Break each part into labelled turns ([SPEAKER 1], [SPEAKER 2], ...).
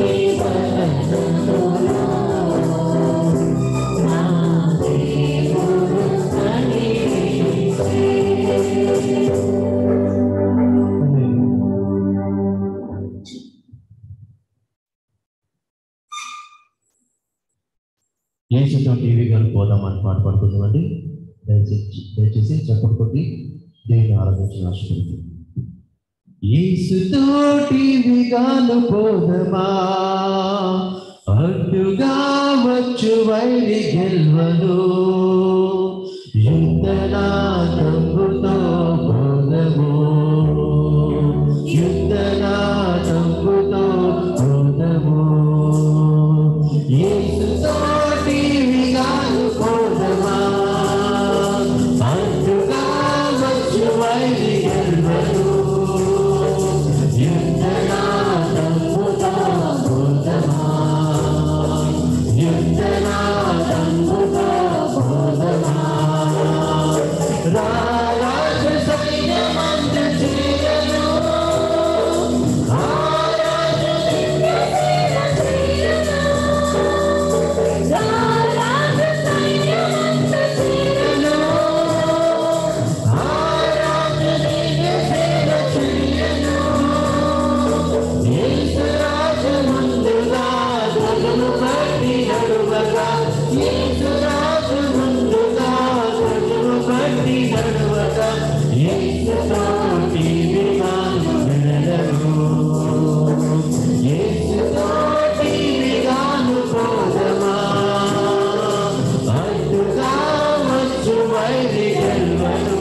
[SPEAKER 1] ఏసుతో TV గారు పోదామని పాట పాడుకుందామండి దయచేసి దయచేసి చెప్పండి కొద్ది దేవుని ఆరాధించిన ఆశపడుతుంది ఏసుతో టీవీ గాను పోదమా అడ్డుగా వచ్చు వైరి గెల్వను యుద్ధనాదంబుతో పోదము యుద్ధనాదంబుతో పోదము ఏసుతో టీవీ గాను పోదమా అడ్డుగా వచ్చు వైరి గెల్వను యుద్ధనాదంబుతో పోదమా యుద్ధనాదంబుతో పోదమా రారాజ సైన్యమంత చేయను ఆరాజ చేయను ఆరాజ సేవ చేయను యేసురాజు ముందుగా ధ్వజము పట్టి నడువగా యేసురాజు ముందుగా ధ్వజము పట్టి నడువగా యేసుతోటి విగాను వినడము యేసుతోటి విగాను పోదమా అడ్డుగా వచ్చు వైరి గెల్వను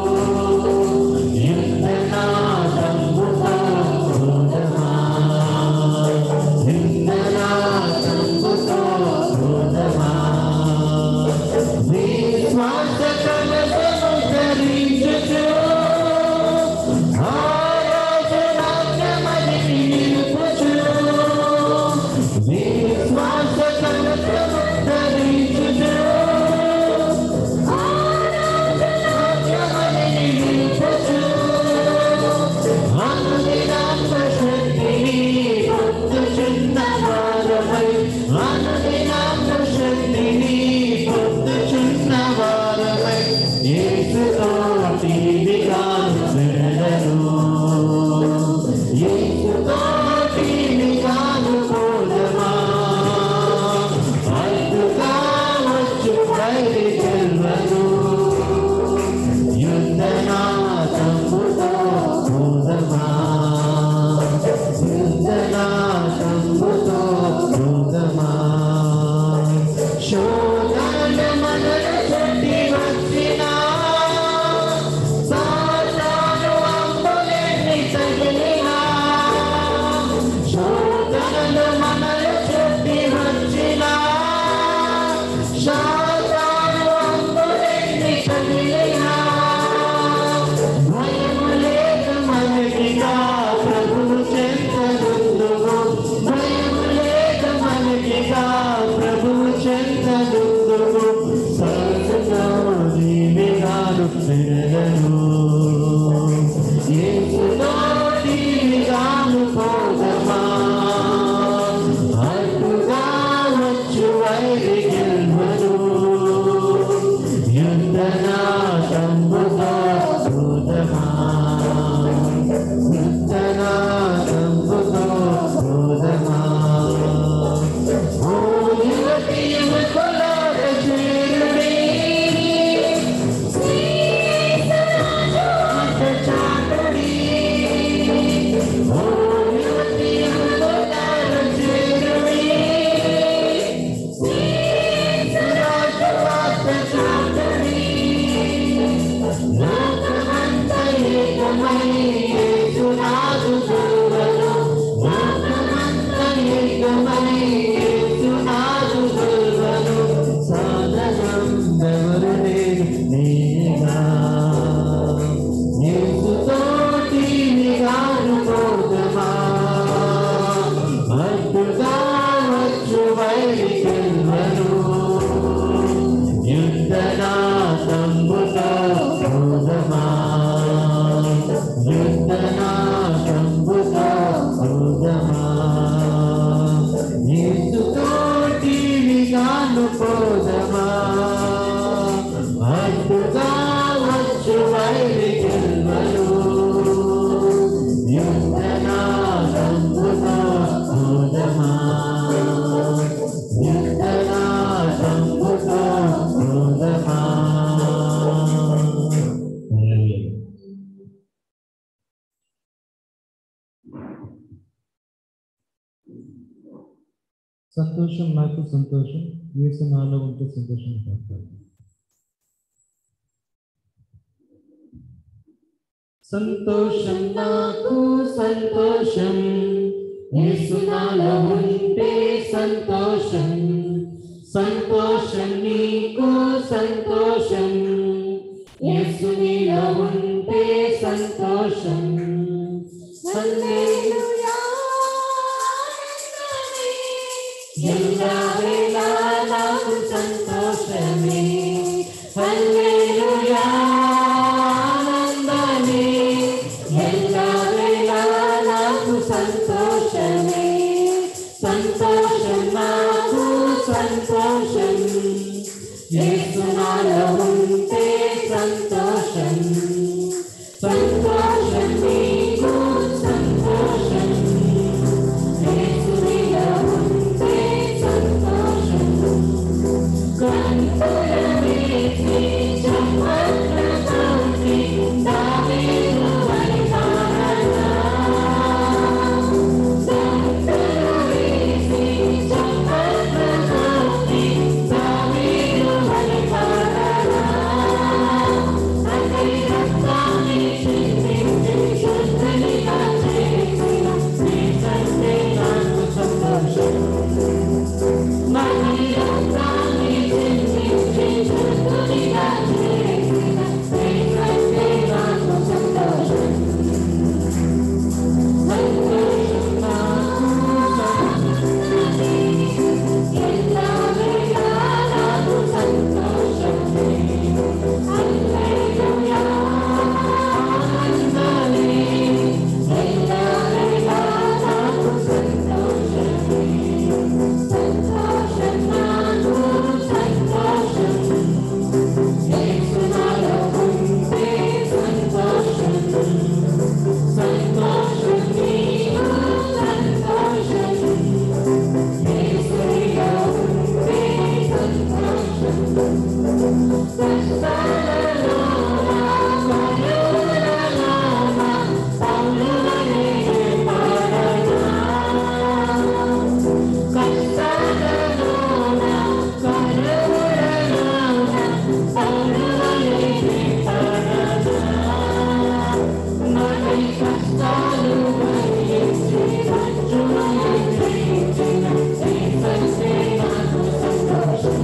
[SPEAKER 1] యుద్ధనాదంబుతో పోదమా యుద్ధనాదంబుతో పోదమా విశ్వాస కలశము ధరించుచు ఆరాధనాత్మని నిలుపుచు విశ్వాస కలశము ధరించుచు ఆరాధనాత్మని నిలుపుచు అనుదినాత్మ శక్తిని పొందుచున్న వారమై అనుదినాత్మ శక్తిని పొందుచున్న వారమై యేసుతోటి విగాను విడదను యేసుతోటి విగాను పోదమా అడ్డుగా వచ్చు వైరి గెల్వను యుద్ధనాదంబుతో పోదమా యుద్ధనాదంబుతో పోదమా శోధనలు మనల చుట్టి వచ్చినా సాతాను అంబులెన్ని తగిలినా శోధనలు మనల చుట్టి వచ్చినా సాతాను అంబులెన్ని తగిలినా భయము లేక మనకిగా ప్రభువు చెంతదుందుము భయము లేక మనకిగా ప్రభువు చెంతదుందుము సర్వగా నీవిగాను వినదను యేసుతో నీవిగాను పోదమా అడ్డుగా వచ్చు వైరి గెల్వను యుద్ధనాదంబుతో పోదమా యుద్ధనాదంబుతో పోదమా ఓ యువతి యువకులార చేరుడి అంత చాటుడి ఓ యువతి యువకులార చేరుడి రాజవార్త చాటుడి లోకమంత ఏకమై యేసునాథు గురువను లోకమంత ఏకమై యేసునాథు గురువను సాధనం ఎవరు లేరు నేనేగా యేసుతోటి నిగాను పోదమా అడ్డుగా వచ్చు వైరి గెల్వను యుద్ధనాదంబుతో పోదమా యుద్ధనాదంబుతో పోదమా
[SPEAKER 2] సంతోషం నాకు సంతోషం యేసు నాలో ఉంటే సంతోషం పడతాను సంతోషం నాకు సంతోషం యేసు నాలో ఉంటే సంతోషం సంతోషం నీకు సంతోషం యేసు నీలో ఉంటే సంతోషం హల్లెలూయా ఎల్లవేళ నాకు సంతోషమే హల్లెలూయా ఆనందమే ఎల్లవేళ నాకు సంతోషమే సంతోషం నాకు సంతోషం యేసు నాలో ఉంటే సంతోషం సంతోషం నీకు సంతోషం యేసు నీలో ఉంటే సంతోషం కంతుల వేసి చమత్కారాన్ని దావీదు పరిపాలన కంతుల వేసి చమత్కారాన్ని దావీదు పరిపాలన అతని రక్తాన్ని చిందించి శుద్ధిగా చేసిన నీ తండ్రి నాకు సంతోషం సంతోషం నాకు సంతోషం యేసునాలో ఉంటే సంతోషం సంతోషం నీకు సంతోషం యేసునిలో ఉంటే సంతోషం కష్టాలలోన కరువులలోన పౌలులనే పాడనా కష్టాలలోన కరువులలోన పౌలులనే పాడనా నాకై కష్టాలు భరించి మంచుని గ్రహించిన యేసంటే నాకు సంతోషం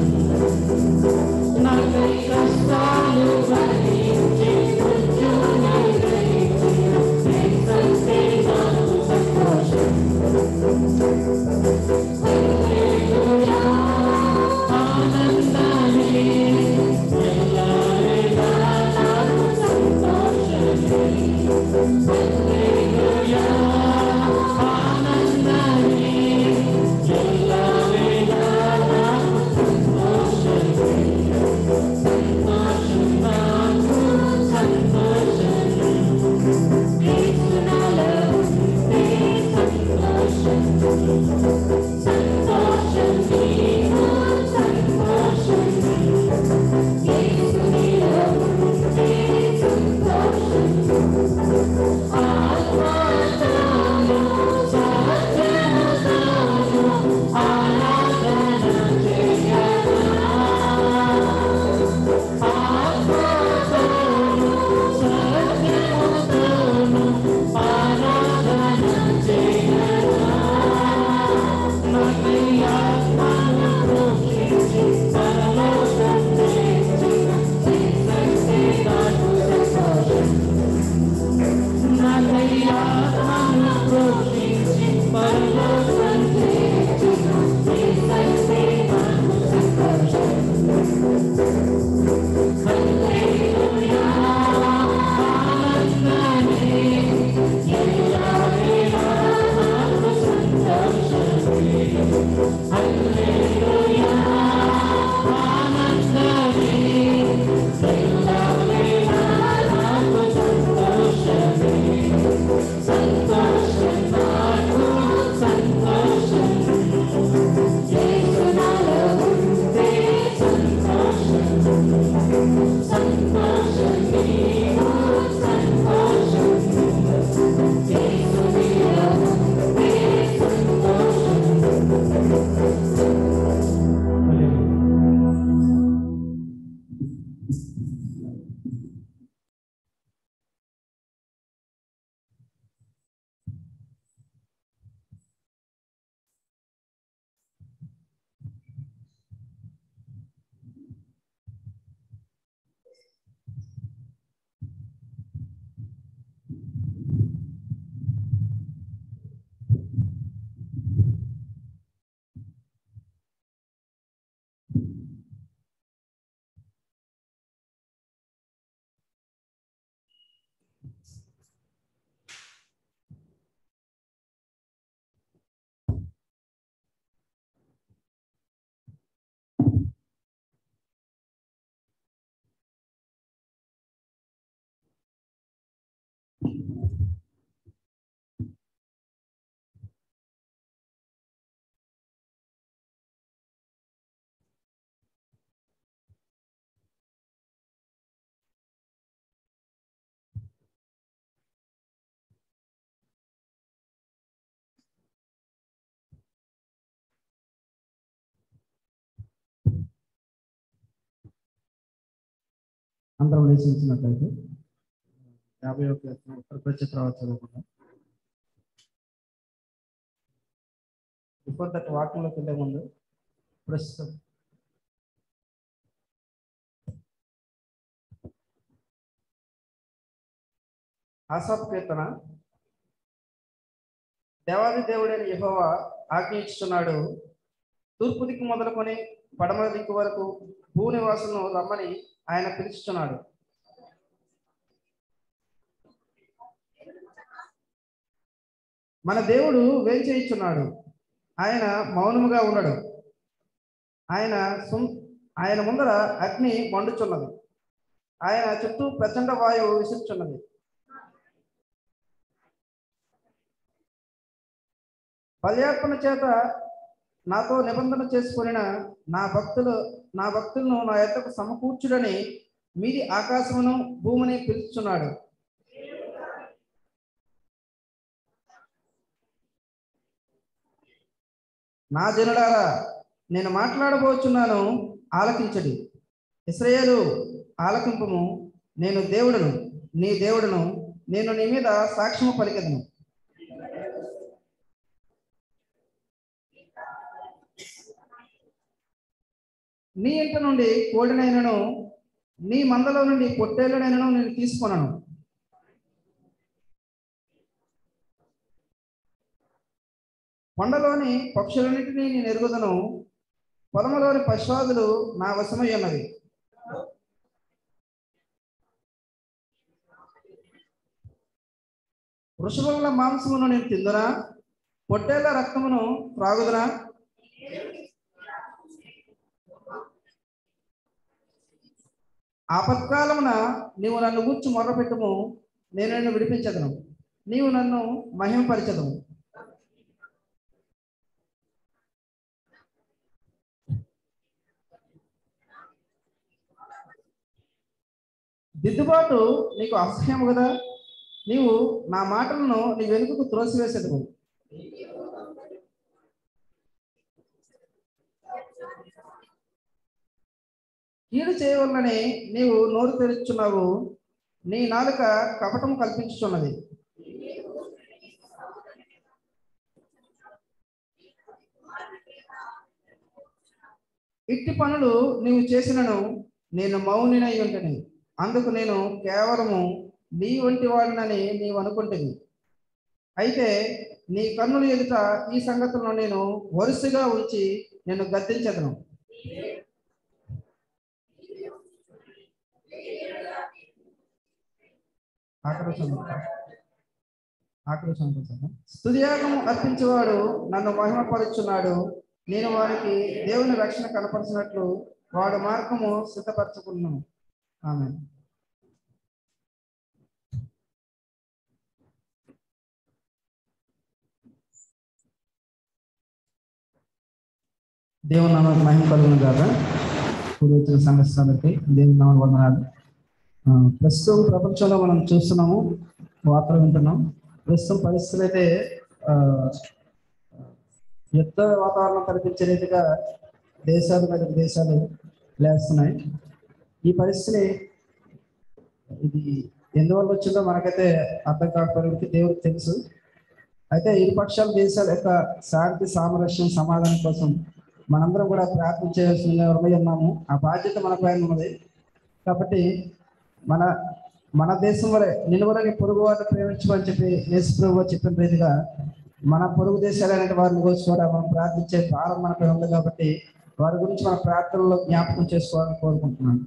[SPEAKER 2] నాకై కష్టాలు భరించి మంచుని గ్రహించిన యేసంటే నాకు సంతోషం హల్లెలూయా ఆనందమే ఎల్లవేళ నాకు సంతోషమే హల్లెలూయా ఆనందమే ఎల్లవేళ నాకు సంతోషమే సంతోషం నాకు సంతోషం యేసునాలో ఉంటే సంతోషం సంతోషం నీకు సంతోషం యేసునిలో ఉంటే సంతోషం ఆత్మతోను సత్యముతోను ఆరాధన చేయగా ఆత్మతోను సత్యముతోను ఆరాధన చేయగా నాకై ఆత్మను ప్రోక్షించి పరలోకం చేసిన యేసంటే నాకు సంతోషం నాకై ఆత్మను ప్రోక్షించి పరలోకం చేసిన యేసంటే నాకు సంతోషం హల్లెలూయా ఆనందమే ఎల్లవేళ నాకు సంతోషమే హల్లెలూయా ఆనందమే ఎల్లవేళ నాకు సంతోషమే సంతోషం నాకు సంతోషం యేసునాలో ఉంటే సంతోషం సంతోషం నీకు సంతోషం యేసునిలో ఉంటే సంతోషం
[SPEAKER 3] అందరం లేచి ఉంచినట్లయితే యాభై ఒక ఉత్తర ప్రత్యేక రావచ్చు చదువుకుందాం బిఫోర్ దట్ వాక్యంలోకి వెళ్ళే ముందు ప్రస్తుతం ఆసాపు కీర్తన దేవాది దేవుడైన యెహోవా ఆజ్ఞయించుచున్నాడు తూర్పు దిక్కు మొదలుకొని పడమర దిక్కు వరకు భూనివాసులను రమ్మని ఆయన పిలుచుచున్నాడు మన దేవుడు వేంచేయిచున్నాడు ఆయన మౌనముగా ఉండడు ఆయన సుం ఆయన ముందర అగ్ని మండుచున్నది ఆయన చుట్టూ ప్రచండ వాయువు విసురుచున్నది బలియార్పణ చేత నాతో నిబంధన చేసుకొనిన నా భక్తులు నా భక్తులను నా ఎద్దకు సమకూర్చుడని మీది ఆకాశమును భూమిని పిలుచుచున్నాడు నా జనులారా నేను మాట్లాడబోచున్నాను ఆలకించడి ఇస్రాయేలు ఆలకింపము నేను దేవుడును నీ దేవుడును నేను నీ మీద సాక్ష్యము పలికెదను నీ ఇంట నుండి కోడినైనను నీ మందలో నుండి పొట్టేళ్ళనైనను నేను తీసుకొనను కొండలోని పక్షులన్నిటినీ నేను ఎరుగుదను పొలములోని పశ్వాదులు నా వశమై ఉన్నవి వృషభముల మాంసమును నేను తిందునా పొట్టేళ్ల రక్తమును త్రాగుదునా ఆపత్కాలమున నీవు నన్ను గూర్చి మొర్రపెట్టుము నేను నిన్ను విడిపించదను నీవు నన్ను మహిమపరచదము దిద్దుబాటు నీకు అసహ్యము కదా నీవు నా మాటలను నీ వెనుకకు త్రోసివేసేదము కీడు చేయవలనని నీవు నోరు తెరుచున్నావు నీ నాలుక కపటము కల్పించుచున్నది ఇట్టి పనులు నీవు చేసినను నేను మౌనినై ఉంటని అందుకు నేను కేవలము నీ వంటి వాడినని నీవు అనుకుంటుంది అయితే నీ కన్నుల ఎదుట ఈ సంగతులను నేను వరుసగా ఉంచి నేను గద్దించదను ఆక్రోశం ఆక్రోశం స్తుతియాగము అర్పించేవాడు నన్ను మహిమపరుచున్నాడు నేను వారికి దేవుని రక్షణ కనపరిచినట్లు వాడు మార్గము సిద్ధపరచుకున్నాను ఆమె దేవుని నామానికి మహిమ కలుగును కాక ఇప్పుడు వచ్చిన సమస్యలకి దేవుని నామం వందనాలు ఆ, ప్రస్తుతం ప్రపంచంలో మనం చూస్తున్నాము వార్తలు వింటున్నాం ప్రస్తుతం పరిస్థితులు అయితే ఆ, యుద్ధ వాతావరణం కనిపించే రీతిగా దేశాలు మీద దేశాలు లేస్తున్నాయి ఈ పరిస్థితిని ఇది ఎందువల్ల వచ్చిందో మనకైతే అర్థం కాకపోయినప్పటికీ దేవుడికి తెలుసు అయితే ఇరు పక్షాల దేశాల యొక్క శాంతి సామరస్యం సమాధానం కోసం మనందరం కూడా ప్రార్థన చేయాల్సిన ఎవరమై ఉన్నాము ఆ బాధ్యత మన పైన ఉన్నది కాబట్టి మన మన దేశం వలె నిలువలని పొరుగు వారిని ప్రేమించమని చెప్పి యేసు ప్రభు చెప్పిన రీతిగా మన పొరుగు దేశాలైన వారిని గురించి కూడా మనం ప్రార్థించే భారం మనపై ఉంది కాబట్టి వారి గురించి మన ప్రార్థనలో జ్ఞాపకం చేసుకోవాలని కోరుకుంటున్నాను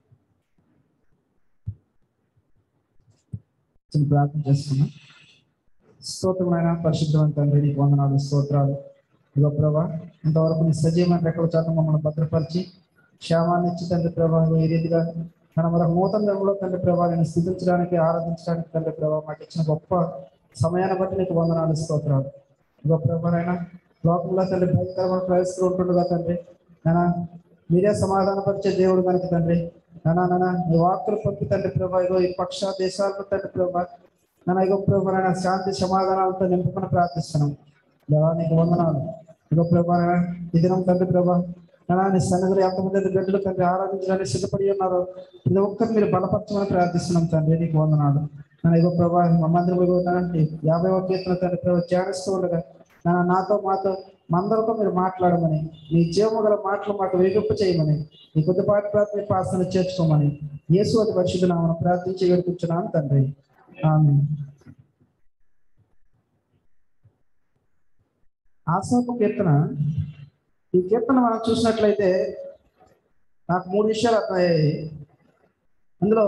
[SPEAKER 3] చిన్న ప్రార్థన చేస్తున్నాం స్తోత్రమైన పరిశుద్ధమైన తండ్రి నీకు వందనాలు స్తోత్రాలు ఇదిగో ప్రభా ఇంతవరకు నీ సజీవమైన రెక్కల చేత మమ్మల్ని భద్రపరిచి క్షేమాన్ని ఇచ్చి తండ్రి ప్రభా ఇదిగో ఈ రీతిగా మన మరొక నూతన రంగంలో తండ్రి ప్రభా నేను స్థుతించడానికి ఆరాధించడానికి తండ్రి ప్రభా మాకు ఇచ్చిన గొప్ప సమయాన్ని బట్టి నీకు వందనాలు స్తోత్రాలు ఇదిగో ప్రభానైనా లోకంలో తండ్రి భయంకరమైన ప్రయత్నం ఉంటుండగా తండ్రి నానా మీరే సమాధానపరిచే దేవుడు కనుక తండ్రి నానా నానా నీ వాక్కులు పంపి తండ్రి ప్రభా ఇగో ఈ పక్ష దేశాలకు తండ్రి ప్రభా నన్ను ఇగో ప్రభా నాయనా శాంతి సమాధానాలతో నింపుకొని ప్రార్థిస్తున్నాం దేవా నీకు వందనాలు ఇగో ప్రభా నాయనా ఈ దినం తండ్రి ప్రభా అలా నీ సన్నిధిలో ఎంతమంది బిడ్డలు తండ్రి ఆరాధించడానికి సిద్ధపడి ఉన్నారో ప్రతి ఒక్కరు మీరు బలపరచమని ప్రార్థిస్తున్నాం తండ్రి నీకు వందనాలు నా ఇగో ప్రభా మా మందిరంలో ఉన్నానంటే యాభై ఒక కీర్తన తండ్రి ప్రభు ధ్యానిస్తూ ఉండగా నా నాతో మాతో మందరితో మీరు మాట్లాడమని నీ జీవము గల మాటలు మాకు వేగింపు చేయమని నీ కొద్దిపాటి ప్రార్థన ప్రార్థన చేర్చుకోమని యేసు అతి పరిశుద్ధ నామను ప్రార్థించి వేడుకుంటున్నాను తండ్రి ఆమె ఆశాపు కీర్తన ఈ కీర్తన మనం చూసినట్లయితే నాకు మూడు విషయాలు అర్థమయ్యాయి అందులో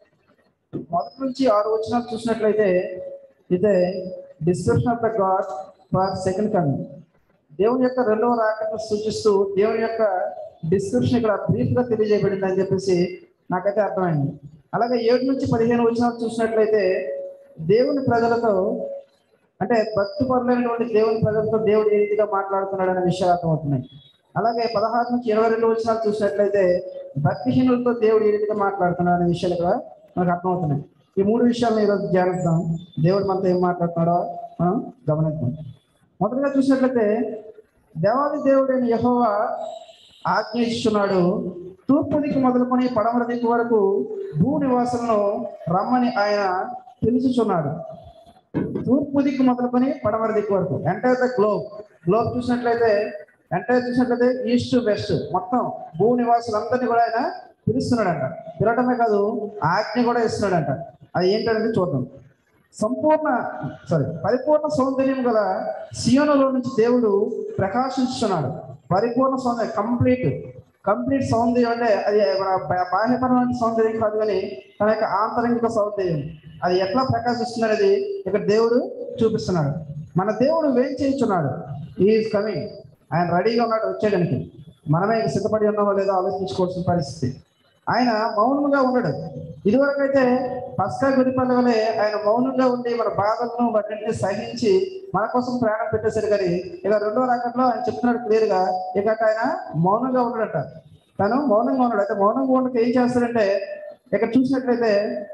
[SPEAKER 3] మొదటి నుంచి ఆరు వచనాలు చూసినట్లయితే ఇదే description of the God for second coming దేవుని యొక్క రెండవ రాకను సూచిస్తూ దేవుని యొక్క డిస్క్రిప్షన్ ఇక్కడ బ్రీఫ్ గా తెలియజేయబడింది అని చెప్పేసి నాకైతే అర్థమైంది అలాగే ఏడు నుంచి పదిహేను వచనాలు చూసినట్లయితే దేవుని ప్రజలతో అంటే భక్తి పరులైనటువంటి దేవుని ప్రజలతో దేవుడు ఏ రీతిగా మాట్లాడుతున్నాడు అనే విషయాలు అర్థమవుతున్నాయి అలాగే పదహారు నుంచి ఇరవై రెండు వచనాలు చూసినట్లయితే భక్తిహీనులతో దేవుడు ఏ రీతిగా మాట్లాడుతున్నాడు అనే విషయాలు కూడా మనకు అర్థమవుతున్నాయి ఈ మూడు విషయాలను ఈరోజు ధ్యానిద్దాం దేవుడు మనతో ఏం మాట్లాడుతున్నాడో మనం గమనిద్దాం మొదటగా చూసినట్లయితే దేవాది దేవుడైన యహోవా ఆజ్ఞయిస్తున్నాడు తూర్పు దిక్కు మొదలుకొని పడమర దిక్కు వరకు భూ నివాసులను రమ్మని ఆయన పిలుచుచున్నాడు తూర్పు దిక్కు మొదలుకొని పడమర దిక్కు వరకు ఎంటైర్ ద గ్లోబ్ గ్లోబ్ చూసినట్లయితే ఎంటైర్ చూసినట్లయితే ఈస్ట్ వెస్ట్ మొత్తం భూ నివాసులందరినీ కూడా ఆయన పిలుస్తున్నాడంట పిలవటమే కాదు ఆజ్ఞ కూడా ఇస్తున్నాడంట అది ఏంటనేది చూద్దాం సంపూర్ణ సారీ పరిపూర్ణ సౌందర్యం గల సియోనులో నుంచి దేవుడు ప్రకాశించుతున్నాడు పరిపూర్ణ సౌందర్యం కంప్లీట్ కంప్లీట్ సౌందర్యం అంటే అది మన బా- బాహ్యపరమైన సౌందర్యం కాదు కానీ తన యొక్క ఆంతరంగిక సౌందర్యం అది ఎట్లా ప్రకాశిస్తుంది అనేది ఇక్కడ దేవుడు చూపిస్తున్నాడు మన దేవుడు వేం చేయించున్నాడు ఈజ్ కమింగ్ ఆయన రెడీగా ఉన్నాడు వచ్చేయడానికి మనమే ఇక సిద్ధపడి ఉన్నామో లేదో ఆలోచించుకోవాల్సిన పరిస్థితి ఆయన మౌనంగా ఉండడు ఇదివరకైతే పస్కా గురిపల్లి వలె ఆయన మౌనంగా ఉండి మన బాధలను వాటిని సహించి మన కోసం ప్రాణం పెట్టేశాడు కానీ ఇక రెండో రాకట్లో ఆయన చెప్తున్నాడు క్లియర్ గా ఇక ఆయన మౌనంగా ఉండడట తను మౌనంగా ఉన్నాడు అయితే మౌనంగా ఉండక ఏం చేస్తాడంటే ఇక్కడ చూసినట్లయితే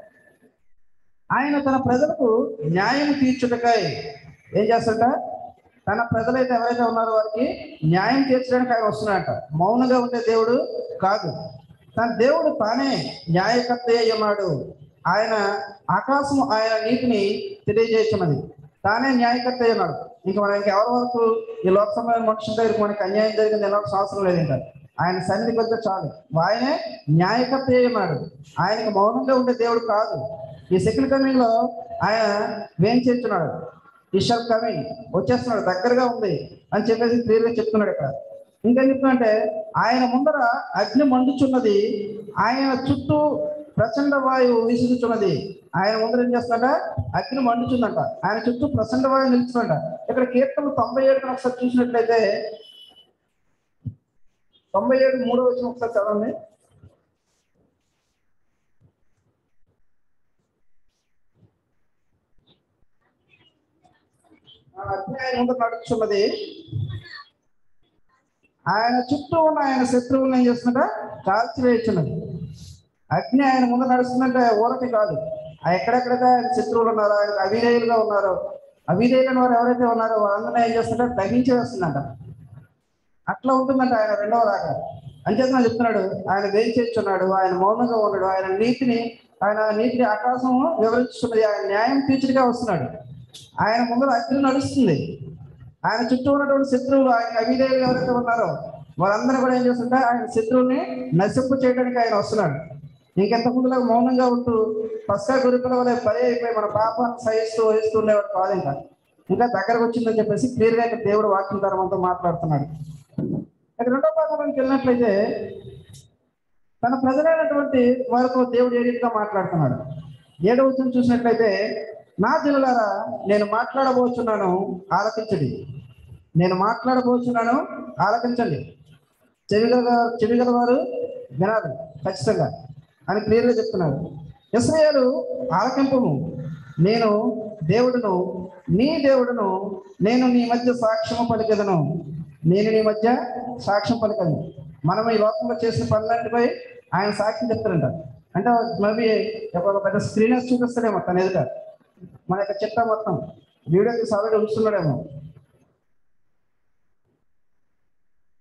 [SPEAKER 3] ఆయన తన ప్రజలకు న్యాయం తీర్చుటకై ఏం చేస్తాడట తన ప్రజలైతే ఎవరైతే ఉన్నారో వారికి న్యాయం తీర్చడానికి ఆయన వస్తున్నాడట మౌనంగా ఉండే దేవుడు కాదు తన దేవుడు తానే న్యాయకర్త అయి ఉన్నాడు ఆయన ఆకాశం ఆయన నీతిని తెలియజేస్తున్నది తానే న్యాయకర్త అయి ఉన్నాడు ఇంకా మనకి ఎవరి వరకు ఈ లోకసభ మనుషుల దగ్గరికి మనకి అన్యాయం జరిగింది ఎలా అవసరం లేదు ఇంకా ఆయన సన్నిధికి వెళ్తే చాలు ఆయనే న్యాయకర్త అయి ఉన్నాడు ఆయనకి మౌనంగా ఉండే దేవుడు కాదు ఈ సెకండ్ కమింగ్ లో ఆయన వేం చేస్తున్నాడు ఈశ్వర్ కమింగ్ వచ్చేస్తున్నాడు దగ్గరగా ఉంది అని చెప్పేసి క్లియర్ గా చెప్తున్నాడు ఇక్కడ ఇంకేం చెప్తున్నంటే ఆయన ముందర అగ్ని మండుచున్నది ఆయన చుట్టూ ప్రచండ వాయువు వీసుచున్నది ఆయన ముందర ఏం చేస్తాడ అగ్ని మండుచుందంట ఆయన చుట్టూ ప్రచండ వాయువు నిలుచుందంట ఇక్కడ కీర్తన తొంభై ఏడు ఒకసారి చూసినట్లయితే తొంభై ఏడు మూడో వచ్చిన ఒకసారి చదవండి ఆ అగ్ని ఆయన ముందర నడుచున్నది ఆయన చుట్టూ ఉన్న ఆయన శత్రువులను ఏం చేస్తున్నట కాల్చివేయుచున్నది అగ్ని ఆయన ముందు నడుస్తుందంటే ఊరకి కాదు ఆ ఎక్కడెక్కడైతే ఆయన శత్రువులు ఉన్నారో ఆయన అవిధేయులుగా ఉన్నారో అవిధేయులైన వారు ఎవరైతే ఉన్నారో వాళ్ళందరినీ ఏం చేస్తుంటే దహించి వేస్తుందంట అట్లా ఉంటుందంట ఆయన రెండవ రాక అంచేతన చెప్తున్నాడు ఆయన వేయించేస్తున్నాడు ఆయన మౌనంగా ఉన్నాడు ఆయన నీతిని ఆయన నీతిని ఆకాశం వివరించుతున్నది ఆయన న్యాయం తీర్చుడిగా వస్తున్నాడు ఆయన ముందర అగ్ని నడుస్తుంది ఆయన చుట్టూ ఉన్నటువంటి శత్రువులు ఆయన అవిధేయులు ఎవరైతే ఉన్నారో వాళ్ళందరూ కూడా ఏం చేస్తుంటే ఆయన శత్రువుని నశింపు చేయడానికి ఆయన వస్తున్నాడు ఇంకెంత ముందులో మౌనంగా ఉంటూ పస్కా గురుకుల వల్ల పని అయిపోయి మన పాపాన్ని సహిస్తూ వహిస్తూ ఉండేవాడు కాదు ఇంకా ఇంకా దగ్గరకు వచ్చిందని చెప్పేసి క్లియర్ గా ఇక్కడ దేవుడు వాక్యం ద్వారా మనతో మాట్లాడుతున్నాడు ఇక రెండో భాగంలోకి వెళ్ళినట్లయితే తన ప్రజలైనటువంటి వారితో దేవుడు ఏ రీతిగా మాట్లాడుతున్నాడు ఏడవ వచనం చూసినట్లయితే నా జనులారా నేను మాట్లాడబోచున్నాను ఆలకించండి నేను మాట్లాడబోచున్నాను ఆలకించండి చెవిగల చెవిగల వారు వినాలి ఖచ్చితంగా అని క్లియర్గా చెప్తున్నారు ఇస్రాయేలు ఆలకింపము నేను దేవుడును నీ దేవుడును నేను నీ మధ్య సాక్ష్యము పలికెదను నేను నీ మధ్య సాక్ష్యం పలికను మనం ఈ లోకంలో చేసిన పనులన్నిటిపై ఆయన సాక్ష్యం చెప్తారంట అంటే మేబీ ఒక పెద్ద స్క్రీన్ చూపిస్తాడేమో తన ఎదుట మన యొక్క చిట్టా మొత్తం వీడియో తీసి ఆల్రెడీ ఉంచుతున్నాడేమో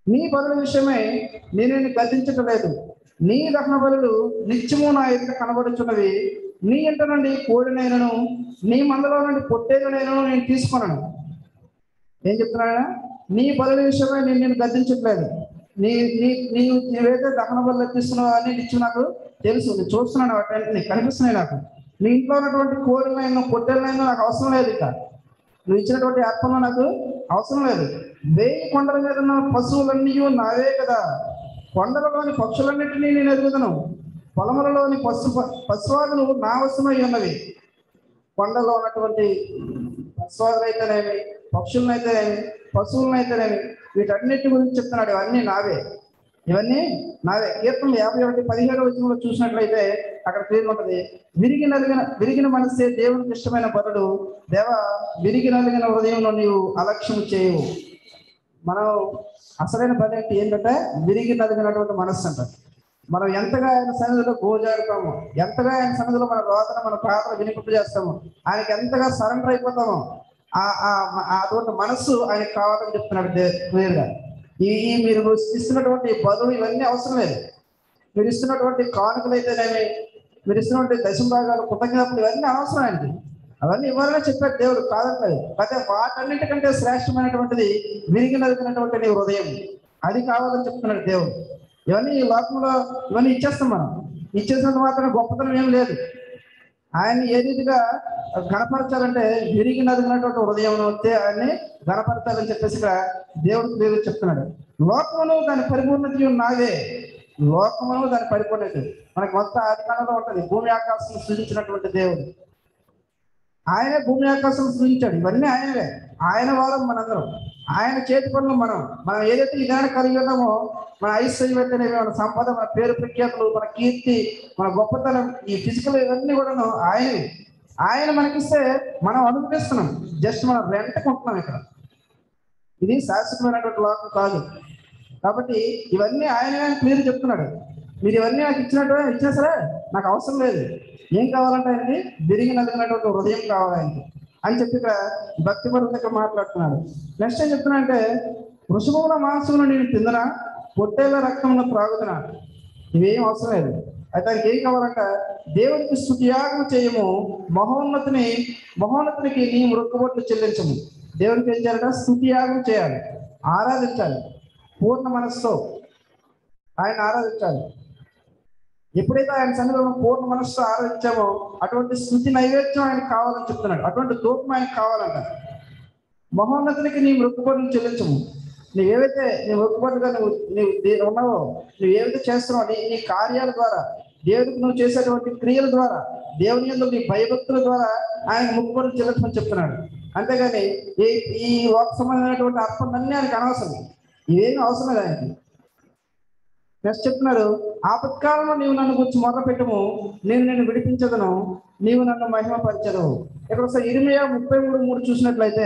[SPEAKER 3] నీ బలుల విషయమై నేను నిన్ను గద్దించటం లేదు నీ దహన బలులు నిత్యము నా ఎదుట కనబడుచున్నవి నీ ఇంట నుండి కోడినైనను నీ మందలో నుండి పొట్టేలునైనను నేను తీసుకున్నాను ఏం చెప్తున్నాడా నీ బలుల విషయమై నేను నేను గద్దించట్లేదు నీ నీ నీ నీవైతే దహన బలు ఎత్తిస్తున్నావు అని నిత్యం నాకు తెలుసు నేను చూస్తున్నాను వాటి కనిపిస్తున్నాయి నాకు నీ ఇంట్లో ఉన్నటువంటి కోడినైనా పొట్టేలనైనా నాకు అవసరం లేదు ఇక నువ్వు ఇచ్చినటువంటి అర్పణ నాకు అవసరం లేదు వేయి కొండల మీద ఉన్న పశువులన్నీ నావే కదా కొండలలోని పక్షులన్నింటినీ నేను ఎదుగుదను పొలములలోని పశు పశువాదులు నా వశమై ఉన్నవి కొండలో ఉన్నటువంటి పశువాదులు అయితేనేమి పక్షులనైతేనేమి పశువులనైతేనేమి వీటన్నిటి గురించి చెప్తున్నాడు ఇవన్నీ నావే ఇవన్నీ నావే కీర్తన యాభై ఒకటి పదిహేడు వచనంలో చూసినట్లయితే అక్కడ పేరు ఉంటది విరిగి నలిగిన విరిగిన మనసే దేవునికి ఇష్టమైన బరుడు దేవ విరిగి నలిగిన హృదయంలో నీవు అలక్ష్యం చేయవు మనం అసలైన పని అంటే ఏంటంటే విరిగి నలిగినటువంటి మనస్సు అంట మనం ఎంతగా ఆయన సన్నిధిలో గోజాడుతాము ఎంతగా ఆయన సన్నిధిలో మన రోదన మన ప్రార్థన వినిపింపు చేస్తాము ఆయనకి ఎంతగా సరెండర్ అయిపోతామో ఆ ఆ- ఆ అటువంటి మనస్సు ఆయనకు కావాలని చెప్తున్నాడు క్లియర్గా ఈ ఈ మీరు ఇస్తున్నటువంటి బదులు ఇవన్నీ అవసరం లేదు మీరు ఇస్తున్నటువంటి కానుకలు అయితేనేమి మీరు ఇస్తున్నటువంటి దశం భాగాలు కృతజ్ఞతలు ఇవన్నీ అవసరం అండి అవన్నీ ఇవ్వాలని చెప్పాడు దేవుడు కాదంటలేదు అయితే వాటన్నిటికంటే శ్రేష్టమైనటువంటిది విరిగి నలిగినటువంటి నీ హృదయం అది కావాలని చెప్తున్నాడు దేవుడు ఇవన్నీ ఈ లోకంలో ఇవన్నీ ఇచ్చేస్తాం మనం ఇచ్చేసినంత మాత్రం గొప్పతనం ఏం లేదు ఆయన్ని ఏ రీతిగా గణపరచాలంటే విరిగి నదిగినటువంటి హృదయం వస్తే ఆయన్ని గణపరచాలని చెప్పేసి ఇక్కడ దేవుడు దేవుడు చెప్తున్నాడు లోకమును దాని పరిపూర్ణత నావే లోకమును దాని పరిపూర్ణత మనకి మొత్తం ఆది కాలంలో ఉంటది భూమి ఆకాశం సృజించినటువంటి దేవుడు ఆయనే భూమి ఆకాశం సృజించాడు ఇవన్నీ ఆయనవే ఆయన వాళ్ళం మనందరం ఆయన చేతి పనులు మనం మనం ఏదైతే విధానం కలిగి ఉన్నామో మన ఐశ్వర్యమైతేనేవి మన సంపద మన పేరు ప్రఖ్యాతులు మన కీర్తి మన గొప్పతనం ఈ ఫిజికల్ ఇవన్నీ కూడాను ఆయనవి ఆయన మనకిస్తే మనం అనుభవిస్తున్నాం జస్ట్ మనం రెంట్ కొంటున్నాం ఇక్కడ ఇది శాశ్వతమైనటువంటి లోకం కాదు కాబట్టి ఇవన్నీ ఆయనవే అని క్లియర్ చెప్తున్నాడు మీరు ఇవన్నీ నాకు ఇచ్చినట్టు ఇచ్చినా సరే నాకు అవసరం లేదు ఏం కావాలంటే ఆయనకి విరిగి నలిగినటువంటి హృదయం కావాలి ఆయనకి అని చెప్పి ఇక్కడ భక్తి పరుల దగ్గర మాట్లాడుతున్నాడు నెక్స్ట్ ఏం చెప్తున్నా అంటే వృషభముల మాంసమును నేను తిందనా పొట్టేల రక్తమును త్రాగుతున్నా ఇవేం అవసరం లేదు అయితే ఆయనకి ఏం కావాలంటే దేవునికి స్థుతియాగం చేయము మహోన్నతిని మహోన్నతినికి నీ మృక్కుబొట్లు చెల్లించము దేవునికి ఏం చేయాలంటే స్థుతియాగం చేయాలి ఆరాధించాలి పూర్ణ మనస్సుతో ఆయన ఆరాధించాలి ఎప్పుడైతే ఆయన సన్నిధిలో పూర్ణ మనస్సుతో ఆరాధించామో అటువంటి స్థుతి నైవేద్యం ఆయనకు కావాలని చెప్తున్నాడు అటువంటి దూపం ఆయనకు కావాలంట మహోన్నతునికి నీ మృక్కుబడులు చెల్లించము నువ్వేవైతే నీ మృక్కుబడులుగా నువ్వు నువ్వు దే- ఉన్నావో నువ్వు ఏవైతే చేస్తున్నావు నీ నీ కార్యాల ద్వారా దేవుడికి నువ్వు చేసేటువంటి క్రియల ద్వారా దేవుని యందు నీ భయభక్తుల ద్వారా ఆయన ముక్కుబడులు చెల్లించమని చెప్తున్నాడు అంతేగాని ఈ ఈ ఒక సంబంధమైనటువంటి అర్పణలన్నీ ఆయనకు అనవసరం ఇవేమీ అవసరం లేదు ఆయనకి నెక్స్ట్ చెప్తున్నారు ఆపత్కాలంలో నీవు నన్ను గురించి మొదలు పెట్టము నేను నిన్ను విడిపించదను నీవు నన్ను మహిమపరచదు ఇక్కడ ఒకసారి ఇరిమియా ముప్పై మూడు మూడు చూసినట్లయితే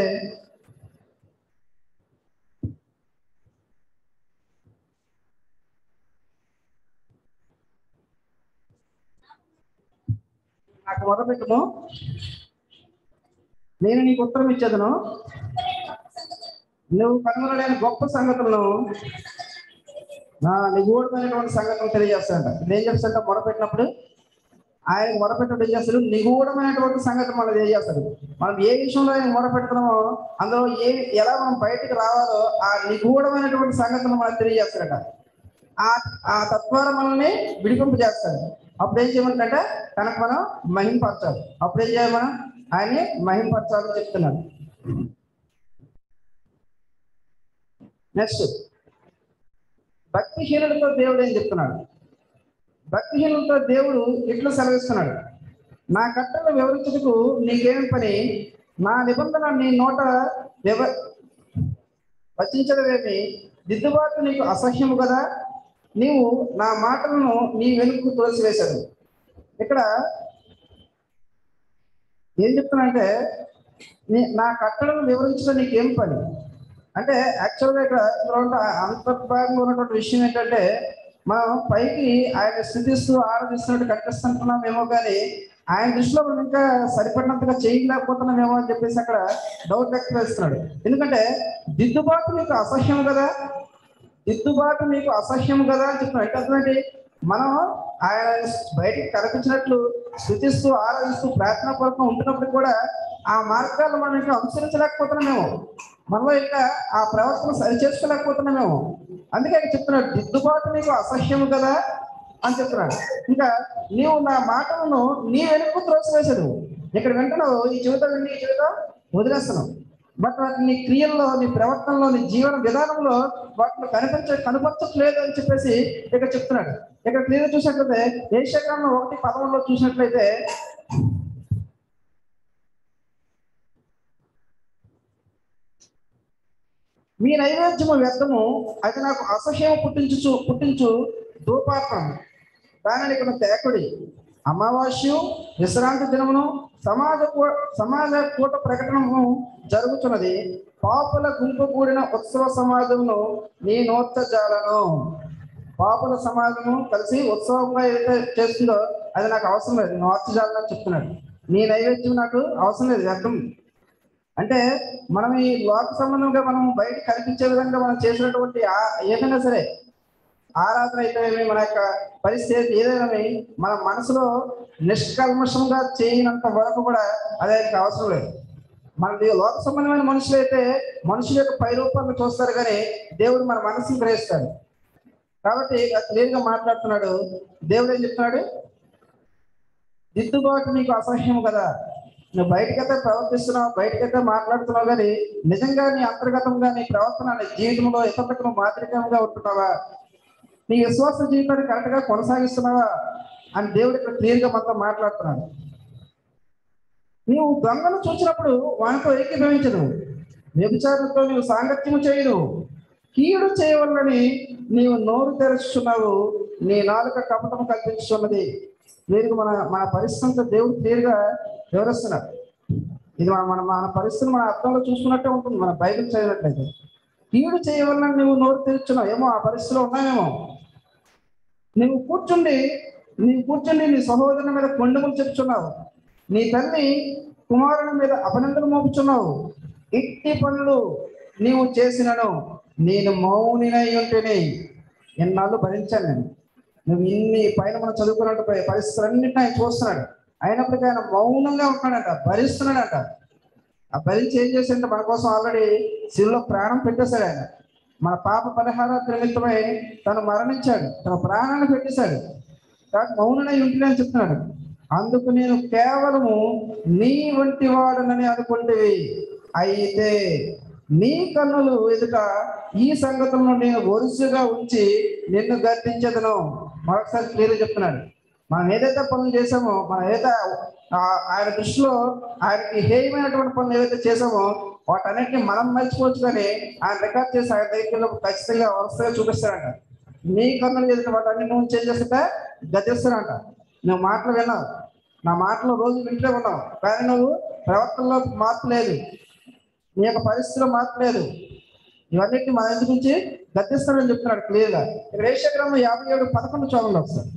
[SPEAKER 3] నాకు మొదలు పెట్టము నేను నీకు ఉత్తరం ఇచ్చేదను నువ్వు కనుగొనలేని గొప్ప సంగతులను నా నిగూఢమైనటువంటి సంగతులు తెలియజేస్తాడంట నేను చెప్తాంట మొరపెట్టినప్పుడు ఆయన మొరపెట్టినప్పుడు ఏం చేస్తాడు నిగూఢమైనటువంటి సంగతి మనం తెలియజేస్తాడు మనం ఏ విషయంలో ఆయన మొరపెడుతున్నామో అందులో ఏ ఎలా మనం బయటికి రావాలో ఆ నిగూఢమైనటువంటి సంగతులు మనకు తెలియజేస్తాడట ఆ ఆ తత్వాన్ని మనల్ని విడిపింపు చేస్తాడు అప్పుడు ఏం చేయమంటే తనకు మనం మహింపరచాలి అప్పుడు ఏం చేయాలి మనం ఆయన్ని మహింపరచాలని చెప్తున్నాడు నెక్స్ట్ భక్తిహీనులతో దేవుడు ఏం చెప్తున్నాడు భక్తిహీనులతో దేవుడు ఇట్లా సెలవిస్తున్నాడు నా కట్టలు వివరించుటకు నీకేం పని నా నిబంధన నీ నోట వివ వచించడమేమి దిద్దుబాటు నీకు అసహ్యము కదా నీవు నా మాటలను నీ వెనుకకు తోసివేశాడు ఇక్కడ ఏం చెప్తున్నానంటే నీ నా కట్టలను వివరించడం నీకేం పని అంటే యాక్చువల్గా ఇక్కడ ఇందులో ఉన్న అంతర్భాగంలో ఉన్నటువంటి విషయం ఏంటంటే మనం పైకి ఆయన స్థుతిస్తూ ఆరాధిస్తున్నట్టు కనిపిస్తుంటున్నామేమో కానీ ఆయన దృష్టిలో మనం ఇంకా సరిపడినంతగా చేయలేకపోతున్నామేమో అని చెప్పేసి అక్కడ డౌట్ వ్యక్తం చేస్తున్నాడు ఎందుకంటే దిద్దుబాటు నీకు అసహ్యం కదా దిద్దుబాటు మీకు అసహ్యం కదా అని చెప్తున్నాడు అంటే అర్థం ఏంటి? మనం ఆయన బయటికి కనిపించినట్లు స్థుతిస్తూ ఆరాధిస్తూ ప్రార్థన కొరకు ఉంటున్నప్పుడు కూడా ఆ మార్గాలు మనం ఇంకా అనుసరించలేకపోతున్నాం మేము మనలో ఇంకా ఆ ప్రవర్తన సరి చేసుకోలేకపోతున్నాం మేము అందుకే ఇక్కడ చెప్తున్నాడు దిద్దుబాటు నీకు అసహ్యం కదా అని చెప్తున్నాడు ఇంకా నీవు నా మాటలను నీ వెనుక త్రోసివేసదు ఇక్కడ వింటున్నావు ఈ జీవితం విని ఈ జీవితం వదిలేస్తున్నావు బట్ వాటి నీ క్రియల్లో నీ ప్రవర్తనలో నీ జీవన విధానంలో వాటిని కనిపించ కనపరచట్లేదు అని చెప్పేసి ఇక్కడ చెప్తున్నాడు ఇక్కడ క్లియర్ చూసినట్లయితే ఏషకాలం ఒకటి పదవుల్లో చూసినట్లయితే మీ నైవేద్యము వ్యర్థము అది నాకు అసహ్యం పుట్టించు పుట్టించు ధూపాత్రం దానిని ఇక్కడ తేకుడి అమావాస్యు విశ్రాంతి దినమును సమాజ కూ- సమాజ కూట ప్రకటనము జరుగుతున్నది పాపుల గుంపు కూడిన ఉత్సవ సమాజమును నీ నోత్త జాలను పాపుల సమాజము కలిసి ఉత్సవంగా ఏదైతే చేస్తుందో అది నాకు అవసరం లేదు నోత్త జాలని చెప్తున్నాడు నీ నైవేద్యం నాకు అవసరం లేదు వ్యర్థం అంటే మనం ఈ లోక సంబంధంగా మనం బయట కనిపించే విధంగా మనం చేసినటువంటి ఆ- ఏదైనా సరే ఆరాధన అయితేనేమి మన యొక్క పరిస్థితి ఏదైనా మన మనసులో నిష్కల్మషంగా చేయనంత వరకు కూడా అది ఆయనకి అవసరం లేదు మన దే- లోక సంబంధమైన మనుషులు అయితే మనుషుల యొక్క పైరూపాన్ని చూస్తారు కానీ దేవుడు మన మనసుని గ్రహిస్తాడు కాబట్టి క్లియర్గా మాట్లాడుతున్నాడు దేవుడు ఏం చెప్తున్నాడు దిద్దుబాటు నీకు అసహ్యం కదా నువ్వు బయటకైతే ప్రవర్తిస్తున్నావు బయటకైతే మాట్లాడుతున్నావు కానీ నిజంగా నీ అంతర్గతంగా నీ ప్రవర్తన నీ జీవితంలో ఇతరులకు నువ్వు మాదిరికంగా ఉంటున్నావా నీ విశ్వాస జీవితాన్ని కరెక్ట్ గా కొనసాగిస్తున్నావా అని దేవుడు ఇక్కడ క్లియర్ గా మనతో మాట్లాడుతున్నాడు నీవు దొంగను చూసినప్పుడు వానితో ఏకీభవించదు వ్యభిచారులతో నీవు సాంగత్యము చేయదు కీడు చేయవల్లని నీవు నోరు తెరుచున్నావు నీ నాలుక కపటము కల్పించున్నది క్లియర్గా మన మన పరిస్థితి దేవుడు క్లియర్గా వివరిస్తున్నాడు ఇది మన మన మన పరిస్థితిని మన అర్థంలో చూసుకున్నట్టే ఉంటుంది మన బైబిల్ చదివినట్లయితే కీడు చేయవలన నువ్వు నోరు తెరుచున్నావు ఏమో ఆ పరిస్థితిలో ఉన్నామేమో నువ్వు కూర్చుండి నీవు కూర్చుండి నీ సహోదరుని మీద కొండములు చెప్తున్నావు నీ తల్లి కుమారుని మీద అభినందన మోపుచున్నావు ఇట్టి పనులు నీవు చేసినను నేను మౌనినై ఉంటేనే ఎన్నాళ్ళు భరించాను నేను నువ్వు ఇన్ని పైన మనం చదువుకున్నట్టు పరిస్థితులన్నింటినీ ఆయన చూస్తున్నాడు అయినప్పటికీ ఆయన మౌనంగా ఉంటున్నాడంట భరిస్తున్నాడంట ఆ భరించి ఏం చేశాడంటే మన కోసం ఆల్రెడీ శివులో ప్రాణం పెట్టేశాడు ఆయన మన పాప పరిహార నిమిత్తమై తను మరణించాడు తన ప్రాణాన్ని పెట్టేశాడు కాబట్టి మౌననై ఉంటున్నా అని చెప్తున్నాడు అందుకు నేను కేవలము నీ వంటి వాడనని అనుకుంటేవి అయితే నీ కన్నులు ఎదుట ఈ సంగతులను నేను వరుసగా ఉంచి నిన్ను గర్తించదను మరొకసారి క్లియర్ చెప్తున్నాడు మనం ఏదైతే పనులు చేసామో మనం ఏదైతే ఆ- ఆయన దృష్టిలో ఆయనకి హేయమైనటువంటి పనులు ఏవైతే చేసామో వాటన్నిటిని మనం మర్చిపోవచ్చు కానీ ఆయన రికార్డ్ చేసి ఆయన దగ్గర ఖచ్చితంగా వరుసగా చూపిస్తాడంట నీ కన్నులు ఎదుట వాటన్ని నువ్వు చేంజ్ చేస్తుంటే గతిస్తాడంట నువ్వు మాటలు విన్నావు నా మాటలు రోజు వింటే ఉన్నావు కానీ నువ్వు ప్రవర్తనలో మార్పు లేదు నీ యొక్క పరిస్థితిలో మార్పు లేదు ఇవన్నిటిని మన ఎందుకు నుంచి గద్దిస్తాడని చెప్తున్నాడు క్లియర్గా ఇక్కడ ఏషగ్రామం యాభై ఏడు పదకొండు చూడండి ఒకసారి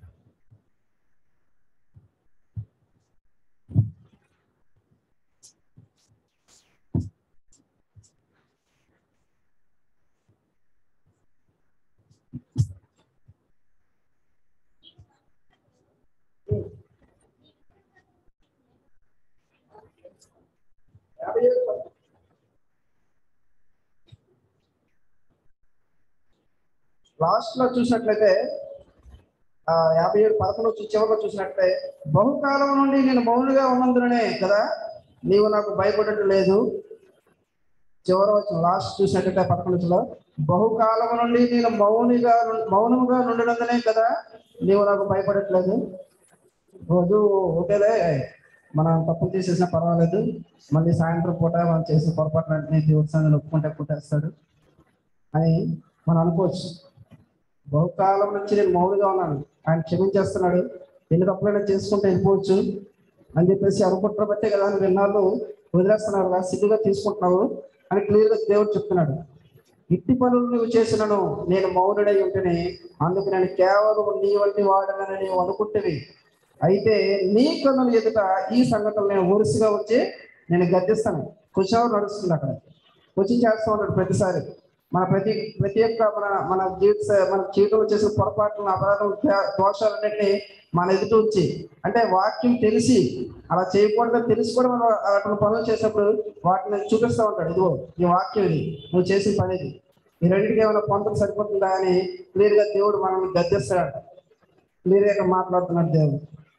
[SPEAKER 3] యాభై ఏడు పదకొండు. లాస్ట్ లో చూసినట్లయితే ఆ యాభై ఏడు పదకొండు చూ- చివరిలో చూసినట్లయితే బహుకాలం నుండి నేను మౌనుగా ఉన్నందునే కదా నీవు నాకు భయపడటం లేదు చివరి వచ్చిన లాస్ట్ చూసినట్లయితే పదకొండులో బహుకాలం నుండి నేను మౌనిగా ను- మౌనముగా నుండినందునే కదా నీవు నాకు భయపడట్లేదు రోజు ఒకేలే మనం తప్పులు చేసేసినా పర్వాలేదు మళ్ళీ సాయంత్రం పూట మనం చేసిన పొరపాటుని దేవుడి సంగతి ఒప్పుకుంటే కుట్టేస్తాడు అని మనం అనుకోవచ్చు బహుకాలం నుంచి నేను మౌనిగా ఉన్నాను ఆయన క్షమించేస్తున్నాడు ఎన్ని తప్పులైనా చేసుకుంటే వెళ్ళిపోవచ్చు అని చెప్పేసి అనుకుంటున్న బట్టే కదా నువ్వు ఎన్నాళ్ళు వదిలేస్తున్నావు కదా సిగ్గుగా తీసుకుంటున్నావు అని క్లియర్గా దేవుడు చెప్తున్నాడు ఇట్టి పనులు నువ్వు చేసినను నేను మౌనుడై ఉంటేనే అందుకు నేను కేవలం నీ వంటి వాడనని నీవు అనుకుంటేవి అయితే నీ కన్నుల ఎదుట ఈ సంగతులు నేను ఊరుసుగా వచ్చి నేను గద్దిస్తాను కుషావు నడుస్తుంది అక్కడ వచ్చి చేస్తూ ఉంటాడు ప్రతిసారి మన ప్రతి ప్రతి ఒక్క మన మన జీవిత మన జీవితంలో చేసిన పొరపాట్లు అపరాధం దోషాలన్నింటినీ మన ఎదుటి ఉంచి అంటే వాక్యం తెలిసి అలా చేయకూడదని తెలిసి కూడా మనం అటువంటి పనులు చేసినప్పుడు వాటిని చూపిస్తూ ఉంటాడు ఇదిగో ఈ వాక్యం ఇది నువ్వు చేసిన పని ఇది ఈ రెండింటికి ఏమైనా పొందడం సరిపోతుందా అని క్లియర్గా దేవుడు మనల్ని గద్దిస్తాడు క్లియర్గా ఇక్కడ మాట్లాడుతున్నాడు దేవుడు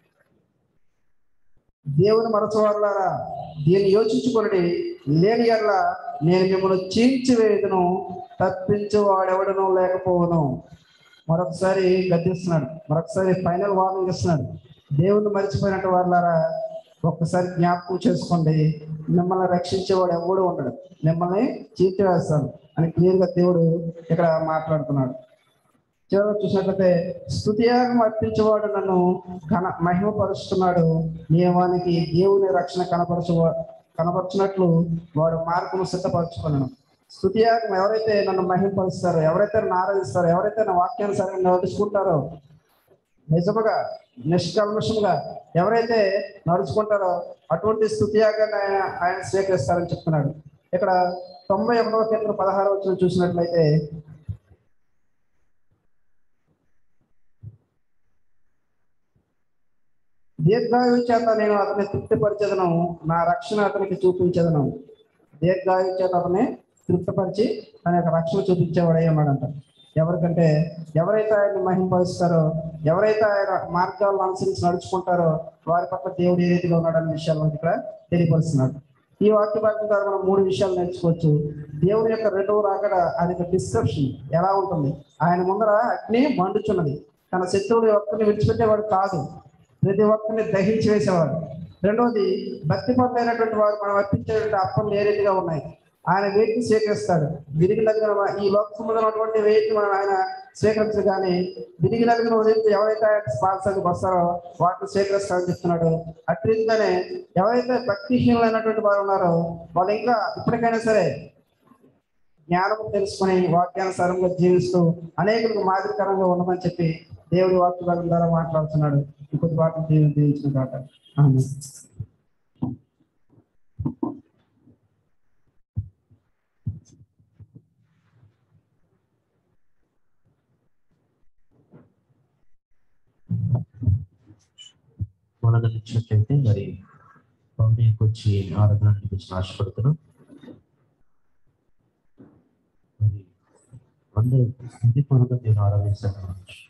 [SPEAKER 3] దేవుని మరచవారులారా దీన్ని యోచించుకొనడి లేని ఎడల నేను మిమ్మల్ని చీల్చి వేయదును తప్పించు వాడెవడను లేకపోవను మరొకసారి గద్దిస్తున్నాడు మరొకసారి ఫైనల్ వార్నింగ్ ఇస్తున్నాడు దేవుని మర్చిపోయినట్టు వాళ్ళారా ఒక్కసారి జ్ఞాపకం చేసుకోండి మిమ్మల్ని రక్షించేవాడు ఎవడు ఉండడు మిమ్మల్ని చీల్చివేస్తాడు అని క్లియర్గా దేవుడు ఇక్కడ మాట్లాడుతున్నాడు చివరిగా చూసినట్లయితే స్తుతియాగం అర్పించేవాడు నన్ను ఘన మహిమపరుస్తున్నాడు నియమానికి దేవుని రక్షణ కనపరచు కనపరచినట్లు వాడు మార్గము సిద్ధపరచుకున్నాను స్తుతియాగం ఎవరైతే నన్ను మహిమపరుస్తారో ఎవరైతే నన్ను ఆరాధిస్తారో ఎవరైతే నా వాక్యానుసారంగా నడుచుకుంటారో నిజముగా నిష్కల్మషంగా ఎవరైతే నడుచుకుంటారో అటువంటి స్థుతియాగాన్ని ఆయన ఆయన స్వీకరిస్తారని చెప్తున్నాడు ఇక్కడ తొంభై ఒకటవ కీర్తన పదహారు వచ్చిన చూసినట్లయితే దీర్ఘాయువు చేత నేను అతన్ని తృప్తిపరిచేదను నా రక్షణ అతనికి చూపించేదను దీర్ఘాయువు చేత అతన్ని తృప్తిపరిచి తన యొక్క రక్షణ చూపించేవాడై ఉన్నాడంట ఎవరికంటే ఎవరైతే ఆయన మహింపరుస్తారో ఎవరైతే ఆయన మార్గాలను అనుసరించి నడుచుకుంటారో వారి పట్ల దేవుడు ఏ రీతిగా ఉన్నాడనే విషయాలు మనకి ఇక్కడ తెలియపరుస్తున్నాడు ఈ వాక్య భాగం ద్వారా మనం మూడు విషయాలు నేర్చుకోవచ్చు దేవుని యొక్క రెండవ రాకడ ఆయన యొక్క డిస్క్రిప్షన్ ఎలా ఉంటుంది ఆయన ముందర అగ్ని మండుచున్నది తన శత్రువులు ఒక్కరిని విడిచిపెట్టేవాడు కాదు ప్రతి ఒక్కరిని దహించి వేసేవాడు రెండవది భక్తి పరులైనటువంటి వారు మనం అర్పించేటువంటి అప్పలు ఏ రీతిగా ఉన్నాయి ఆయన వేటిని స్వీకరిస్తాడు విరిగి నలిగిన వా- ఈ లోక సంబంధమైనటువంటి వేటిని మనం ఆయన స్వీకరించడు కానీ విరిగి నలిగిన ఉదయం ఎవరైతే ఆయన స్పాన్సర్కి వస్తారో వాటిని స్వీకరిస్తారని చెప్తున్నాడు అట్టి రీతిగానే ఎవరైతే భక్తిహీనులైనటువంటి వారు ఉన్నారో వాళ్ళు ఇంకా ఇప్పటికైనా సరే జ్ఞానం తెలుసుకుని వాక్యానుసారంగా జీవిస్తూ అనేకులకు మాదిరికరంగా ఉండమని చెప్పి దేవుడి వాక్య భాగం ద్వారా మాట్లాడుతున్నాడు ఇంకొక వాటిని దేవుని దీవించిన కాక ఆమేన్.
[SPEAKER 1] మొదలనిచ్చినట్లయితే మరి పౌనీకి వచ్చి ఆరాధన గురించి ఆశపడుతున్నాం మరి అందరూ హృదయపూర్వకంగా నేను ఆరాధిస్తాను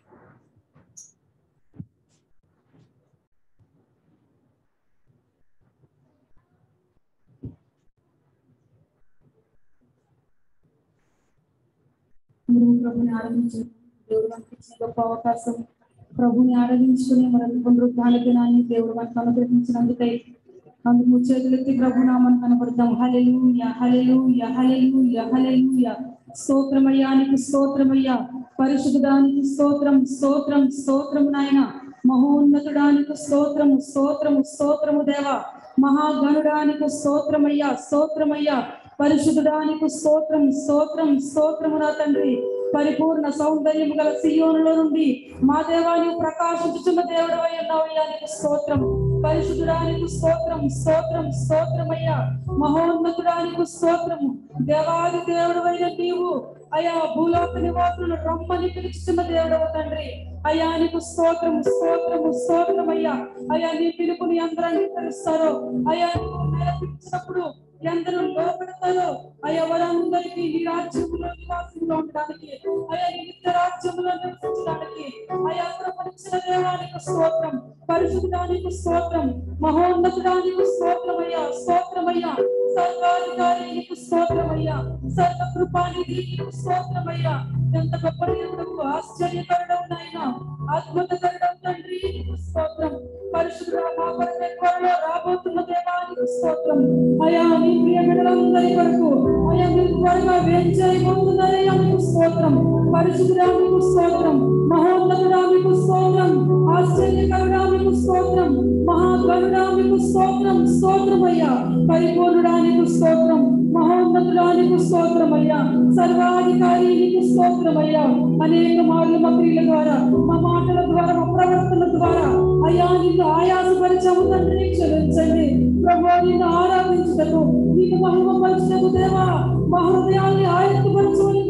[SPEAKER 4] మీరు ప్రభుని ఆరాధించారు దేవుడు మనకి ఇచ్చిన గొప్ప అవకాశం ప్రభుని ఆరాధించుకుని మన పునరుద్ధాన దినాన్ని దేవుడు మనకు అనుగ్రహించినందుకై అందుకు చేతులెత్తి ప్రభు నామని కనబడతాం హలెలు హలెలు హలెలు హలెలు స్తోత్రమయ్యానికి స్తోత్రమయ్యా పరిశుద్ధానికి స్తోత్రం స్తోత్రం స్తోత్రం నాయన మహోన్నతుడానికి స్తోత్రము స్తోత్రము స్తోత్రము దేవ మహాగణుడానికి స్తోత్రమయ్యా స్తోత్రమయ్యా పరిశుద్ధుడానికి స్తోత్రం స్తోత్రం స్తోత్రము నా తండ్రి పరిపూర్ణ సౌందర్యం గల సియోనులో నుండి మా దేవాన్ని ప్రకాశించుచున్న దేవుడు అయి ఉన్నావయ్యా నీకు స్తోత్రం పరిశుద్ధుడానికి స్తోత్రం స్తోత్రం స్తోత్రమయ్యా మహోన్నతుడానికి స్తోత్రము దేవాది దేవుడు అయిన నీవు అయా భూలోక నివాసులను రమ్మని పిలుస్తున్న దేవుడవ తండ్రి అయ్యా నీకు స్తోత్రము స్తోత్రము స్తోత్రమయ్యా అయ్యా నీ పిలుపుని అందరూ అంగీకరిస్తారో అయ్యా నువ్వు నేర్పించినప్పుడు ఎందరూ లోపడతారో అయ్యా వారందరికీ నీ రాజ్యంలో నివాసంలో ఉండడానికి అయ్యా నీ నిత్య రాజ్యంలో నివసించడానికి అయ్యా కృపణించిన దేవానికి స్తోత్రం పరిశుద్ధానికి స్తోత్రం మహోన్నతుడానికి స్తోత్రమయ్యా స్తోత్రమయ్యా సర్వాధికారి నీకు స్తోత్రమయ్యా సర్వ కృపానిధి నీకు స్తోత్రమయ్యా ఎంత గొప్ప దేవుడు ఆశ్చర్యకరుడవు నాయన అద్భుతకరుడవు తండ్రి నీకు స్తోత్రం పరిశుద్ధ మా కొరకై త్వరలో రాబోతున్న దేవానికి స్తోత్రం అయా నీ ప్రియ బిడ్డలందరి వరకు అయా మీరు త్వరగా వేంచేయబోతున్నారయ్యా మీకు స్తోత్రం పరిశుద్ధురామికు స్తోత్రం మహోన్నతురామికు స్తోత్రం ఆశ్చర్యకరుడామికు స్తోత్రం మహాగరుడామికు స్తోత్రం స్తోత్రమయ్యా పరిపూర్ణుడానికి స్తోత్రం మహోన్నతుడానికి స్తోత్రమయ్యా సర్వాధికారి నీకు స్తోత్రమయ్యా అనేక మార్లు మా క్రియల ద్వారా మా మాటల ద్వారా మా ప్రవర్తన ద్వారా అయ్యా నిన్ను ఆయాసపరిచాము తండ్రి క్షమించండి ప్రభు నిన్ను ఆరాధించుటకు నీకు మహిమ పరచుటకు దేవా మా హృదయాన్ని ఆయత్తపరచుకొని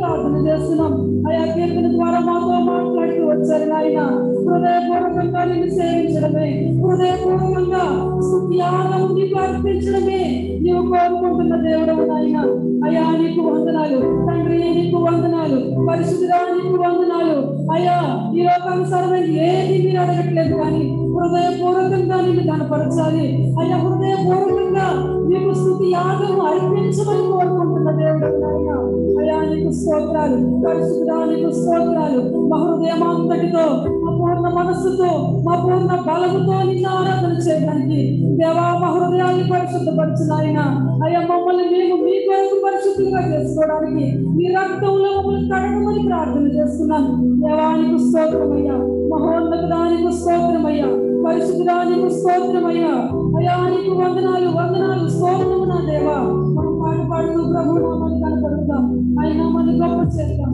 [SPEAKER 4] ప్రార్థన చేస్తున్నాం అయా కీర్తన ద్వారా మాతో మాట్లాడుతూ వచ్చారు నాయన హృదయపూర్వకంగా నిన్ను సేవించడమే హృదయపూర్వకంగా స్థుతియాగం నీకు అర్పించడమే నీవు కోరుకుంటున్న దేవుడవు నాయన అయా నీకు వందనాలు తండ్రి నీకు వందనాలు పరిశుద్ధుడా నీకు వందనాలు అయా ఈ లోకానుసారమైన ఏది మీరు అడగట్లేదు కానీ హృదయపూర్వకంగా నిన్ను కనపరచాలి అయ్యా హృదయపూర్వకంగా నీకు స్థుతి యాగం అర్పించమని కోరుకుంటున్న దేవుడు నాయన అయ్యా నీకు స్తోత్రాలు పరిశుద్ధుడా నీకు స్తోత్రాలు మా హృదయమంతటితో మా పూర్ణ మనస్సుతో మా పూర్ణ బలముతో నిన్ను ఆరాధన చేయడానికి దేవా మా హృదయాన్ని పరిశుద్ధపరచునాయన అయ్యా మమ్మల్ని మేము మీ కొరకు పరిశుద్ధంగా చేసుకోవడానికి మీ రక్తంలో మమ్మల్ని కడగమని ప్రార్థన చేస్తున్నాను దేవానికి స్తోత్రమయ్యా మహోన్నతదానికి స్తోత్రమయ్యా పరిశుద్ధానికి స్తోత్రమయ్యా అయ్యా నీకు వందనాలు వందనాలు స్తోత్రము నా దేవా మనం పాట పాడుతూ ప్రభు నామాన్ని కనపడుతాం ఆయన మన గొప్ప చేద్దాం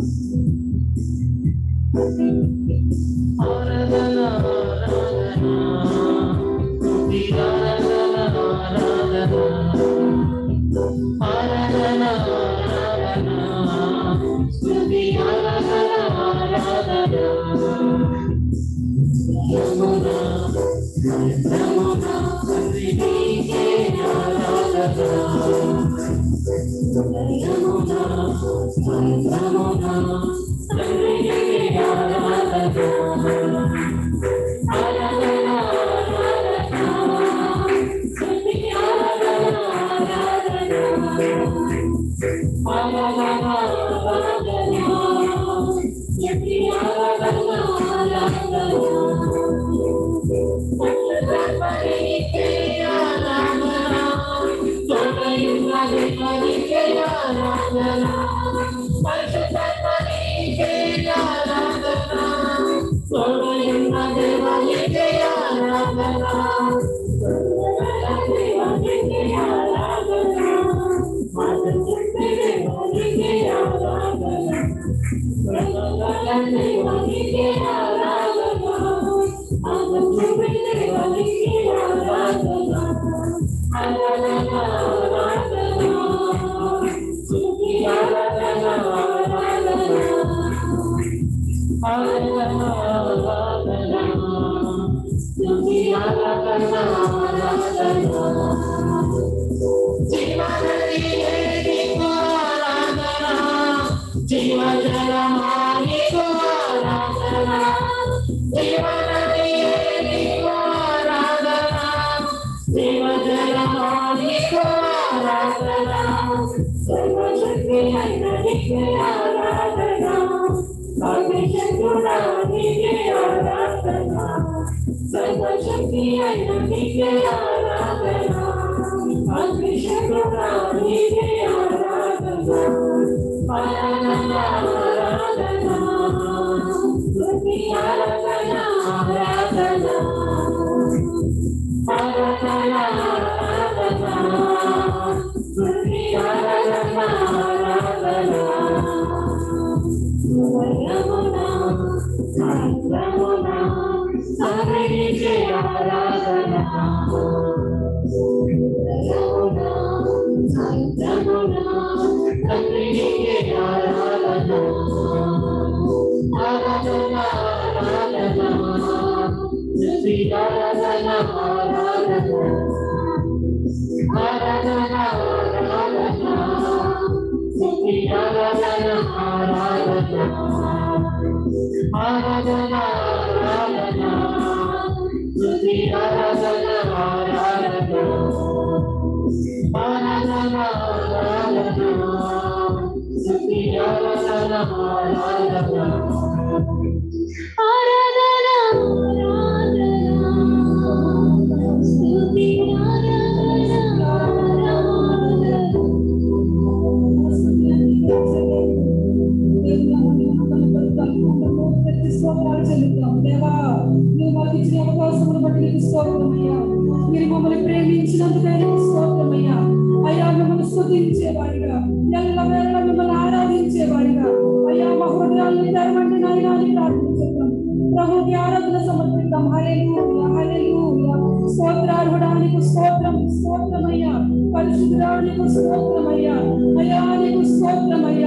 [SPEAKER 4] మీరు మమ్మల్ని ప్రేమించినందుకే స్తోత్రమయ్యా అయ్యా మిమ్మల్ని స్తుతించేవాడిగా ఎల్లవేళ మిమ్మల్ని ఆరాధించేవాడిగా అయ్యా మా హృదయాలను తెరవండి నాయనా అని ప్రార్థించుతాం ప్రభుకి ఆరాధన సమర్పిద్దాం హల్లెలూయా హల్లెలూయా స్తోత్రార్హుడానికి స్తోత్రం స్తోత్రమయ్యా పరిశుద్ధానికి స్తోత్రమయ్యా అయ్యా నీకు స్తోత్రమయ్యా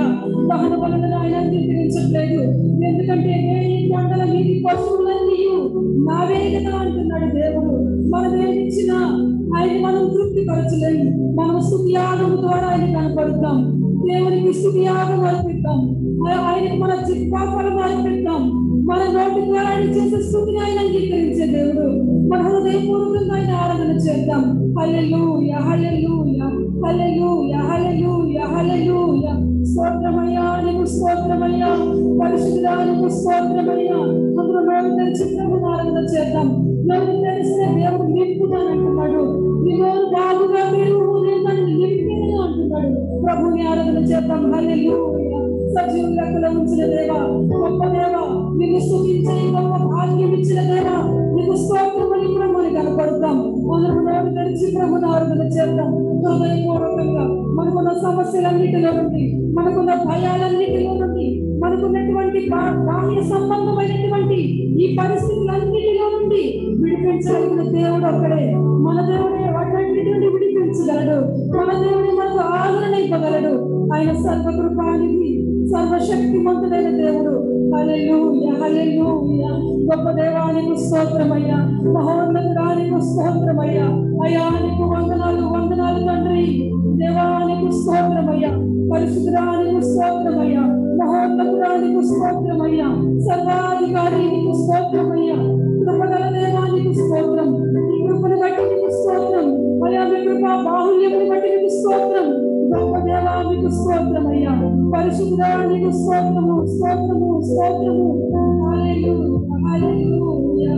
[SPEAKER 4] దహన బలులను ఆయన అంగీకరించట్లేదు ఎందుకంటే నేను ఈ కొండల మీది పశువులన్నీ నావే కదా అంటున్నాడు దేవుడు మనం ఏమిచ్చినా ఆయన మనం తృప్తి పరచలేము మనం స్థుతియాగం ద్వారా ఆయన కనపడతాం దేవునికి స్థుతియాగం అర్పిద్దాం ఆ- ఆయనకు మన చిత్తాఫలం అర్పిద్దాం మన నోటి ద్వారా ఆయన చేసే స్థుతిని ఆయన అంగీకరించే దేవుడు మన హృదయపూర్వకంగా ఆయన ఆరాధన చేద్దాం హల్లెలూయా హల్లెలూయా హల్లెలూయా హల్లెలూయా హల్లెలూయా స్తోత్రమయ్యా నీకు స్తోత్రమయ్యా పరిశుద్ధుడా నీకు స్తోత్రమయ్యా అందరూ నోరు తెరిచి ప్రభుని ఆరాధన చేద్దాం నోరు తెరిస్తే దేవుడు నింపుతానంటున్నాడు నీ నోరు బాగుగా మీరు నేను నన్ను నింపిను అంటున్నాడు ప్రభుని ఆరాధన చేద్దాం హల్లెలూయా సజీవ లెక్కలో ఉంచిన దేవా గొప్ప దేవా నిన్ను స్థుతించే ఈ గొప్ప భాగ్యం ఇచ్చిన దేవా నీకు స్తోత్రమని ప్రభుని కనపడతాం అందరూ నోరు తెరిచి ప్రభుని ఆరాధన చేద్దాం హృదయపూర్వకంగా మనకున్న సమస్యలన్నిటిలో నుండి మనకున్న భయాలన్నిటిలో నుండి మనకున్నటువంటి బా- బాహ్య సంబంధమైనటువంటి ఈ పరిస్థితులన్నిటిలో నుండి విడిపించగలిగిన దేవుడు ఒక్కడే మన దేవుడే వాటన్నిటి నుండి విడిపించగలడు మన దేవుడే మనకు ఆదరణ ఇవ్వగలడు ఆయన సర్వకృపానికి సర్వశక్తిమంతుడైన దేవుడు హల్లెలూయా హల్లెలూయా గొప్ప దేవానికి స్తోత్రమయ్యా మహోన్నతుడానికి స్తోత్రమయ్యా అయానికి వందనాలు వందనాలు తండ్రి దేవానికి స్తోత్రమయ్యా పరిశుద్ధానికి స్తోత్రమయ్యా మహోన్నతుడానికి స్తోత్రమయ్యా సర్వాధికారి నీకు స్తోత్రమయ్యా కృపగల దేవానికి స్తోత్రం నీ కృపను బట్టి నీకు స్తోత్రం అయా మీ కృప బాహుల్యముని బట్టి నీకు స్తోత్రం గొప్ప దేవానికి స్తోత్రమయ్యా పరిశుద్ధానికి స్తోత్రము స్తోత్రము స్తోత్రము హల్లెలూయా హల్లెలూయా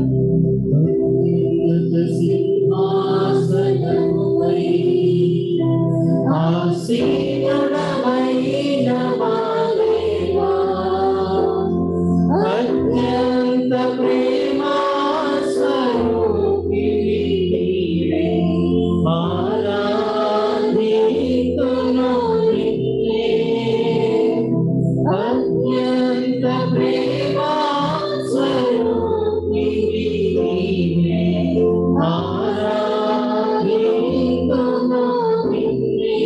[SPEAKER 5] అత్యంత ప్రేమా స్వరూపిణి నీవే ఆరాధితును నిన్నే అత్యంత ప్రేమా స్వరూపిణి నీవే ఆరాధితును నిన్నే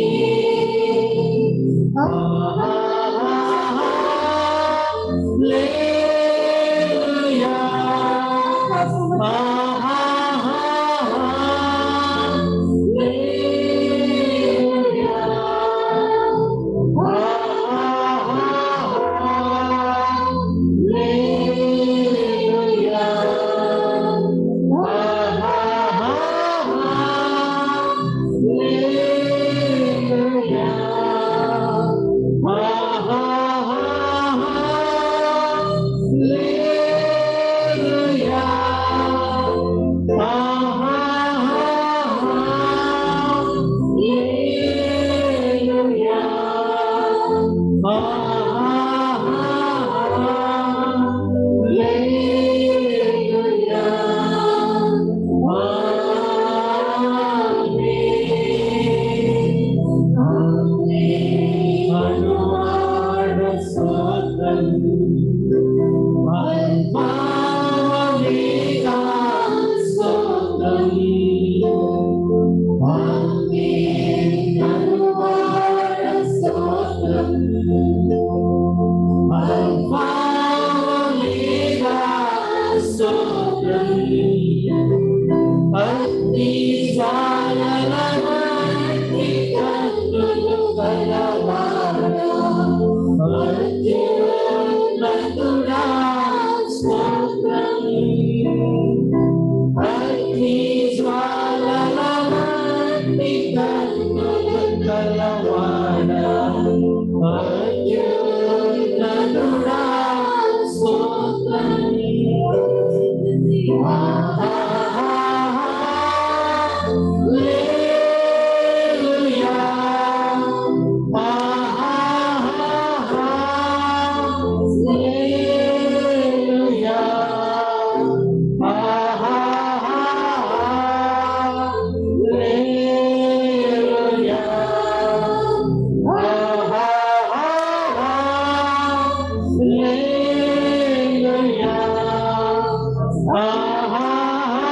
[SPEAKER 5] Ah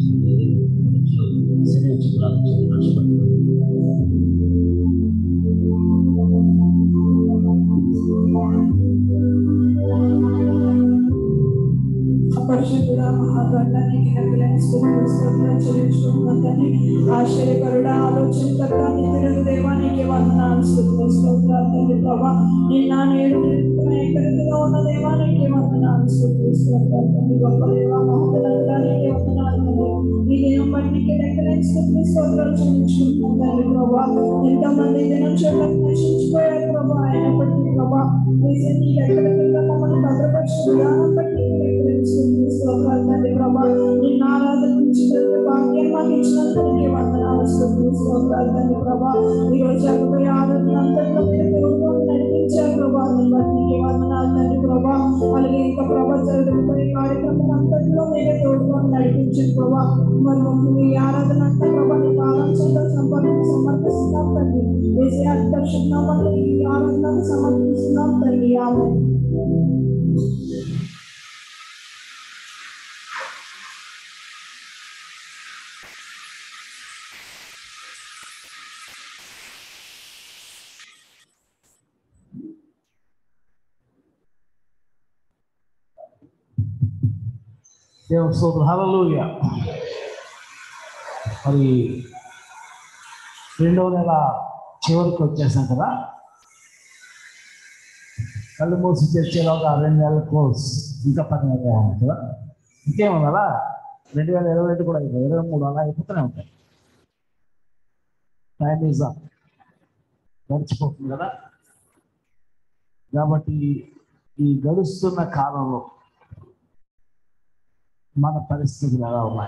[SPEAKER 1] శరీరం ప్రార్థించండి నష్టపడుతున్నాం
[SPEAKER 4] పరిశుద్ధుడ మహాగణానికి నగలని స్తోత్రం చెల్లించుకుంటున్నాం తండ్రి ఆశ్చర్యకరుడ ఆలోచనకర్త నిధులకు దేవానికి వందనాలు స్తుతులు స్తోత్రాలు తండ్రి ప్రభా నిన్న నేడు నిరంతరం ఏకరీతిగా ఉన్న దేవానికి వందనాలు స్తుతులు స్తోత్రాలు తండ్రి గొప్ప దేవ మహోదనానికి వందనాలు తండ్రి ఈ దినం బట్టి నీకు లెక్కలేని స్తుతులు స్తోత్రాలు చెల్లించుకుంటున్నాం తండ్రి ప్రభా ఎంతో మంది దినం చూడడానికి నశించిపోయారు ప్రభా అయినప్పటికీ ప్రభా వేసే నీ లెక్కల కింద మమ్మల్ని భద్రపరిచిన విధానం బట్టి నీకు లెక్కలేని స్తుతులు స్తోత్రాలు తండ్రి ప్రభా నిన్న ఆరాధించినందుకు భాగ్యం మాకు ఇచ్చినందుకు నీకు వందనాలు స్తుతులు స్తోత్రాలు తండ్రి ప్రభా ఈ రోజు జరగబోయే ఆరాధన అంతట్లో మీరు తోడుగా నడిపించారు ప్రభా దాన్ని బట్టి నీకు వందనాలు తండ్రి ప్రభా అలాగే ఇంకా ప్రభా జరగబోయే కార్యక్రమం అంతట్లో మీరే తోడుగా నడిపించారు ప్రభా మరి మమ్మల్ని ఈ ఆరాధన అంతా ప్రభా నీ పాదాంశంలో సంపర్క సమర్పిస్తున్నాం తండ్రి వేసే పరిశుద్ధనామని ఈ ఆరాధన సమర్పిస్తున్నాం తండ్రి ఆమె
[SPEAKER 6] దేవుని స్తోత్రం హల్లెలూయా మరి రెండవ నెల చివరికి వచ్చేసాం కదా కళ్ళు మూసి తెచ్చేలోగా రెండు నెలల కోర్స్ ఇంకా పది నెలలు ఉంది కదా ఇంకేమన్నా రెండు వేల ఇరవై రెండు కూడా అయిపోయి ఇరవై మూడు అలా అయిపోతూనే ఉంటాయి టైం ఈజ్ అప్ గడిచిపోతుంది కదా కాబట్టి ఈ గడుస్తున్న కాలంలో మన పరిస్థితులు ఎలా ఉన్నాయి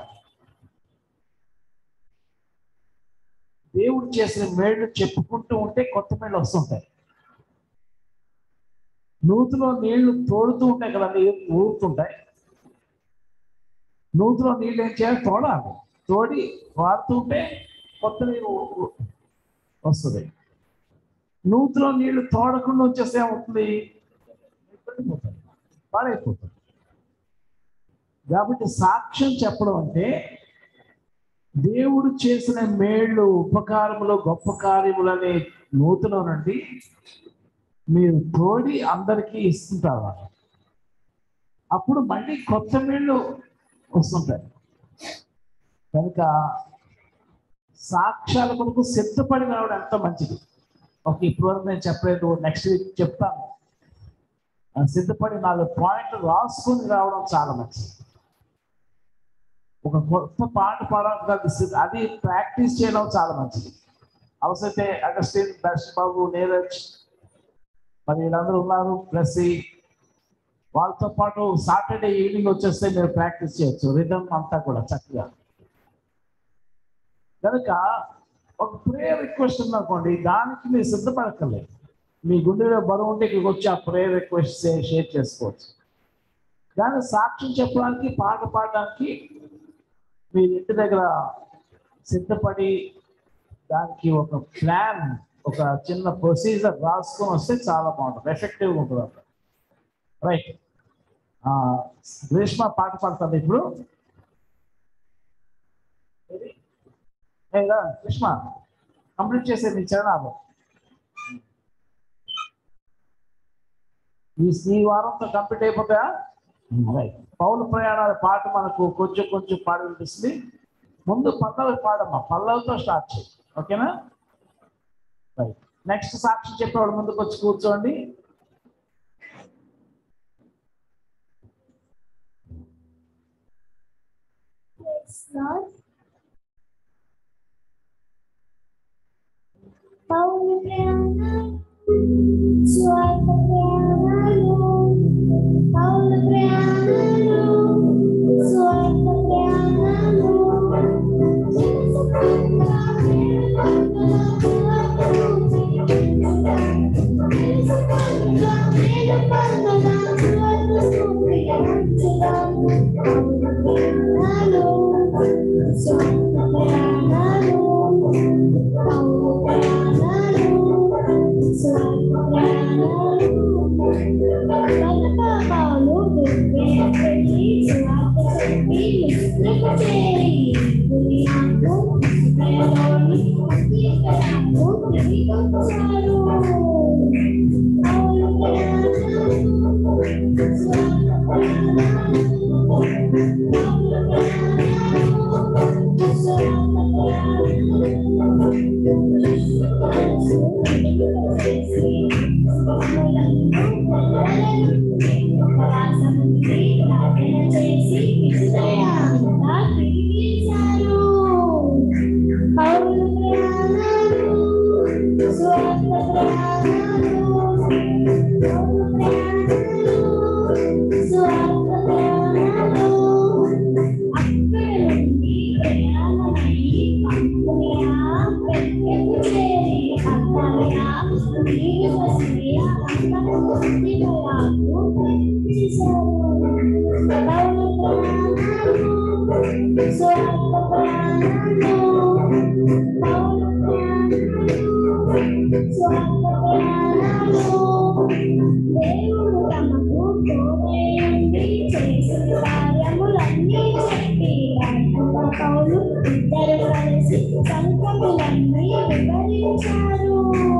[SPEAKER 6] దేవుడు చేసిన మేళ్ళు చెప్పుకుంటూ ఉంటే కొత్త మేళ్ళు వస్తుంటాయి నూతిలో నీళ్లు తోడుతూ ఉంటాయి కదా నీళ్ళు ఊరుతుంటాయి నూతిలో నీళ్ళు ఏం చేయాలి తోడాలి తోడి వాడుతూ ఉంటే కొత్త నీళ్ళు ఊ- ఊ- వస్తుంది నూతిలో నీళ్లు తోడకుండా వచ్చేస్తే ఏమవుతుంది పడిపోతుంది పాడైపోతుంది కాబట్టి సాక్ష్యం చెప్పడం అంటే దేవుడు చేసిన మేళ్ళు ఉపకారములు గొప్ప కార్యములనే నూతన నుండి మీరు తోడి అందరికీ ఇస్తుంటారు అప్పుడు మళ్ళీ కొత్త మేళ్ళు వస్తుంటాయి కనుక సాక్ష్యాల కొరకు సిద్ధపడి రావడం ఎంత మంచిది ఓకే ఇప్పుడు వరకు నేను చెప్పలేదు నెక్స్ట్ వీక్ చెప్తాను ఆ సిద్ధపడి నాలుగు పాయింట్లు రాసుకొని రావడం చాలా మంచిది ఒక కొత్త పాట పాడడం కాదు, సి- అది ప్రాక్టీస్ చేయడం చాలా మంచిది అవసరమైతే అగస్టిన్ దర్శన్ బాబు నీరజ్ మరి వీళ్ళందరూ ఉన్నారు ప్లస్ ఈ వాళ్ళతో పాటు సాటర్డే ఈవినింగ్ వచ్చేస్తే మీరు ప్రాక్టీస్ చేయొచ్చు రిధమ్ అంతా కూడా చక్కగా కనుక ఒక ప్రేయర్ రిక్వెస్ట్ ఉందనుకోండి దానికి మీరు సిద్ధపడక్కర్లేదు మీ గుండెలో బరువు ఉంటే ఇక్కడికి వచ్చి ఆ ప్రేయర్ రిక్వెస్ట్ షేర్ చేసుకోవచ్చు కానీ సాక్ష్యం చెప్పడానికి పాట పాడడానికి మీరు ఇంటి దగ్గర సిద్ధపడి దానికి ఒక ప్లాన్ ఒక చిన్న ప్రొసీజర్ రాసుకొని వస్తే చాలా బాగుంటుంది ఎఫెక్టివ్గా ఉంటుంది అక్కడ రైట్ గ్రీష్మ పాట పాడుతుంది ఇప్పుడు ఏది? ఏ రా, గ్రీష్మ కంప్లీట్ చేసే మీ చరణాలు ఈ ఈ వారంతో కంప్లీట్ అయిపోతాయా రైట్ పౌలు ప్రయాణాల పాట మనకు కొంచెం కొంచెం పాట వినిపిస్తుంది ముందు పల్లవి పాడమ్మా పల్లవితో స్టార్ట్ చేయి ఓకేనా రైట్ నెక్స్ట్ సాక్షి చెప్పేవాడు ముందుకు వచ్చి కూర్చోండి
[SPEAKER 7] Paulo Preana, suatu Preana, Paulo Preana, suatu Preana, Paulo, bebê, feliz, suave, filho, não దేవుడు తమకు తోడేయండి చేసిన కార్యములన్నీ చెప్పి పౌలు ఇద్దరు కలిసి సంగతులన్నీ వివరించారు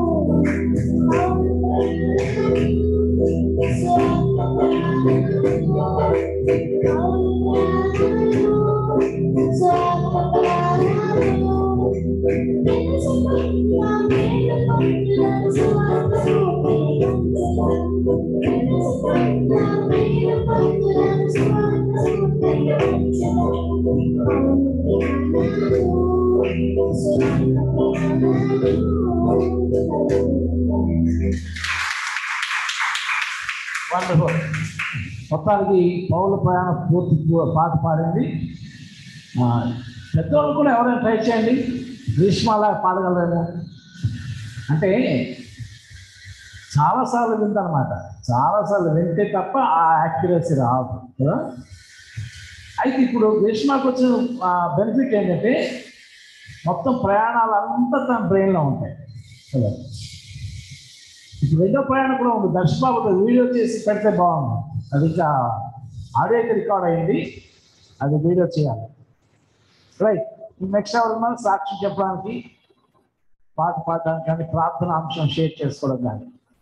[SPEAKER 6] వండర్ఫుల్ మొత్తానికి పౌల ప్రయాణ పూర్తి పూ- పాట పాడింది ఆ, పెద్దవాళ్ళు కూడా ఎవరైనా ట్రై చేయండి గ్రీష్మలా పాడగలరేమో అంటే చాలాసార్లు విందనమాట చాలాసార్లు వింటే తప్ప ఆ యాక్యురసీ రాదు కదా అయితే ఇప్పుడు గ్రీష్మకు వచ్చిన బెనిఫిట్ ఏంటంటే మొత్తం ప్రయాణాలు అంతా తన బ్రెయిన్లో ఉంటాయి కదా ఇప్పుడు రెండో ప్రయాణం కూడా ఉంది దర్శబాబుతో వీడియో చేసి పెడితే బాగుంది అది ఇంకా ఆడియో అయితే రికార్డ్ అయింది అది వీడియో చేయాలి రైట్ నెక్స్ట్ ఎవరన్నా సాక్షి చెప్పడానికి పాట పాడడానికి కానీ ప్రార్థన అంశం షేర్ చేసుకోవడం కానీ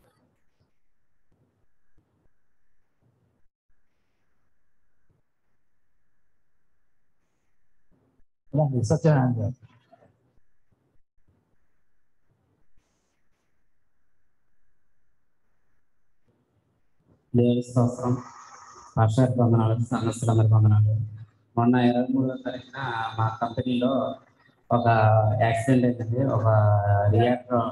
[SPEAKER 6] రండి, సత్యనారాయణ గారు
[SPEAKER 8] దేవుడి స్తోత్రం వర్షానికి వందనాలు సంవత్సరాలకు వందనాలు మొన్న ఇరవై మూడో తారీఖున మా కంపెనీలో ఒక యాక్సిడెంట్ అయింది ఒక రియాక్టర్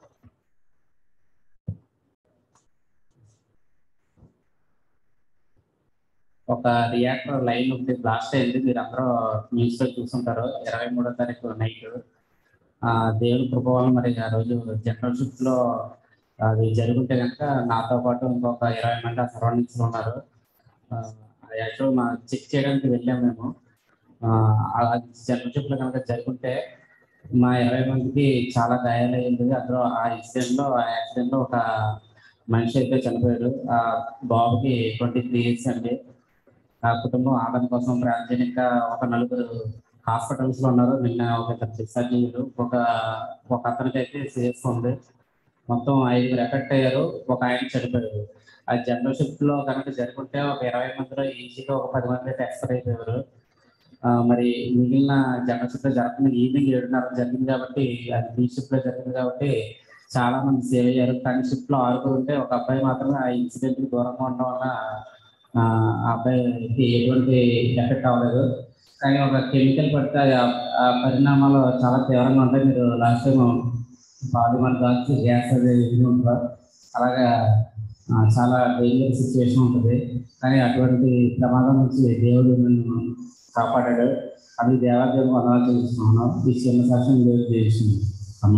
[SPEAKER 8] ఒక రియాక్టర్ లైన్ ఒకటి బ్లాస్ట్ అయింది మీరు అందరూ న్యూస్ లో చూసుంటారు ఇరవై మూడో తారీఖు నైట్ దేవుడి కృప వల్ల మరి ఆ రోజు జనరల్ షిఫ్ట్ లో అది జరుగుంటే కనుక నాతో పాటు ఇంకొక ఇరవై మంది ఆ సరౌండింగ్స్ లో ఉన్నారు యాక్చువల్ మా చెక్ చేయడానికి వెళ్ళాము మేము జనరల్ షిఫ్ట్ లో కనుక జరుగుంటే మా ఇరవై మందికి చాలా గాయాలయ్యింది అందులో ఆ ఇన్సిడెంట్ లో ఆ యాక్సిడెంట్ లో ఒక మనిషి అయితే చనిపోయాడు ఆ బాబుకి ట్వంటీ త్రీ ఇయర్స్ అండి ఆ కుటుంబం ఆదరణ కోసం ప్రార్థన ఇంకా ఒక నలుగురు హాస్పిటల్స్ లో ఉన్నారు నిన్న ఒక ఇద్దరు డిశ్చార్జ్ అయ్యారు ఒక ఒక అతనికి అయితే సీరియస్ ఉంది మొత్తం ఐదుగురు ఎఫెక్ట్ అయ్యారు ఒక ఆయన చనిపోయారు ఆ జనరల్ షిఫ్ట్ లో కనుక జరుగుంటే ఒక ఇరవై మందిలో ఈజీగా ఒక పది మంది అయితే ఎక్స్పైర్ అయిపోయారు ఆ, మరి మిగిలిన జనరల్ షిఫ్ట్ లో జరుగుతున్న ఈవినింగ్ ఏడున్నర జరిగింది కాబట్టి అది బీ షిఫ్ట్ లో జరిగింది కాబట్టి చాలా మంది సేవ్ అయ్యారు కానీ షిఫ్ట్ లో ఆరుగురు ఉంటే ఒక అబ్బాయి మాత్రమే ఆ ఇన్సిడెంట్ కి దూరంగా ఉండడం వల్ల ఆ ఆ అబ్బాయికి ఎటువంటి ఎఫెక్ట్ అవ్వలేదు కానీ ఒక కెమికల్ పడితే ఆ- ఆ పరిణామాలు చాలా తీవ్రంగా ఉంటాయి మీరు లాస్ట్ టైం పాలిమర్ కాల్చి గ్యాస్ అది ఇది ఉంటారు అలాగా ఆ, చాలా డేంజర్ సిచ్యువేషన్ ఉంటుంది కానీ అటువంటి ప్రమాదం నుంచి దేవుడు నన్ను కాపాడాడు అది దేవాదేవం వందనాలు తెలుస్తున్నాను ఈ చిన్న సాక్ష్యం దేవుడు చేసింది ఆమె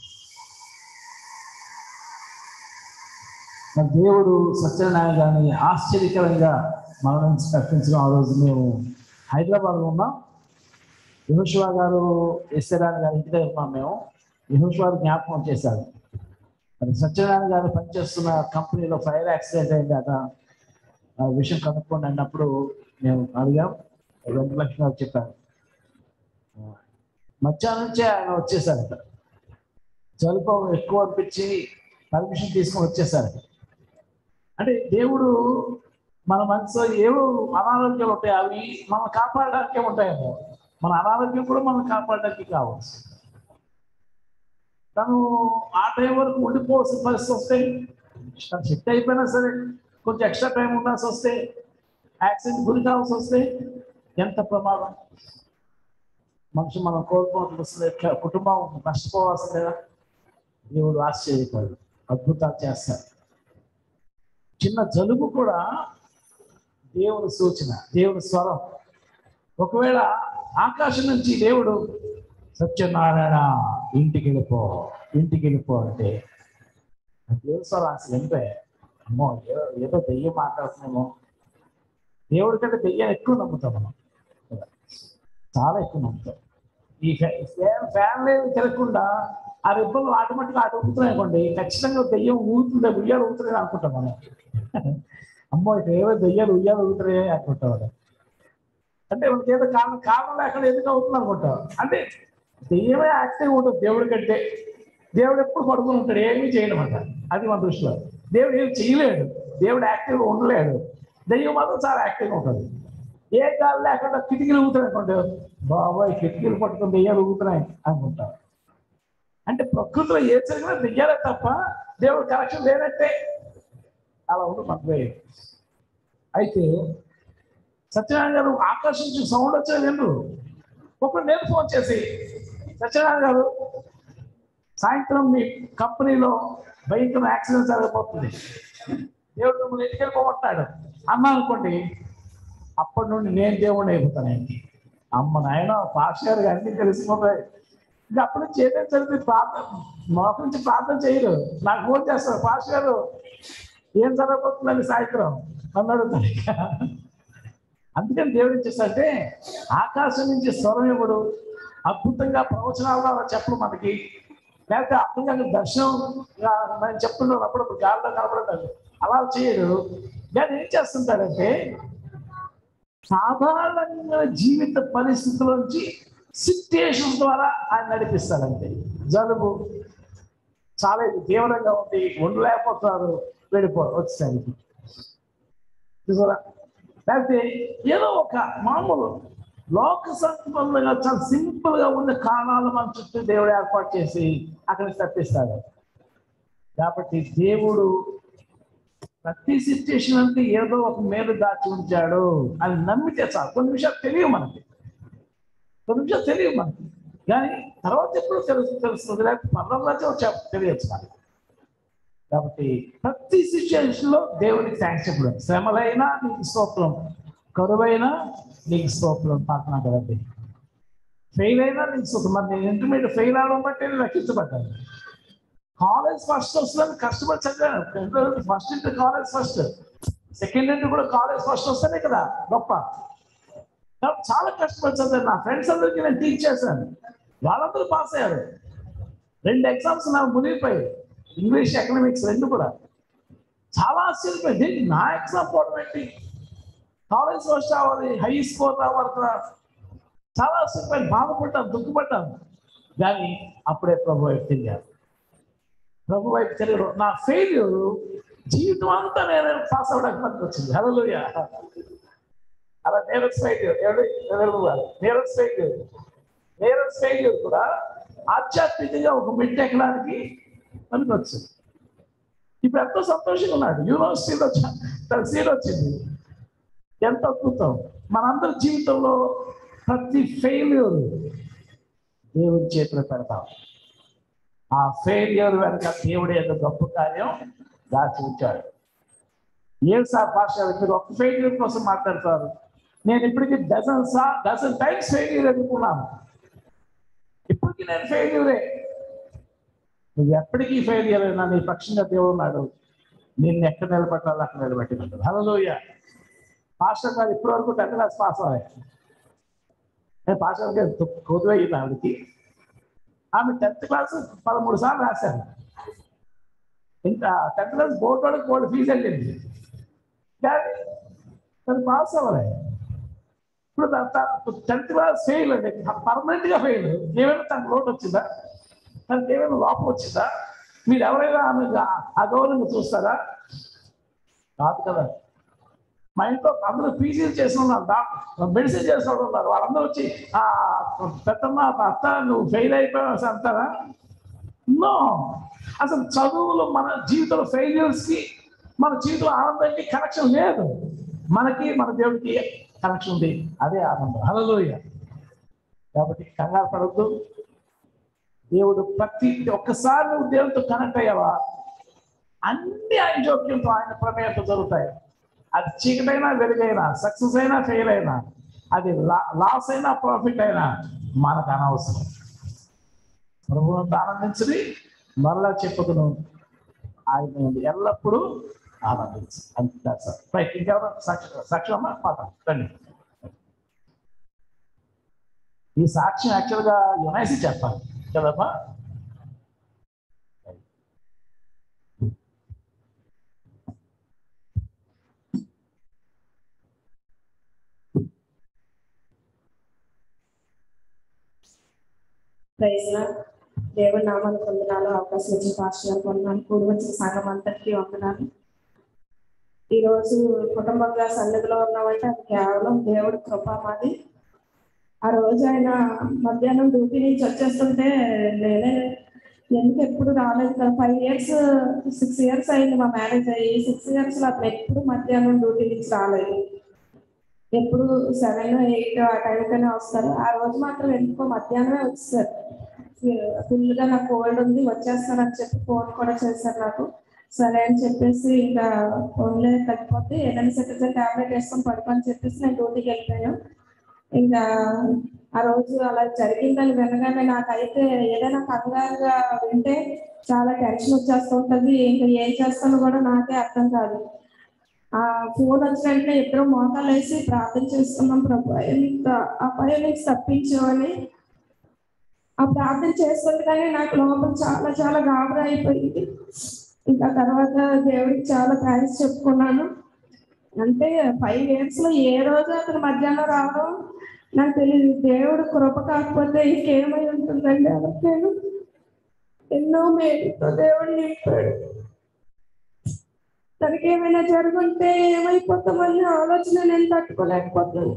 [SPEAKER 6] మరి దేవుడు సత్యనారాయణ గారిని ఆశ్చర్యకరంగా మన నుంచి తప్పించడం ఆ రోజు మేము హైదరాబాద్లో ఉన్నాం యహోశివా గారు ఎస్ఆర్ఆర్ గారి ఇంటి దగ్గర ఉన్నాం మేము యహోశివా గారు జ్ఞాపకం చేశారు మరి సత్యనారాయణ గారు పనిచేస్తున్న కంపెనీలో ఫైర్ యాక్సిడెంట్ అయింది అట ఆ విషయం కనుక్కోండి అన్నప్పుడు మేము అడిగాం రెండు లక్షలు చెప్పారు మధ్యాహ్నం నుంచే ఆయన వచ్చేసారట జలుపు ఎక్కువ అనిపించి పర్మిషన్ తీసుకొని వచ్చేసారట అంటే దేవుడు మన మనసులో ఏవో అనారోగ్యాలు ఉంటాయి అవి మనం కాపాడడానికే ఉంటాయేమో మన అనారోగ్యం కూడా మనం కాపాడడానికి కావచ్చు తను ఆ టైం వరకు ఉండిపోవాల్సిన పరిస్థితి వస్తే తను శక్తి అయిపోయినా సరే కొంచెం ఎక్స్ట్రా టైం ఉండాల్సి వస్తే యాక్సిడెంట్ గురి కావాల్సి వస్తే ఎంత ప్రమాదం మనిషి మనం కోల్పోవాల్సి వస్తుంది ఎట్లా కుటుంబం నష్టపోవాల్సిందేనా దేవుడు ఆశ్చర్యపడు అద్భుతాలు చేస్తారు చిన్న జలుబు కూడా దేవుని సూచన దేవుని స్వరం ఒకవేళ ఆకాశం నుంచి దేవుడు సత్యనారాయణ ఇంటికి వెళ్ళిపో ఇంటికి వెళ్ళిపో అంటే ఆ దేవుని స్వరం అసలు ఎంతే అమ్మో ఏదో ఏదో దెయ్యం మాట్లాడుతున్నామో దేవుడి కంటే దెయ్యం ఎక్కువ నమ్ముతాం మనం చాలా ఎక్కువ నమ్ముతాం ఈ ఫ్యాన్ ఫ్యాన్ లేదు తిరగకుండా ఆ రిబ్బన్లు ఆటోమేటిక్గా అటు ఊగుతున్నాయి అనుకోండి ఖచ్చితంగా దెయ్యం ఊగుతుంది ఉయ్యాలు ఊగుతుంది అనుకుంటాం మనం అమ్మో ఇక్కడ ఏవో దెయ్యాలు ఉయ్యాలు ఊగుతున్నాయి అనుకుంటాం మనం. అంటే మనకి ఏదో కారణం కారణం లేకుండా ఎందుకు అవుతుంది అనుకుంటాం అంటే దెయ్యమే యాక్టివ్ ఉంటుంది దేవుడి కంటే దేవుడు ఎప్పుడు పడుకుని ఉంటాడు ఏమీ చేయడం అది మన దృష్టిలో దేవుడు ఏం చేయలేడు దేవుడు యాక్టివ్గా ఉండలేడు దెయ్యం మాత్రం చాలా యాక్టివ్గా ఉంటుంది ఏ గాలి లేకుండా కిటికీలు ఊగుతున్నాయి అనుకోండి బాబాయ్ కిటికీలు పట్టుకుని దెయ్యాలు ఊగుతున్నాయి అనుకుంటాం అంటే ప్రకృతిలో ఏ జరిగినా దెయ్యాలే తప్ప దేవుడు కరెక్షన్ లేనట్టే అలా ఉంది మనకు అయితే సత్యనారాయణ గారు ఆకాశం నుంచి సౌండ్ వచ్చేది వినరు ఒకరు నేను ఫోన్ చేసి సత్యనారాయణ గారు సాయంత్రం మీ కంపెనీలో భయంకర యాక్సిడెంట్ జరగబోతుంది దేవుడు మిమ్మల్ని ఇంటికి వెళ్ళిపోమంటున్నాడు అన్నా అనుకోండి అప్పటి నుండి నేను దేవుడిని అయిపోతానండి అమ్మ నాయన పాస్ గారు అన్ని తెలిసిపోతాయి ఇంకా అప్పటి నుంచి ఏదైనా చదివి ప్రార్థన మాకు నుంచి ప్రార్థన చేయరు నాకు ఫోన్ చేస్తారు పాస్ గారు ఏం జరగబోతుందని సాయంత్రం నన్ను అడుగుతాడు ఇక. అందుకని దేవుడు ఏం చేస్తాడంటే ఆకాశం నుంచి స్వరం ఇవ్వడు అద్భుతంగా ప్రవచనాలుగా చెప్పడం మనకి లేకపోతే అద్భుతంగా దర్శనం మనం చెప్తున్నాడు అప్పుడప్పుడు గాలిలో కనబడతాడు అలా చేయడు కానీ ఏం చేస్తుంటాడంటే సాధారణంగా జీవిత పరిస్థితుల్లోంచి సిచ్యుయేషన్ ద్వారా ఆయన నడిపిస్తాడంతే జలుబు చాలా ఇది తీవ్రంగా ఉంది ఉండలేకపోతున్నారు వెళ్ళిపో వచ్చేసరికి చూసారా లేకపోతే ఏదో ఒక మామూలు లోక సంబంధంగా చాలా సింపుల్ గా ఉన్న కారణాలు మన చుట్టూ దేవుడు ఏర్పాటు చేసి అక్కడికి తప్పిస్తాడు కాబట్టి దేవుడు ప్రతి సిచ్యుయేషన్ అంటే ఏదో ఒక మేలు దాచి ఉంచాడు అని నమ్మితే చాలు కొన్ని విషయాలు తెలియవు మనకి కొన్ని విషయాలు తెలియవు మనకి కానీ తర్వాత ఎప్పుడు తెలుసు తెలుస్తుంది లేకపోతే పర్వంలో చెప్ప తెలియచ్చు మనకి కాబట్టి ప్రతి సిచ్యుయేషన్ లో దేవునికి థ్యాంక్స్ చెప్పడం శ్రమలైనా నీకు స్తోత్రం కరువైనా నీకు స్తోత్రం పాటన కదండి ఫెయిల్ అయినా నీకు స్తోత్రం మరి నేను ఇంటర్మీడియట్ ఫెయిల్ అవడం బట్టి నేను రక్షించబడ్డాను కాలేజ్ ఫస్ట్ వస్తుందని కష్టపడి చదివాను first inter college first second inter కూడా కాలేజ్ ఫస్ట్ వస్తేనే కదా గొప్ప కాబట్టి చాలా కష్టపడి చదివాను నా ఫ్రెండ్స్ అందరికీ నేను టీచ్ చేశాను వాళ్ళందరూ పాస్ అయ్యారు రెండు ఎగ్జామ్స్ నాకు మునిగిపోయాయి ఇంగ్లీష్ ఎకనామిక్స్ రెండు కూడా చాలా ఆశ్చర్యపోయింది ఏంటి నా ఎగ్జామ్ పోవడం ఏంటి కాలేజ్ ఫస్ట్ రావాలి హై స్కోర్ రావాలి కదా చాలా ఆశ్చర్యపోయింది బాధపడ్డాను దుఃఖపడ్డాను కానీ అప్పుడే ప్రభు వైపు తిరిగాను ప్రభు వైపు తిరిగి నా ఫెయిల్యూర్ జీవితం అంతా నేను పాస్ అవ్వడానికి మనకు వచ్చింది హలోయ అలా నేరస్ ఫెయిల్యూర్ ఎవరు నేరస్ ఫెయిల్యూర్ నేరస్ ఫెయిల్యూర్ కూడా ఆధ్యాత్మికంగా ఒక మెట్టు ఎక్కడానికి మనకు వచ్చింది ఇప్పుడు ఎంతో సంతోషంగా ఉన్నాడు యూనివర్సిటీలో చ- తన సీట్ వచ్చింది ఎంత అద్భుతం మనందరి జీవితంలో ప్రతి ఫెయిల్యూర్ దేవుని చేతిలో పెడతాం ఆ ఫెయిల్యూర్ వెనక దేవుడి యొక్క గొప్ప కార్యం దాచి ఉంచాడు ఏం సార్ భాష మీరు ఒక్క ఫెయిల్యూర్ కోసం మాట్లాడతారు నేను ఇప్పటికీ డజన్ సా డజన్ టైమ్స్ ఫెయిల్యూర్ ఎదుర్కొన్నాను ఇప్పటికీ నేను ఫెయిల్యూరే నువ్వు ఎప్పటికీ ఫెయిల్యూర్ అయినా నీ పక్షంగా దేవుడు ఉన్నాడు నిన్ను ఎక్కడ నిలబెట్టాలో అక్కడ నిలబెట్టినాడు హలోయ పాస్టర్ గారు ఇప్పటి వరకు టెన్త్ క్లాస్ పాస్ అయ్యాయి నేను పాస్టర్ గారు కొద్దిగా అయింది ఆవిడకి ఆమె టెన్త్ క్లాస్ పదమూడు సార్లు రాశారు ఇంకా టెన్త్ క్లాస్ బోర్డు వాళ్ళకి బోర్డు ఫీజు వెళ్ళింది కానీ తను పాస్ అవ్వలే ఇప్పుడు టెన్త్ క్లాస్ ఫెయిల్ అండి పర్మనెంట్ గా ఫెయిల్ ఏమైనా తనకు లోటు వచ్చిందా తనకి ఏమైనా లోపం వచ్చిందా మీరు ఎవరైనా ఆమె అగౌరవంగా చూస్తారా కాదు కదా మా ఇంట్లో అందరూ పీజీలు చేసిన ఉన్నారు డా- మెడిసిన్ చేసిన వాళ్ళు ఉన్నారు వాళ్ళందరూ వచ్చి "ఆ, పెద్దమ్మ అత్త నువ్వు ఫెయిల్ అయిపోయావు అంటారా నో అసలు చదువులు మన జీవితంలో failures కి మన జీవితంలో ఆనందానికి కనెక్షన్ లేదు మనకి మన దేవుడికి కనెక్షన్ ఉంది అదే ఆనందం హలోయ కాబట్టి కంగారు పడద్దు దేవుడు ప్రతి ఒక్కసారి నువ్వు దేవుడితో కనెక్ట్ అయ్యావా అన్ని ఆయన జోక్యంతో ఆయన ప్రమేయంతో జరుగుతాయి అది చీకటైనా వెలుగైనా సక్సెస్ అయినా ఫెయిల్ అయినా అది లాస్ అయినా ప్రాఫిట్ అయినా మనకు అనవసరం ప్రభువును ఆనందించని మరలా చెప్పుకును ఆయన నుండి ఎల్లప్పుడూ ఆనందించు అంతే సార్ రైట్ ఇంకెవరు సాక్షి సాక్ష్యమా పాట రండి ఈ సాక్ష్యం యాక్చువల్గా యునైసి చెప్పాలి కదమ్మా
[SPEAKER 9] ప్రైజ్ దేవుడి నామాన్ని పొందనాలు అవకాశం ఇచ్చిన పాస్టర్ పొందనాలు కూడి వచ్చిన సంఘం అంతటికీ వందనాలు ఈ రోజు కుటుంబంగా సన్నిధిలో ఉన్నామంటే అది కేవలం దేవుడి కృప మాది ఆ రోజు ఆయన మధ్యాహ్నం డ్యూటీ నుంచి వచ్చేస్తుంటే నేనే ఎందుకు ఎప్పుడు రాలేదు కదా ఫైవ్ ఇయర్స్ సిక్స్ ఇయర్స్ అయింది మా మ్యారేజ్ అయ్యి సిక్స్ ఇయర్స్ లో అతను ఎప్పుడు మధ్యాహ్నం డ్యూటీ నుంచి రాలేదు ఎప్పుడు సెవెన్ ఎయిట్ ఆ టైంకనే వస్తారు ఆ రోజు మాత్రం ఎందుకో మధ్యాహ్నమే వచ్చేసారు ఫుల్ గా నాకు కోల్డ్ ఉంది వచ్చేస్తానని చెప్పి ఫోన్ కూడా చేశారు నాకు సరే అని చెప్పేసి ఇంకా ఫోన్లే తగ్గిపోతే ఏదైనా సిటిజన్ టాబ్లెట్ వేసుకొని పడుకోని చెప్పేసి నేను డ్యూటీకి వెళ్ళిపోయాను ఇంకా ఆ రోజు అలా జరిగిందని వినగానే నాకైతే ఏదైనా కంగారుగా వింటే చాలా టెన్షన్ వచ్చేస్తుంటది ఇంకా ఏం చేస్తానో కూడా నాకే అర్థం కాదు ఆ ఫోన్ వచ్చిన వెంటనే ఇద్దరు మోకాలు వేసి ప్రార్థన చేస్తున్నాం ప్రభు ఎంత అపాయం నుంచి తప్పించామని ఆ ప్రార్థన చేస్తుండగానే నాకు లోపల చాలా చాలా గాబరా అయిపోయింది ఇంకా తర్వాత దేవుడికి చాలా థ్యాంక్స్ చెప్పుకున్నాను అంటే ఫైవ్ ఇయర్స్ లో ఏ రోజు అతను మధ్యాహ్నం రావడం నాకు తెలియదు దేవుడు కృప కాకపోతే ఇంకేమై ఉంటుందండి ఎవరికైనా ఎన్నో మేలుతో దేవుడు నింపాడు తనకి ఏమైనా జరుగుంటే ఏమైపోతామని ఆలోచన నేను తట్టుకోలేకపోతున్నాను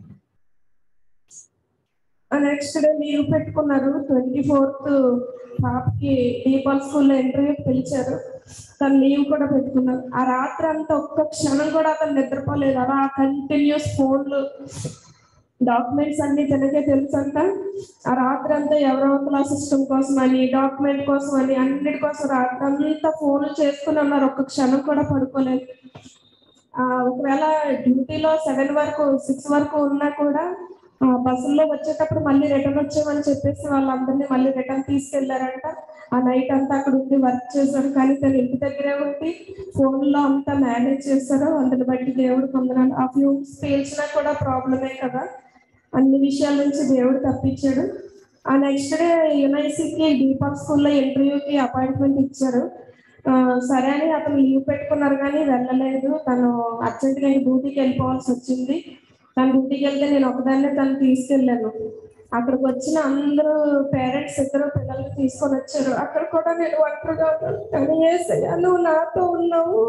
[SPEAKER 9] నెక్స్ట్ డే లీవ్ పెట్టుకున్నారు ట్వంటీ ఫోర్త్ పాపకి దీపాల్ స్కూల్లో ఇంటర్వ్యూ పిలిచారు తను లీవ్ కూడా పెట్టుకున్నారు ఆ రాత్రి అంతా ఒక్క క్షణం కూడా అతను నిద్రపోలేదు అలా కంటిన్యూస్ ఫోన్లు డాక్యుమెంట్స్ అన్ని తనకే తెలుసు అంట ఆ రాత్రి అంతా ఎవరో ఒకలా సిస్టమ్ కోసం అని డాక్యుమెంట్ కోసం అని అన్నిటి కోసం రాత్రి అంతా ఫోన్లు చేసుకుని ఉన్నారు ఒక్క క్షణం కూడా పడుకోలేదు ఆ, ఒకవేళ డ్యూటీలో సెవెన్ వరకు సిక్స్ వరకు ఉన్నా కూడా ఆ, బస్సుల్లో వచ్చేటప్పుడు మళ్ళీ రిటర్న్ వచ్చామని చెప్పేసి వాళ్ళందరినీ మళ్ళీ రిటర్న్ తీసుకెళ్లారంట ఆ నైట్ అంతా అక్కడ ఉండి వర్క్ చేశారు కానీ తను ఇంటి దగ్గరే ఉండి ఫోన్ లో అంతా మేనేజ్ చేశారు అందుని బట్టి దేవుడు పొందనాలు ఆ ఫ్యూమ్స్ పీల్చినా కూడా ప్రాబ్లమే కదా అన్ని విషయాల నుంచి దేవుడు తప్పించాడు ఆ నెక్స్ట్ డే యునైసీకి దీపక్ స్కూల్లో ఇంటర్వ్యూకి అపాయింట్మెంట్ ఇచ్చారు ఆ, సరే అని అతను లీవ్ పెట్టుకున్నారు కానీ వెళ్ళలేదు తను అర్జెంట్గా డ్యూటీకి వెళ్ళిపోవాల్సి వచ్చింది తను డ్యూటీకి వెళ్తే నేను ఒకదాన్నే తను తీసుకెళ్ళాను అక్కడికి వచ్చిన అందరూ పేరెంట్స్ ఇద్దరు పిల్లల్ని తీసుకొని వచ్చారు అక్కడ కూడా నేను ఒంటరిగా ఉన్నాను కానీ ఏసయ్యా నువ్వు నాతో ఉన్నావు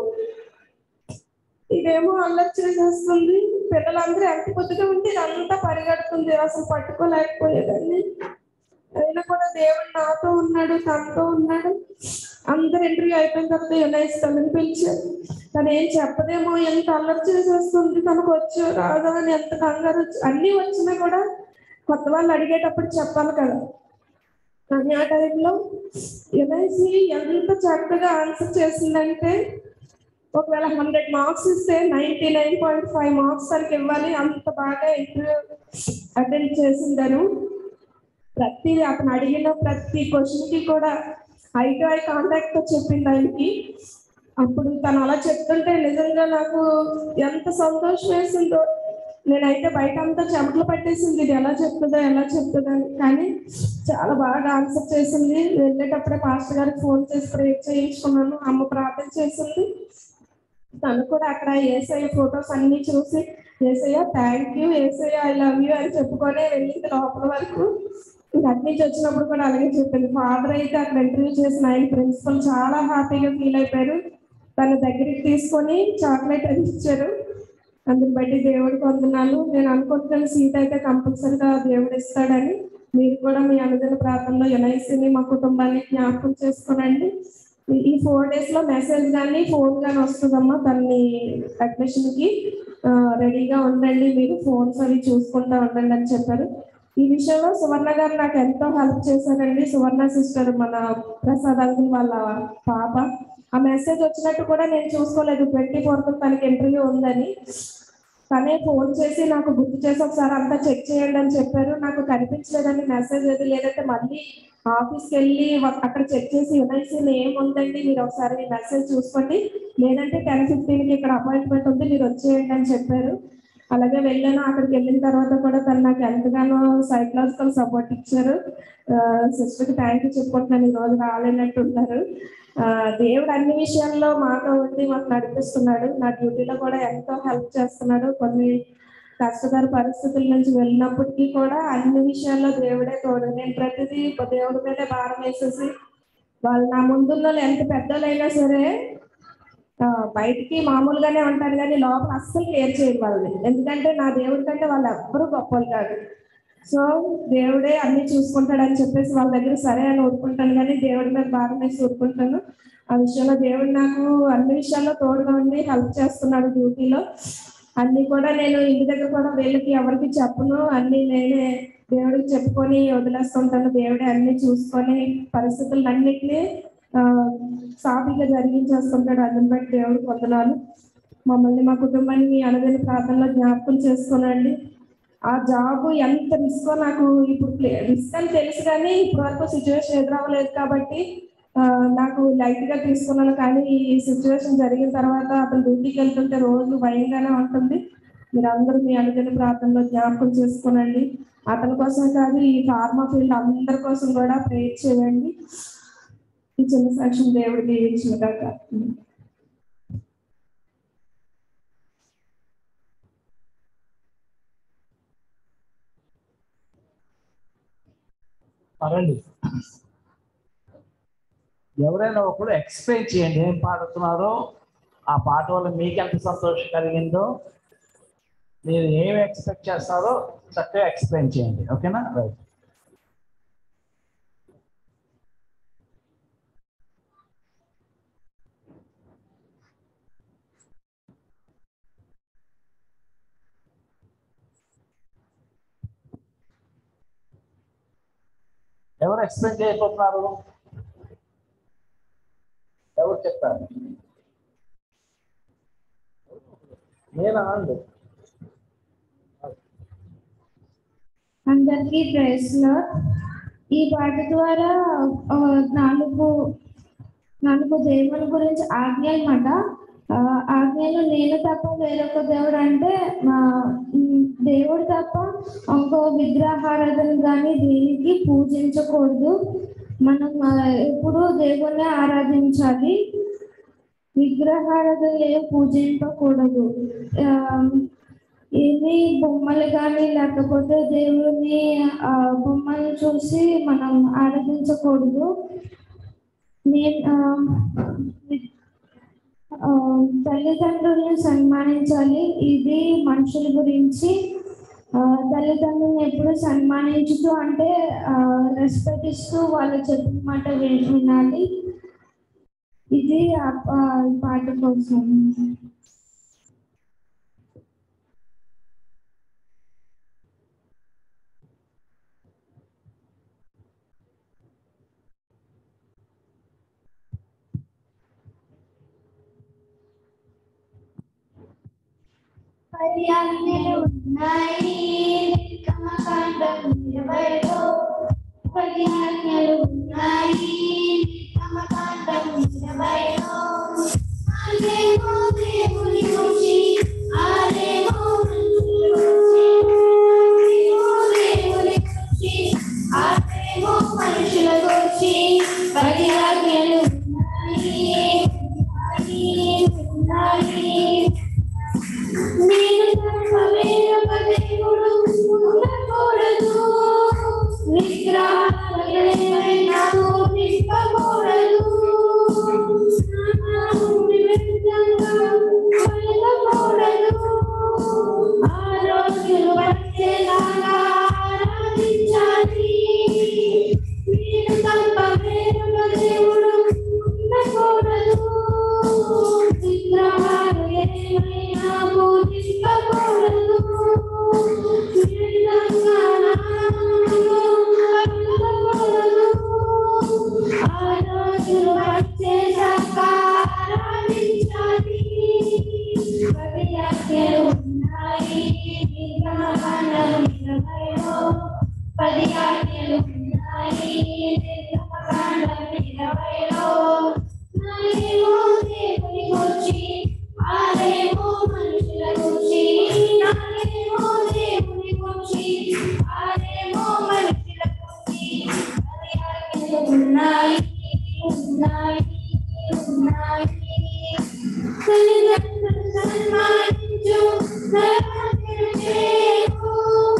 [SPEAKER 9] ఇదేమో అల్లరి చేసేస్తుంది పిల్లలందరూ ఎంత పొద్దుగా ఉంటే ఇదంతా పరిగెడుతుంది అసలు పట్టుకోలేకపోయేదాన్ని అయినా కూడా దేవుడు నాతో ఉన్నాడు తనతో ఉన్నాడు అందరు ఇంటర్వ్యూ అయిపోయిన తర్వాత యునైస్ తనని పిలిచారు తను ఏం చెప్పదేమో ఎంత అల్లరి చేసేస్తుంది తనకు వచ్చో రాదా అని ఎంత కంగారు వచ్చి- అన్నీ వచ్చినా కూడా కొత్త వాళ్ళు అడిగేటప్పుడు చెప్పాలి కదా కానీ ఆ టైంలో యునైసి ఎంత చక్కగా ఆన్సర్ చేసిందంటే ఒకవేళ హండ్రెడ్ మార్క్స్ ఇస్తే ninety nine point five marks తనకి ఇవ్వాలి అంత బాగా ఇంటర్వ్యూ అటెండ్ చేసిందను ప్రతి అతను అడిగిన ప్రతి క్వశ్చన్ కి కూడా ఐ టు ఐ కాంటాక్ట్ తో చెప్పింది ఆయనకి అప్పుడు తను అలా చెప్తుంటే నిజంగా నాకు ఎంత సంతోషం వేసిందో నేనైతే బయట అంతా చెమటలు పట్టేసింది ఇది ఎలా చెప్తుందో ఎలా చెప్తుందో అని కానీ చాలా బాగా ఆన్సర్ చేసింది వెళ్ళేటప్పుడే పాస్టర్ గారికి ఫోన్ చేసి ప్రేర్ చేయించుకున్నాను అమ్మ ప్రార్థన చేసింది తను కూడా అక్కడ ఏసఐ ఫొటోస్ అన్ని చూసి Yesayya thank you Yesayya I love you అని చెప్పుకొని వెళ్ళింది లోపల వరకు ఇంకా అటు నుంచి వచ్చినప్పుడు కూడా అలాగే చెప్పింది ఫాదర్ అయితే అక్కడ ఇంటర్వ్యూ చేసిన ఆయన ప్రిన్సిపల్ చాలా హ్యాపీగా ఫీల్ అయిపోయారు తన దగ్గరికి తీసుకొని చాక్లెట్ అది ఇచ్చారు అందుని బట్టి దేవుడికి వందనాలు నేను అనుకుంటున్నాను సీట్ అయితే కంపల్సరీగా దేవుడు ఇస్తాడని మీరు కూడా మీ అనుదిన ప్రాంతంలో ఎన్ఐసిని మా కుటుంబాన్ని జ్ఞాపకం చేసుకోనండి ఈ- ఈ ఫోర్ డేస్ లో మెసేజ్ కానీ ఫోన్ కానీ వస్తుందమ్మా తన్ని అడ్మిషన్ కి ఆ, రెడీగా ఉండండి మీరు ఫోన్స్ అవి చూసుకుంటా ఉండండి అని చెప్పారు ఈ విషయంలో సువర్ణ గారు నాకు ఎంతో హెల్ప్ చేశారండి సువర్ణ సిస్టర్ మన ప్రసాద్ అంకుల్ వాళ్ళ పాప ఆ మెసేజ్ వచ్చినట్టు కూడా నేను చూసుకోలేదు ట్వంటీ ఫోర్త్ తనకి ఇంటర్వ్యూ ఉందని తనే ఫోన్ చేసి నాకు గుర్తు చేసి ఒకసారి అంతా చెక్ చేయండి అని చెప్పారు నాకు కనిపించలేదండి మెసేజ్ ఏది లేదంటే మళ్ళీ ఆఫీస్కి వెళ్ళి ఒక- అక్కడ చెక్ చేసి యునైసీలో ఏముందండి మీరు ఒకసారి మెసేజ్ చూసుకోండి లేదంటే టెన్ ఫిఫ్టీన్కి ఇక్కడ అపాయింట్మెంట్ ఉంది మీరు వచ్చేయండి అని చెప్పారు అలాగే వెళ్ళాను అక్కడికి వెళ్ళిన తర్వాత కూడా తను నాకు ఎంతగానో సైకలాజికల్ సపోర్ట్ ఇచ్చారు సిస్టర్కి థ్యాంక్ యూ చెప్పుకుంటున్నాను ఈ రోజు రాలేనట్టు ఉన్నారు ఆ, దేవుడు అన్ని విషయాల్లో మాతో ఉండి మాకు నడిపిస్తున్నాడు నా డ్యూటీలో కూడా ఎంతో హెల్ప్ చేస్తున్నాడు కొన్ని కష్టతర పరిస్థితుల నుంచి వెళ్ళినప్పటికీ కూడా అన్ని విషయాల్లో దేవుడే తోడు నేను ప్రతిదీ దేవుడి మీదే భారం వేసేసి వాళ్ళు నా ముందున్న వాళ్ళు ఎంత పెద్దలైనా సరే ఆ, బయటికి మామూలుగానే ఉంటారు కానీ లోపల అస్సలు కేర్ చేయరు వాళ్ళని ఎందుకంటే నా దేవుడి కంటే వాళ్ళు ఎవ్వరూ గొప్పలు కాదు సో దేవుడే అన్ని చూసుకుంటాడని చెప్పేసి వాళ్ళ దగ్గర సరే అని ఊరుకుంటాను కానీ దేవుడి మీద భారం వేసి ఊరుకుంటాను ఆ విషయంలో దేవుడు నాకు అన్ని విషయాల్లో తోడుగా ఉండి హెల్ప్ చేస్తున్నాడు డ్యూటీలో అన్ని కూడా నేను ఇంటి దగ్గర కూడా వీళ్ళకి ఎవరికి చెప్పను అన్ని నేనే దేవుడికి చెప్పుకొని వదిలేస్తుంటాను దేవుడే అన్ని చూసుకొని పరిస్థితులన్నిటినీ ఆ, సాఫీగా జరిగించేస్తుంటాడు అందుని బట్టి దేవుడికి వందనాలు మమ్మల్ని మా కుటుంబాన్ని మీ అనుదిన ప్రార్థనలో జ్ఞాపకం చేసుకోనండి ఆ జాబ్ ఎంత రిస్క్ నాకు ఇప్పుడు రిస్క్ అని తెలుసు కానీ ఇప్పటి వరకు సిచ్యువేషన్ ఎదురవ్వలేదు కాబట్టి ఆ, నాకు లైట్ గా తీసుకున్నాను కానీ ఈ సిచ్యువేషన్ జరిగిన తర్వాత అతను డ్యూటీకి వెళ్తుంటే రోజు భయంగానే ఉంటుంది మీరు అందరూ మీ అనుదిన ప్రార్థనలో జ్ఞాపకం చేసుకోనండి అతని కోసం కాదు ఈ ఫార్మా ఫీల్డ్ అందరి కోసం కూడా ప్రేర్ చేయండి ఈ చిన్న సాక్ష్యం దేవుడు దీవించిన కాక
[SPEAKER 6] రండి ఎవరైనా ఒకరు ఎక్స్ప్లెయిన్ చేయండి ఏం పాడుతున్నారో ఆ పాట వల్ల మీకు ఎంత సంతోషం కలిగిందో మీరు ఏం ఎక్స్పెక్ట్ చేస్తారో చక్కగా ఎక్స్ప్లెయిన్ చేయండి ఓకేనా రైట్ ఎవరు ఎక్స్ప్లెయిన్ చేయబోతున్నారు ఎవరు చెప్తారు నేనా అండి
[SPEAKER 7] అందరికీ ప్రైస్ ఈ పాట ద్వారా ఆ, నాలుగు నాలుగు దేవుని గురించి ఆజ్ఞలు మాట ఆజ్ఞలు నేను తప్ప వేరొక దేవుడు అంటే ఆ, ఉమ్, దేవుడు తప్ప ఇంకో విగ్రహారాధన కానీ దేనికి పూజించకూడదు మనం ఆ, ఎప్పుడూ దేవుణ్ణి ఆరాధించాలి విగ్రహారాధన ఏం పూజించకూడదు ఆ, ఏమి బొమ్మలు కానీ లేకపోతే దేవుని ఆ, బొమ్మలు చూసి మనం ఆరాధించకూడదు నేను ఆ, ఆ, తల్లిదండ్రులను సన్మానించాలి ఇది మనుషుల గురించి ఆ, తల్లిదండ్రులను ఎప్పుడు సన్మానించుతూ అంటే రెస్పెక్ట్ ఇస్తూ వాళ్ళు చెప్పిన మాట విన్- వినాలి ఇది ఆ ఆ పాట కోసం పర్యాజ్ఞలు ఉన్నాయి కర్మకాండం ఇరవైలో పర్యాజ్ఞలు ఉన్నాయి కర్మకాండం ఇరవైలో ఆరేమో దేవుని గురించి ఆరేమో మనుషుల గురించి ఆరేమో దేవుని గురించి ఆరేమో మనుషుల గురించి పర్యాజ్ఞలు ఉన్నాయి ఉన్నాయి ఉన్నాయి నేను పది ఆజ్ఞలు ఉన్నాయి నిర్గమకాండం ఇరవైలో నాలుగేమో దేవుని గూర్చి ఆరేమో మనుషుల గూర్చి నాలుగేమో దేవుని గూర్చి ఆరేమో మనుషుల గూర్చి పది ఆజ్ఞలు ఉన్నాయి ఉన్నాయి ఉన్నాయి తల్లిదండ్రులు సన్మానించు నరహత్యలు చేయకు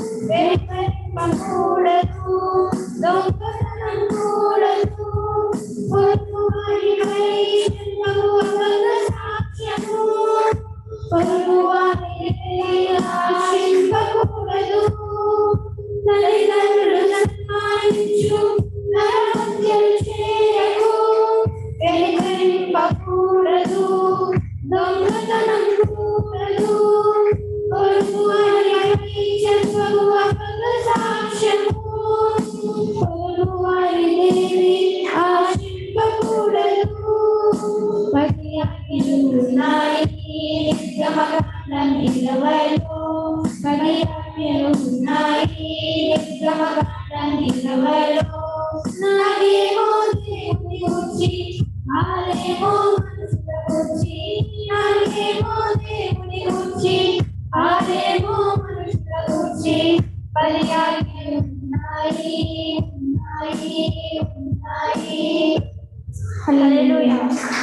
[SPEAKER 7] వెంకటపకూడదు దొంగతనం కూడదు పొరుగు వారిపై చెడ్డకు అబద్ధ సాక్ష్యము పొరుగు వారిని ఆశింపకూడదు తల్లిదండ్రులు సన్మానించు నరహత్యలు చేయకు వెనుకరింపకూడదు దొంగతనం కూడదు పొరుగు వారిపై చెడ్డకు అబద్ధ సాక్ష్యము పొరుగు వారిని ఆశింపకూడదు పది ఆజ్ఞలు ఉన్నాయి నిర్గమకాండం ఇరవైలో పది ఆజ్ఞలు ఉన్నాయి నిర్గమకాండం ఇరవైలో నాకేమో దేవుని గురించి ఆరేమో మనుషుల గురించి నాకేమో దేవుని గురించి ఆరేమో మనుషుల గురించి పది ఆజ్ఞలు ఉన్నాయి ఉన్నాయి ఉన్నాయి హల్లెలూయా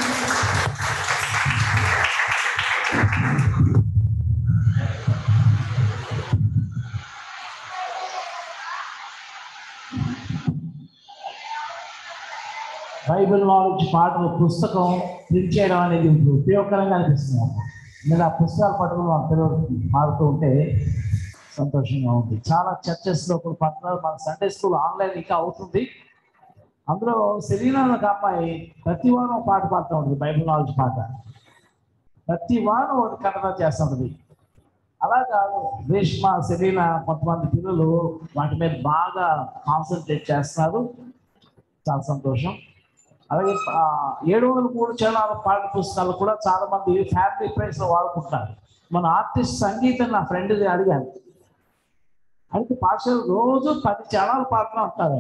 [SPEAKER 6] బైబిల్ నాలెడ్జ్ పాటల పుస్తకం ప్రింట్ చేయడం అనేది ఇప్పుడు ఉపయోగకరంగా అనిపిస్తుంది నాకు. నేను ఆ పుస్తకాలు పట్టుకుని మా పిల్లలు మారుతూ ఉంటే సంతోషంగా ఉంది చాలా చర్చెస్లో ఇప్పుడు పట్టణాలు మన సండే స్కూల్ ఆన్లైన్ ఇంకా అవుతుంది అందులో సెలీనా అనే ఒక అమ్మాయి ప్రతి వారం ఒక పాట పాడుతూ ఉంటుంది బైబిల్ నాలెడ్జ్ పాట ప్రతి వారం ఒకటి కన్నడ చేస్తూ ఉంటుంది అలా కాదు రేష్మ సెలీనా కొంతమంది పిల్లలు వాటి మీద బాగా కాన్సన్ట్రేట్ చేస్తున్నారు చాలా సంతోషం అలాగే ఆ, ఏడు వందల మూడు చరణాల పాఠ పుస్తకాలు కూడా చాలా మంది ఫ్యామిలీ ప్రైస్ లో వాడుకుంటున్నారు మన ఆర్టిస్ట్ సంగీతం నా ఫ్రెండ్ అడిగాను అయితే పాఠశాల రోజు పది చరణాలు పాడుతూ ఉంటారు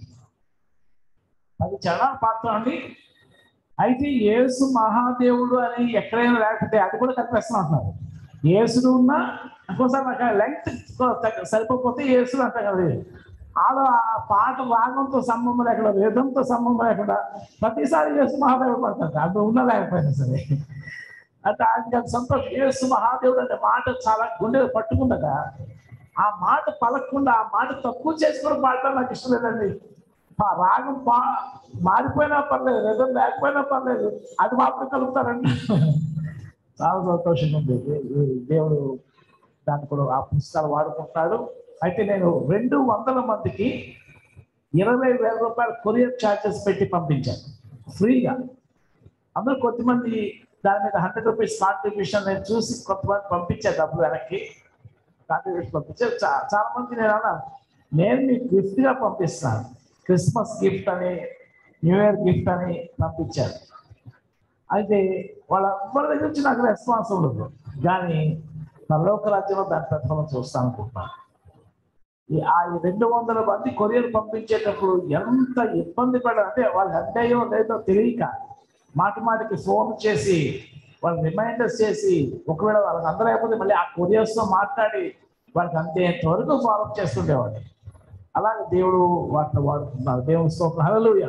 [SPEAKER 6] పది చరణాలు పాడుతూ ఉండి అయితే యేసు మహాదేవుడు అని ఎక్కడైనా లేకపోతే అది కూడా కనిపిస్తూ ఉంటున్నారు యేసుడు ఉన్నా ఇంకోసారి నాకు లెంగ్త్ సరిపోతే యేసుడు అంట కదా ఆడ ఆ పాట రాగంతో సంబంధం లేకుండా వేదంతో సంబంధం లేకుండా ప్రతిసారి యేసు మహాదేవుడు పడతాడు అది ఉన్నా లేకపోయినా సరే అంటే ఆయనకి అది సంతోషం యేసు మహాదేవుడు అనే మాట చాలా గుండె పట్టుకుండగా ఆ మాట పలకకుండా ఆ మాట తక్కువ చేసుకుని పాడటం నాకు ఇష్టం లేదండి ఆ రాగం పా మారిపోయినా పర్లేదు ఏదో లేకపోయినా పర్లేదు అది మాత్రం కలుపుతారండి చాలా సంతోషంగా ఉంది దే- దేవుడు దాన్ని కూడా ఆ పుస్తకాలు వాడుకుంటున్నాడు అయితే నేను రెండు వందల మందికి ఇరవై వేల రూపాయలు కొరియర్ ఛార్జెస్ పెట్టి పంపించాను ఫ్రీగా అందరూ కొంతమంది దాని మీద హండ్రెడ్ రూపీస్ కాంట్రిబ్యూషన్ నేను చూసి కొంతమంది పంపించాను డబ్బులు వెనక్కి కాంట్రిబ్యూషన్ పంపించారు చా- చాలా మంది నేను అన్నాను నేను మీకు gift గా పంపిస్తాను క్రిస్మస్ గిఫ్ట్ అని న్యూ ఇయర్ గిఫ్ట్ అని పంపించారు అయితే వాళ్ళందరి దగ్గర నుంచి నాకు రెస్పాన్స్ ఉండదు కానీ పరలోక రాజ్యంలో దాని ప్రతిఫలం చూస్తాను అనుకుంటున్నాను ఈ ఆ రెండు వందల మంది కొరియర్ పంపించేటప్పుడు ఎంత ఇబ్బంది పడాలంటే వాళ్ళు అంటాయో లేదో తెలియక మాటి మాటికి ఫోన్ చేసి వాళ్ళు రిమైండర్స్ చేసి ఒకవేళ వాళ్ళకి అందరైపోతే మళ్ళీ ఆ కొరియర్స్ తో మాట్లాడి వాళ్ళకి అంతేంత వరకు ఫాలో చేస్తుండేవాడు అలాగే దేవుడు వాటిని వాడుతున్నారు దేవుని స్తోత్రం హల్లెలూయా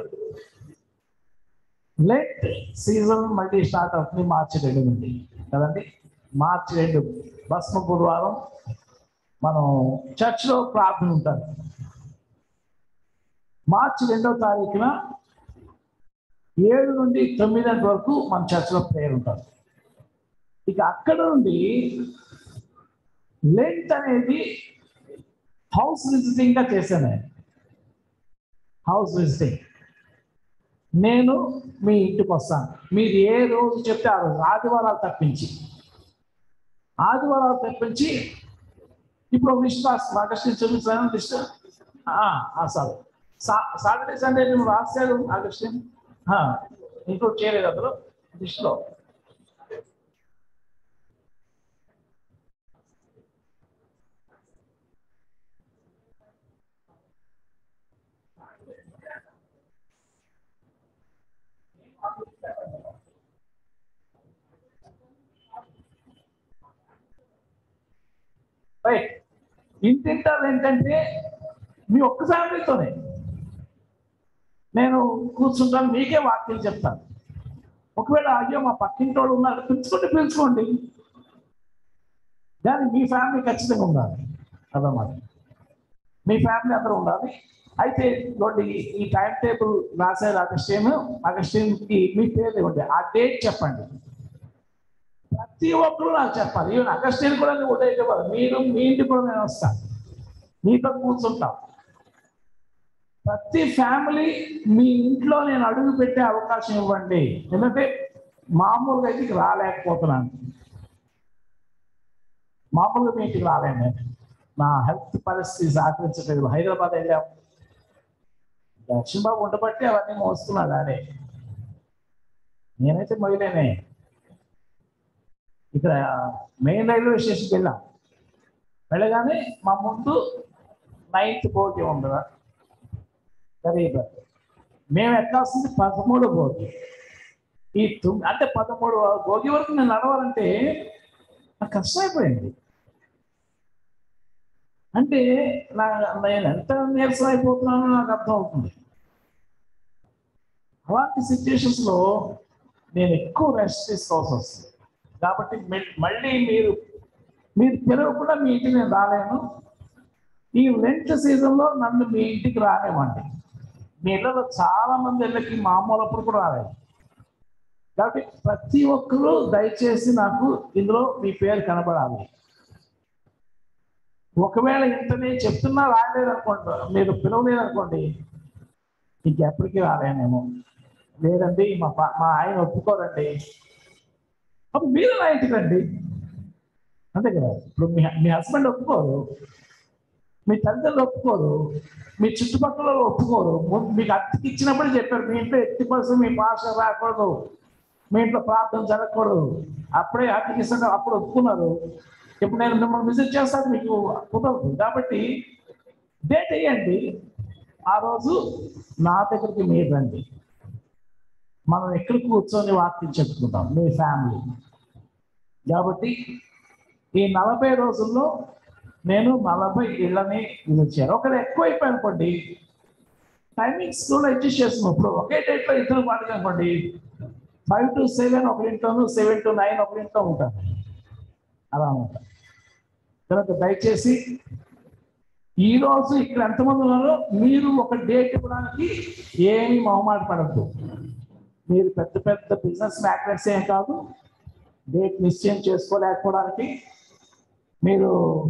[SPEAKER 6] లెట్ సీజన్ మళ్ళీ స్టార్ట్ అవుతుంది మార్చి రెండు నుండి కదండి మార్చి రెండు భస్మ గురువారం మనం చర్చ్లో ప్రార్థన ఉంటుంది మార్చి రెండవ తారీఖున ఏడు నుండి తొమ్మిది గంటల వరకు మన చర్చ్లో ప్రేయర్ ఉంటుంది ఇక అక్కడ నుండి లెంట్ అనేది హౌస్ విజిటింగ్ గా చేశాను నేను హౌస్ విజిటింగ్ నేను మీ ఇంటికి వస్తాను మీరు ఏ రోజు చెప్తే ఆ రోజు ఆదివారాలు తప్పించి ఆదివారాలు తప్పించి ఇప్పుడు ఒక లిస్ట్ రాస్తాను అగస్టిన్ చూపించాను లిస్ట్ సార్ సాటర్డే సండే నువ్వు రాశాడు అగస్టిన్ ఇంక్లూడ్ చేయలేదు అందులో లిస్ట్లో రైట్ ఇంటింటర్ ఏంటంటే మీ ఒక్క ఫ్యామిలీతోనే నేను కూర్చుంటాను మీకే వాక్యం చెప్తాను ఒకవేళ అయ్యో మా పక్కింటి వాళ్ళు ఉన్నారు పిలుచుకుంటే పిలుచుకోండి కానీ మీ ఫ్యామిలీ ఖచ్చితంగా ఉండాలి అదన్నమాట మీ ఫ్యామిలీ అందరూ ఉండాలి అయితే ఇదిగోండి ఈ- ఈ టైం టేబుల్ రాశారు అగస్టిన్ అగస్టిన్కి మీ పేరు ఇవ్వండి ఆ డేట్ చెప్పండి ప్రతి ఒక్కరు నాకు చెప్పాలి ఈవెన్ అగస్టిన్ కూడా నేను ఒకటే చెప్పాలి మీరు మీ ఇంటికి కూడా నేను వస్తాను మీతో కూర్చుంటాం ప్రతి ఫ్యామిలీ మీ ఇంట్లో నేను అడుగు పెట్టే అవకాశం ఇవ్వండి ఎందుకంటే మామూలుగా అయితే ఇక రాలేకపోతున్నాను మామూలుగా మీ ఇంటికి రాలేను నేను నా హెల్త్ పరిస్థితి సహకరించలేదు హైదరాబాద్ వెళ్ళాం దక్షిణ బాబు ఉండబట్టి అవన్నీ మోస్తున్నాడు అదే నేనైతే మొదలేనే ఇక్కడ మెయిన్ రైల్వే స్టేషన్కి వెళ్ళాం వెళ్ళగానే మా ముందు నైన్త్ బోగి ఉండదా గరీబ్ మేము ఎక్కాల్సింది పదమూడు భోగి ఈ తొమ్మిది అంటే పదమూడు భోగి వరకు నేను నడవాలంటే నాకు కష్టమైపోయింది అంటే నా నేను ఎంత నీరసం అయిపోతున్నానో నాకు అర్థం అవుతుంది అలాంటి సిచ్యుయేషన్స్లో నేను ఎక్కువ రెస్ట్ తీసుకోవాల్సి వస్తుంది కాబట్టి మె- మళ్ళీ మీరు మీరు పిలవకుండా మీ ఇంటికి నేను రాలేను ఈ లెంట్ సీజన్లో నన్ను మీ ఇంటికి రానివ్వండి మీ ఇళ్ళలో చాలా మంది ఇళ్ళకి మామూలు అప్పుడు కూడా రాలేదు కాబట్టి ప్రతి ఒక్కరూ దయచేసి నాకు ఇందులో మీ పేరు కనబడాలి ఒకవేళ ఇంత నేను చెప్తున్నా రాలేదు అనుకోండి మీరు పిలవలేదు అనుకోండి ఇంకెప్పటికీ రాలేనేమో లేదండి మా పా- మా ఆయన ఒప్పుకోరండి అప్పుడు మీరు నా ఇంటికి రండి అంతే కదా ఇప్పుడు మీ మీ హస్బెండ్ ఒప్పుకోరు మీ తల్లిదండ్రులు ఒప్పుకోరు మీ చుట్టుపక్కల వాళ్ళు ఒప్పుకోరు ముందు మీకు అద్దెకి ఇచ్చినప్పుడు చెప్పారు మీ ఇంట్లో ఎట్టి పరిస్థితి మీ భాష రాకూడదు మీ ఇంట్లో ప్రార్థన జరగకూడదు అప్పుడే అద్దెకి ఇస్తున్న అప్పుడు ఒప్పుకున్నారు ఇప్పుడు నేను మిమ్మల్ని విజిట్ చేస్తాను మీకు కుదరదు కాబట్టి డేట్ వేయండి ఆ రోజు నా దగ్గరికి మీరు రండి మనం ఎక్కడ కూర్చొని వాక్యం చెప్పుకుందాం మీ ఫ్యామిలీ కాబట్టి ఈ నలభై రోజుల్లో నేను నలభై ఇళ్ళని ఇచ్చాను ఒకరు ఎక్కువ అయిపోయి అనుకోండి టైమింగ్స్ కూడా అడ్జస్ట్ చేస్తున్నాం ఇప్పుడు ఒకే డేట్లో ఇద్దరు పాటు అనుకోండి ఫైవ్ టు సెవెన్ ఒకరింట్లోను సెవెన్ టు నైన్ ఒకరింట్లో ఉంటాను అలా ఉంటాను తర్వాత దయచేసి ఈ రోజు ఇక్కడ ఎంతమంది ఉన్నారో మీరు ఒక డేట్ ఇవ్వడానికి ఏమీ మొహమాట పడద్దు మీరు పెద్ద పెద్ద బిజినెస్ మ్యాగ్నెట్స్ ఏం కాదు డేట్ నిశ్చయం చేసుకోలేకపోవడానికి మీరు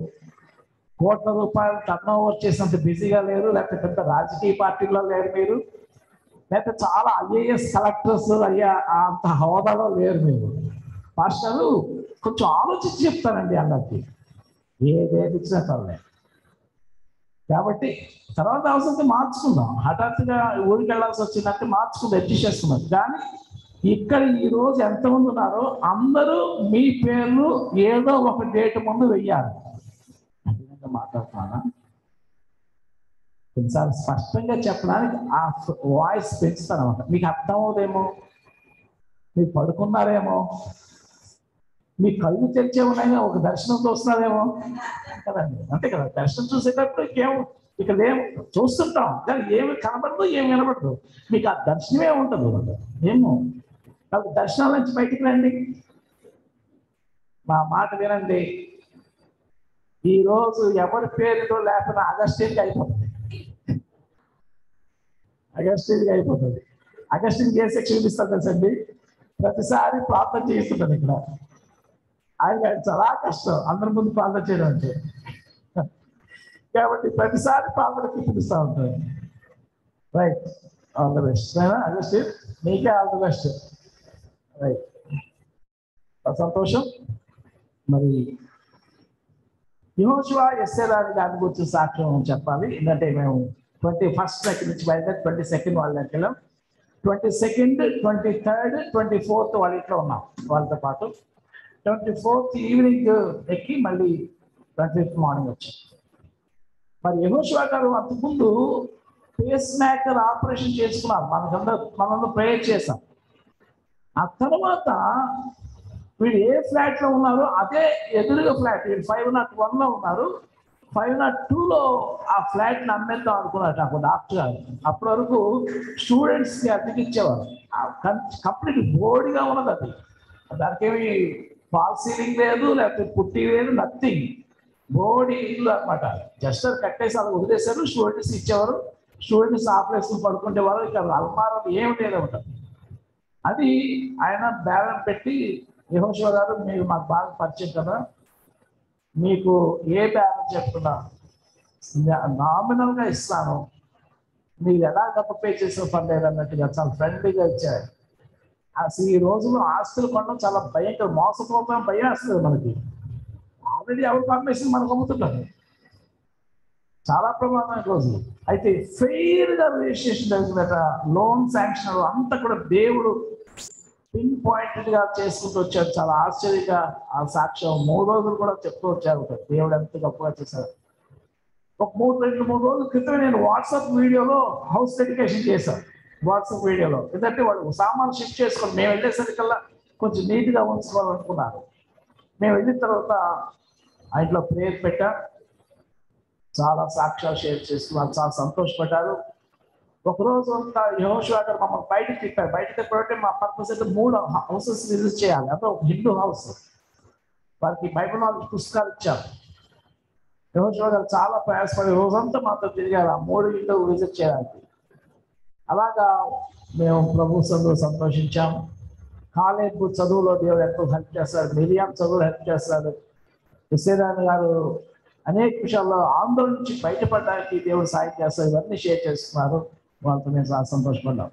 [SPEAKER 6] కోట్ల రూపాయలు టర్న్ ఓవర్ చేసినంత బిజీగా లేరు లేకపోతే పెద్ద రాజకీయ పార్టీలో లేరు మీరు లేకపోతే చాలా ఐఏఎస్ కలెక్టర్స్ అయ్యా అంత హోదాలో లేరు మీరు పాస్టర్లు కొంచెం ఆలోచించి చెప్తానండి అందరికి ఏదేది ఇచ్చినా పర్లేదు కాబట్టి తర్వాత అవసరం మార్చుకుందాం హఠాత్తుగా ఊరికి వెళ్ళాల్సి వచ్చిందంటే మార్చుకుందాం అడ్జస్ట్ చేసుకుందాం కానీ ఇక్కడ ఈ రోజు ఎంతమంది ఉన్నారో అందరూ మీ పేర్లు ఏదో ఒక డేట్ ముందు వెయ్యాలి అర్థంగా మాట్లాడుతున్నానా కొన్నిసార్లు స్పష్టంగా చెప్పడానికి ఆ వాయిస్ పెంచుతాను అనమాట మీకు అర్థం అవుదేమో మీరు పడుకున్నారేమో మీ కళ్ళు తెరిచే ఉన్నాయి ఒక దర్శనం చూస్తున్నారేమో కదండి అంతే కదా దర్శనం చూసేటప్పుడు ఇంకేం ఇక్కడ ఏం చూస్తుంటాం కానీ ఏమి కనబడదు ఏమి వినబడదు మీకు ఆ దర్శనమే ఉంటుంది ఏమో కాబట్టి దర్శనం నుంచి బయటికి రండి మా మాట వినండి ఈ రోజు ఎవరి పేరుతో లేకపోతే అగస్టిన్కి అయిపోతుంది అగస్టిన్కి అయిపోతుంది అగస్టిన్కి ఏ సెక్షన్ చూపిస్తాను తెలుసండి ప్రతిసారి ప్రార్థన చేస్తుంటాను ఇక్కడ ఆయన చాలా కష్టం అందరి ముందు ప్రార్థన చేయడం అంటే కాబట్టి ప్రతిసారి ప్రార్థనకి పిలుస్తూ ఉంటారు right all the best Augustine నీకే ఆల్ ద బెస్ట్ రైట్ సంతోషం మరి యుహోశివ ఎస్ఏరాని దాని గురించి సాక్ష్యం చెప్పాలి ఎందుకంటే మేము ట్వంటీ ఫస్ట్ దగ్గర నుంచి బయలుదేరి ట్వంటీ సెకండ్ వాళ్ళ దగ్గరికి వెళ్ళాం twenty second twenty third twenty fourth వాళ్ళ ఇంట్లో ఉన్నాం వాళ్ళతో పాటు ట్వంటీ ఫోర్త్ ఈవినింగ్ ఎక్కి మళ్ళీ ట్వంటీ ఫిఫ్త్ మార్నింగ్ వచ్చాం మరి యహోశివ గారు అంతకుముందు పేస్ మేకర్ ఆపరేషన్ చేసుకున్నారు మనకందరూ మనందరూ ప్రేయర్ చేశాం ఆ తర్వాత వీడు ఏ ఫ్లాట్ లో ఉన్నారో అదే ఎదురుగా ఫ్లాట్ వీడు ఫైవ్ నాట్ వన్ లో ఉన్నారు ఫైవ్ నాట్ టూలో ఆ ఫ్లాట్ ని అమ్మేద్దాం అనుకున్నాడు నాకు డాక్టర్ గారు అప్పటి వరకు స్టూడెంట్స్ కి అద్దెకి ఇచ్చేవారు కంప్లీట్ బోర్డుగా ఉన్నది అది దానికి ఏమి ఫాల్ సీలింగ్ లేదు లేకపోతే పుట్టి లేదు నథింగ్ బోడి ఇల్లు అనమాట జస్ట్ అది కట్టేసి అలా వదిలేశారు స్టూడెంట్స్ ఇచ్చేవారు స్టూడెంట్స్ ఆపరేషన్ పడుకుంటే వాళ్ళు ఇక అల్మారాలు ఏమి లేదన్నమాట అది ఆయన బేరం పెట్టి యహోశివ గారు మీరు మాకు బాగా పరిచయం కదా మీకు ఏ బేరం చెప్తున్నా నామినల్ గా ఇస్తాను మీరు ఎలా డబ్బు పే చేసిన పర్లేదు అన్నట్టుగా చాలా ఫ్రెండ్లీగా ఇచ్చారు అసలు ఈ రోజుల్లో ఆస్తులు కొనడం చాలా భయంకర మోసపోతాం భయం వస్తుంది మనకి ఆల్రెడీ ఎవరు అమ్మేసి మనకు అమ్ముతుంటారు చాలా ప్రమాదమైన రోజులు అయితే ఫెయిర్ గా రిజిస్ట్రేషన్ జరిగిందట లోన్ శాంక్షన్ అంతా కూడా దేవుడు పిన్ పాయింటెడ్ గా చేసుకుంటూ వచ్చాడు చాలా ఆశ్చర్యంగా ఆ సాక్ష్యం మూడు రోజులు కూడా చెప్తూ వచ్చారు దేవుడు ఎంత గొప్పగా చేశారు ఒక మూడు రెండు మూడు రోజుల క్రితం నేను వాట్సాప్ వీడియోలో హౌస్ డెడికేషన్ చేశాను వాట్సాప్ వీడియోలో ఎందుకంటే వాడు సామాన్ షిఫ్ట్ చేసుకొని మేము వెళ్ళేసరికల్లా కొంచెం నీట్గా ఉంచుకోవాలనుకున్నారు మేము వెళ్ళిన తర్వాత ఆ ఇంట్లో ప్రేయర్ పెట్టా చాలా సాక్ష్యాలు షేర్ చేస్తున్నారు చాలా సంతోషపడ్డారు ఒకరోజు అంతా యహోషువా గారు మమ్మల్ని బయటకు తిప్పారు బయటకు తిప్పబట్టి మా పర్పస్ అయితే మూడు హౌసెస్ విజిట్ చేయాలి అదే ఒక హిందూ హౌస్ వారికి బైబిల్ నాలుగు పుస్తకాలు ఇచ్చారు యహోషువా గారు చాలా ప్రయాసపడి రోజంతా మాతో తిరిగారు ఆ మూడు ఇల్లు విజిట్ చేయడానికి అలాగా మేము ప్రభు సందులో సంతోషించాం కాలేజ్ చదువులో దేవుడు ఎంతో హెల్ప్ చేస్తాడు మిలియం చదువులో హెల్ప్ చేస్తాడు విశ్వనారాయణ గారు అనేక విషయాల్లో ఆందోళన నుంచి బయటపడడానికి దేవుడు సాయం చేస్తారు ఇవన్నీ షేర్ చేస్తున్నారు వాళ్ళతో నేను చాలా సంతోషపడ్డాం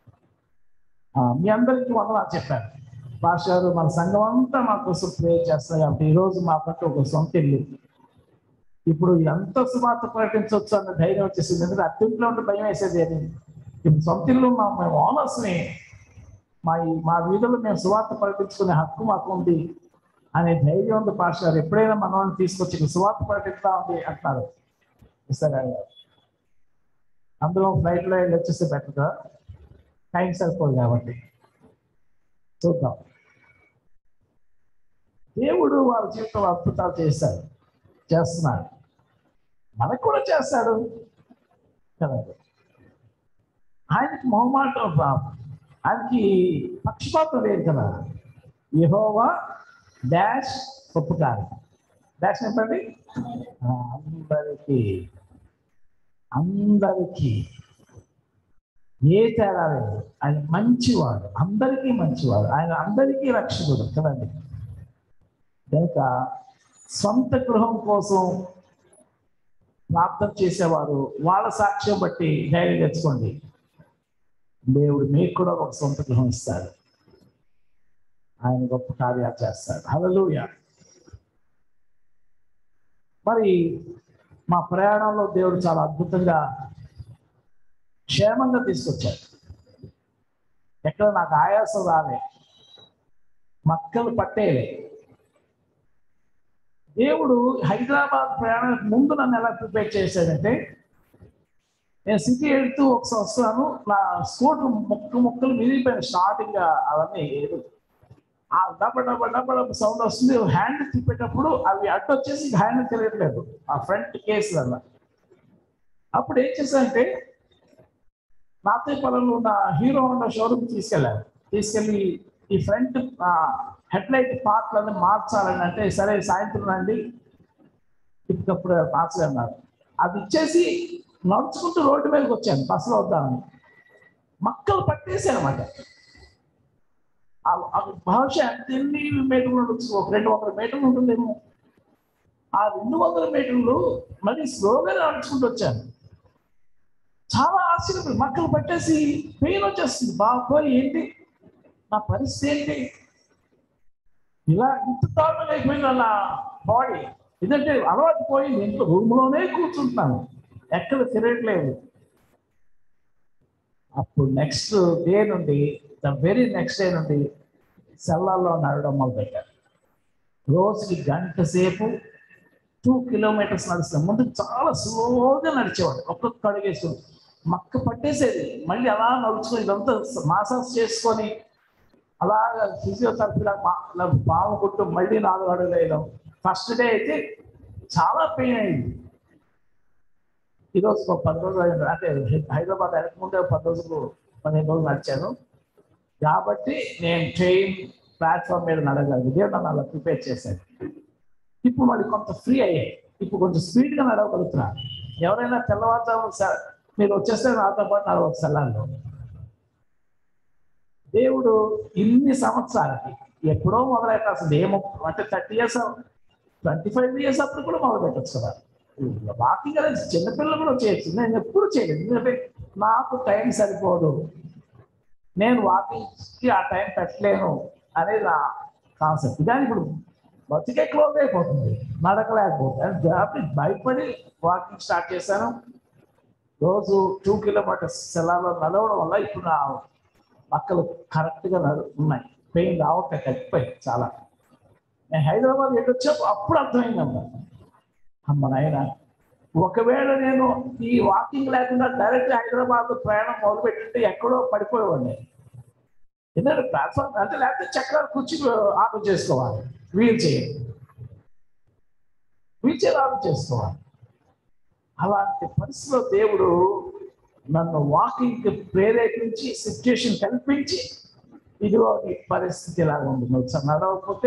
[SPEAKER 6] ఆ, మీ అందరికీ వందనాలు చెప్పాను పాస్ గారు మన సంఘం అంతా మా కోసం ప్రే చేస్తారు కాబట్టి ఈరోజు మాకంటూ ఒక సొంత ఇల్లు ఇప్పుడు ఎంత సుమార్త ప్రకటించవచ్చు అన్న ధైర్యం వచ్చేసింది ఎందుకంటే అత్యంట్లో ఉంటే భయం వేసేది అని ఇప్పుడు సొంత ఇల్లు మా మేము ఓనర్స్ని మా ఈ- మా వీధుల్లో మేము సువార్త ప్రకటించుకునే హక్కు మాకు ఉంది అనే ధైర్యం ఉంది పాస్ గారు ఎప్పుడైనా మనల్ని తీసుకొచ్చి ఇక్కడ సువార్త ప్రకటిస్తా ఉంది అంటున్నారు సరే అందులో ఫ్లైట్లో వెళ్ళి వచ్చేస్తే బెటర్గా టైం సరిపోదు కాబట్టి చూద్దాం దేవుడు వాళ్ళ జీవితంలో అద్భుతాలు చేస్తాడు చేస్తున్నాడు మనకు కూడా చేస్తాడు కదండి ఆయనకి మొహమాటం రా- ఆయనకి పక్షపాతం లేదు కదా యెహోవా డాష్ ఉపకారం డాష్ చెప్పండి ఆ, అందరికీ అందరికీ ఏ తేడా లేదు ఆయన మంచివాడు అందరికీ మంచివాడు ఆయన అందరికీ రక్షకుడు కదండి కనుక సొంత గృహం కోసం ప్రార్థన చేసేవారు వాళ్ళ సాక్ష్యం బట్టి ధైర్యం తెచ్చుకోండి దేవుడు మీకు కూడా ఒక సొంత గృహం ఇస్తాడు ఆయన గొప్ప కార్యాలు చేస్తాడు హల్లెలూయ మరి మా ప్రయాణంలో దేవుడు చాలా అద్భుతంగా క్షేమంగా తీసుకొచ్చాడు ఎక్కడ నాకు ఆయాసం రాలే మక్కలు పట్టేలే దేవుడు హైదరాబాద్ ప్రయాణానికి ముందు నన్ను ఎలా ప్రిపేర్ చేశాడంటే నేను సిటీ వెళ్తూ ఒకసారి వస్తున్నాను నా స్కూటర్ ముక్క ముక్కలు మిగిలిపోయిన స్టార్టింగ్ అవన్నీ ఏదో ఆ డబ్బ డబ్బ డబ్బ డబ్బ సౌండ్ వస్తుంది హ్యాండ్ తిప్పేటప్పుడు అవి అడ్డు వచ్చేసి హ్యాండ్ తెలియట్లేదు ఆ ఫ్రంట్ కేసు వల్ల అప్పుడు ఏం చేశానంటే నాతేపల్లంలో ఉన్న హీరో హోండా షోరూమ్ తీసుకెళ్ళాను తీసుకెళ్ళి ఈ ఫ్రంట్ హెడ్ లైట్ పార్ట్లన్నీ మార్చాలని అంటే సరే సాయంత్రం రండి ఇప్పటికప్పుడు మార్చగలన్నారు అది ఇచ్చేసి నడుచుకుంటూ రోడ్డు మీదకి వచ్చాను బస్సులో వద్దామని మక్కలు పట్టేసి అనమాట బహుశా ఎంత ఎన్ని మీటర్లు ఉండొచ్చు ఒక రెండు వందల మీటర్లు ఉంటుందేమో ఆ రెండు వందల మీటర్లు మళ్ళీ స్లోగా నడుచుకుంటూ వచ్చాను చాలా ఆశ్చర్యపోయి మక్కలు పట్టేసి పెయిన్ వచ్చేస్తుంది బాబోయ్ ఏంటి నా పరిస్థితి ఏంటి ఇలా ఇంత దారుణంగా అయిపోయింది నా బాడీ ఎందుకంటే అలవాటు పోయింది ఇంట్లో రూమ్లోనే కూర్చుంటున్నాను ఎక్కడ తిరగట్లేదు అప్పుడు నెక్స్ట్ డే నుండి ద వెరీ నెక్స్ట్ డే నుండి సెల్లాల్లో నడవడం మొదలుపెట్టారు రోజుకి గంట సేపు టూ కిలోమీటర్స్ నడుస్తాం ముందు చాలా స్లోగా నడిచేవాడు ఒక్కొక్క అడుగేసుకుని మక్క పట్టేసేది మళ్ళీ అలా నడుచుకొని ఇదంతా మాసాజ్ చేసుకొని అలాగా ఫిజియోథెరపీ పాము కొట్టు మళ్ళీ నాలుగు అడుగులు వేయడం ఫస్ట్ డే అయితే చాలా పెయిన్ అయింది ఈరోజు ఒక పది రోజులు అయింది అంటే హైదరాబాద్ వెళ్ళకముందే ఒక పది రోజులు పదిహేను రోజులు నడిచాను కాబట్టి నేను ట్రైన్ ప్లాట్ఫామ్ మీద నడగలిగి దేవుడు నన్ను అలా ప్రిపేర్ చేశాను ఇప్పుడు మళ్ళీ కొంత ఫ్రీ అయ్యాయి ఇప్పుడు కొంచెం స్పీడ్గా నడవగలుగుతున్నా ఎవరైనా తెల్లవారుజాము సార్ మీరు వచ్చేస్తే నాతో పాటు నడవచ్చు సెల్లాల్లో దేవుడు ఇన్ని సంవత్సరాలకి ఎప్పుడో మొదలైతే అసలు ఏమో అంటే thirty years twenty five years అప్పుడు కూడా మొదలు పెట్టచ్చు కదా వాకింగ్ అనేది చిన్నపిల్లలు కూడా చేయొచ్చు నేను ఎప్పుడు చేయలేదు ఎందుకంటే నాకు టైం సరిపోదు నేను వాకింగ్కి ఆ టైం పెట్టలేను అనేది నా కాన్సెప్ట్ కానీ ఇప్పుడు బతికే క్లోజ్ అయిపోతుంది నడకలేకపోతుంది కాబట్టి భయపడి వాకింగ్ స్టార్ట్ చేశాను రోజు టూ కిలోమీటర్స్ సెలాలో నడవడం వల్ల ఇప్పుడు నా పక్కలు కరెక్ట్గా నడు ఉన్నాయి పెయిన్ రావట్లే తగ్గిపోయి చాలా నేను హైదరాబాద్ వెళ్ళొచ్చాపు అప్పుడు అర్థమైందమ్మా అమ్మ నాయన ఒకవేళ నేను ఈ వాకింగ్ లేకుండా డైరెక్ట్ హైదరాబాద్ ప్రయాణం మొదలుపెట్టింటే ఎక్కడో పడిపోయేవాడిని ఎందుకంటే ప్లాట్ఫామ్ అంటే లేకపోతే చక్రాలు కూర్చి ఆటో చేసుకోవాలి wheelchair wheelchair auto చేసుకోవాలి అలాంటి పరిస్థితిలో దేవుడు నన్ను వాకింగ్కి ప్రేరేపించి సిచ్యుయేషన్ కల్పించి ఇదిగో నీ పరిస్థితి ఇలాగ ఉంది నువ్వు స- నడవకపోతే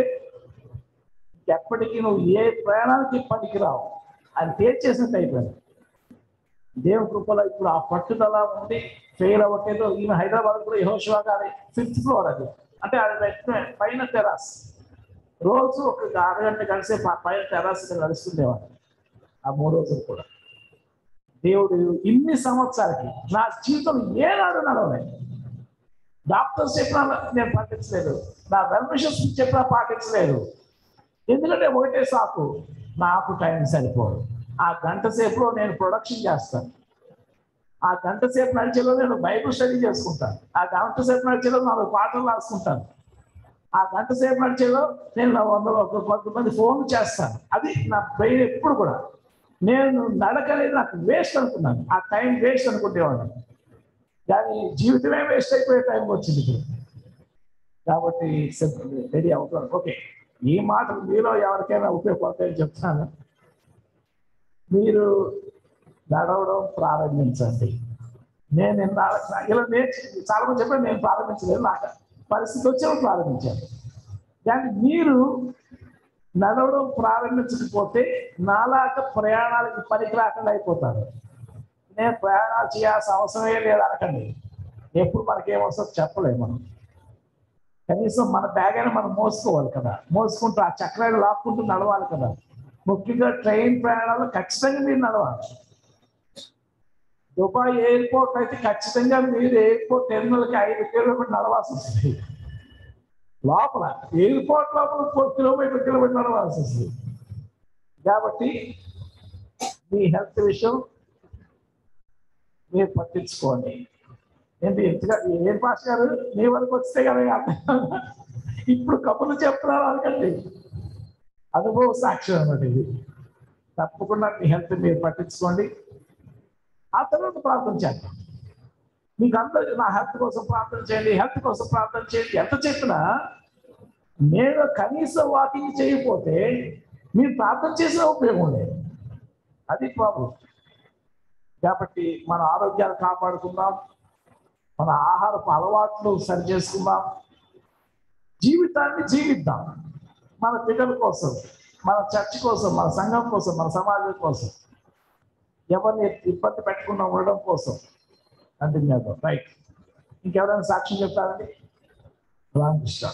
[SPEAKER 6] ఎప్పటికీ నువ్వు ఏ ప్రయాణానికి పనికిరావు అని తేల్చేసినట్టు అయిపోయింది దేవుని కృపలో ఇప్పుడు ఆ పట్టుదల ఉంది ఫెయిల్ అవ్వట్లేదు ఈమె హైదరాబాద్ కూడా యహోశివా గారి ఫిఫ్త్ ఫ్లోర్ అది అంటే అది పెట్టిన పైన టెరాస్ రోజు ఒక అరగంట కలిసే ప- పైన టెరాస్ మీద నడుస్తుండేవాడు ఆ మూడు రోజులు కూడా దేవుడు ఇన్ని సంవత్సరాలకి నా జీవితం ఏనాడు నడవలేదు డాక్టర్స్ చెప్పినా నేను పాటించలేదు నా వెల్మిషన్స్ చెప్పినా పాటించలేదు ఎందుకంటే ఒకటే సాకు నాకు టైం సరిపోదు ఆ గంట సేపులో నేను ప్రొడక్షన్ చేస్తాను ఆ గంట సేపు నడిచేలో నేను బైబుల్ స్టడీ చేసుకుంటాను ఆ గంట సేపు నడిచేలో నాలుగు పాటలు రాసుకుంటాను ఆ గంట సేపు నడిచేలో నేను నా వంద ఒక కొంతమంది ఫోన్ చేస్తాను అది నా బ్రెయిన్ ఎప్పుడు కూడా నేను నడకనేది నాకు వేస్ట్ అనుకున్నాను ఆ టైం వేస్ట్ అనుకునేవాడిని కానీ జీవితమే వేస్ట్ అయిపోయే టైం వచ్చింది ఇప్పుడు కాబట్టి రెడీ అవుతాను ఓకే ఈ మాటలు మీలో ఎవరికైనా ఉపయోగపడతాయని చెప్తాను మీరు నడవడం ప్రారంభించండి నేను ఇన్నాళ్ళ- ఇలా నేర్చు చాలా మంది చెప్పాను నేను ప్రారంభించలేదు నాకు పరిస్థితి వచ్చేప్పుడు ప్రారంభించాను కానీ మీరు నడవడం ప్రారంభించకపోతే నాలాగా ప్రయాణాలకి పనికి రాకుండా అయిపోతారు నేను ప్రయాణాలు చేయాల్సిన అవసరమే లేదు అనకండి ఎప్పుడు మనకేమొస్తుందో చెప్పలేము మనం కనీసం మన బ్యాగ్ అయినా మనం మోసుకోవాలి కదా మోసుకుంటూ ఆ చక్రాలు లాక్కుంటూ నడవాలి కదా ముఖ్యంగా ట్రైన్ ప్రయాణాలు ఖచ్చితంగా మీరు నడవాలి దుబాయ్ ఎయిర్పోర్ట్ అయితే ఖచ్చితంగా మీరు ఎయిర్పోర్ట్ టెర్మినల్కి ఐదు కిలోమీటర్ నడవాల్సి వస్తుంది లోపల ఎయిర్పోర్ట్ లోపల ఫోర్ కిలోమీటర్ కిలోమీటర్ నడవాల్సి వస్తుంది కాబట్టి మీ హెల్త్ విషయం మీరు పట్టించుకోండి ఏంటి ఎంతగా ఏం పాస్ గారు మీ వరకు వస్తే కదా అర్థం. ఇప్పుడు కబుర్లు చెప్తున్నారు అనకండి అనుభవ సాక్ష్యం అన్నమాట ఇది తప్పకుండా మీ హెల్త్ మీరు పట్టించుకోండి ఆ తర్వాత ప్రార్థన చేద్దాం మీకు అందరికీ నా హెల్త్ కోసం ప్రార్థన చేయండి హెల్త్ కోసం ప్రార్థన చేయండి ఎంత చెప్పినా నేను కనీసం వాకింగ్ చేయకపోతే మీరు ప్రార్థన చేసిన ఉపయోగం లేదు అది ప్రాబ్లం కాబట్టి మన ఆరోగ్యాలు కాపాడుకుందాం మన ఆహారపు అలవాట్లు సరి చేసుకుందాం జీవితాన్ని జీవిద్దాం మన పిల్లల కోసం మన చర్చ్ కోసం మన సంఘం కోసం మన సమాజం కోసం ఎవరిని ఇబ్బంది పెట్టకుండా ఉండడం కోసం కంటిన్యూ చేద్దాం రైట్ ఇంకెవరైనా సాక్ష్యం చెప్తారండి రామకృష్ణ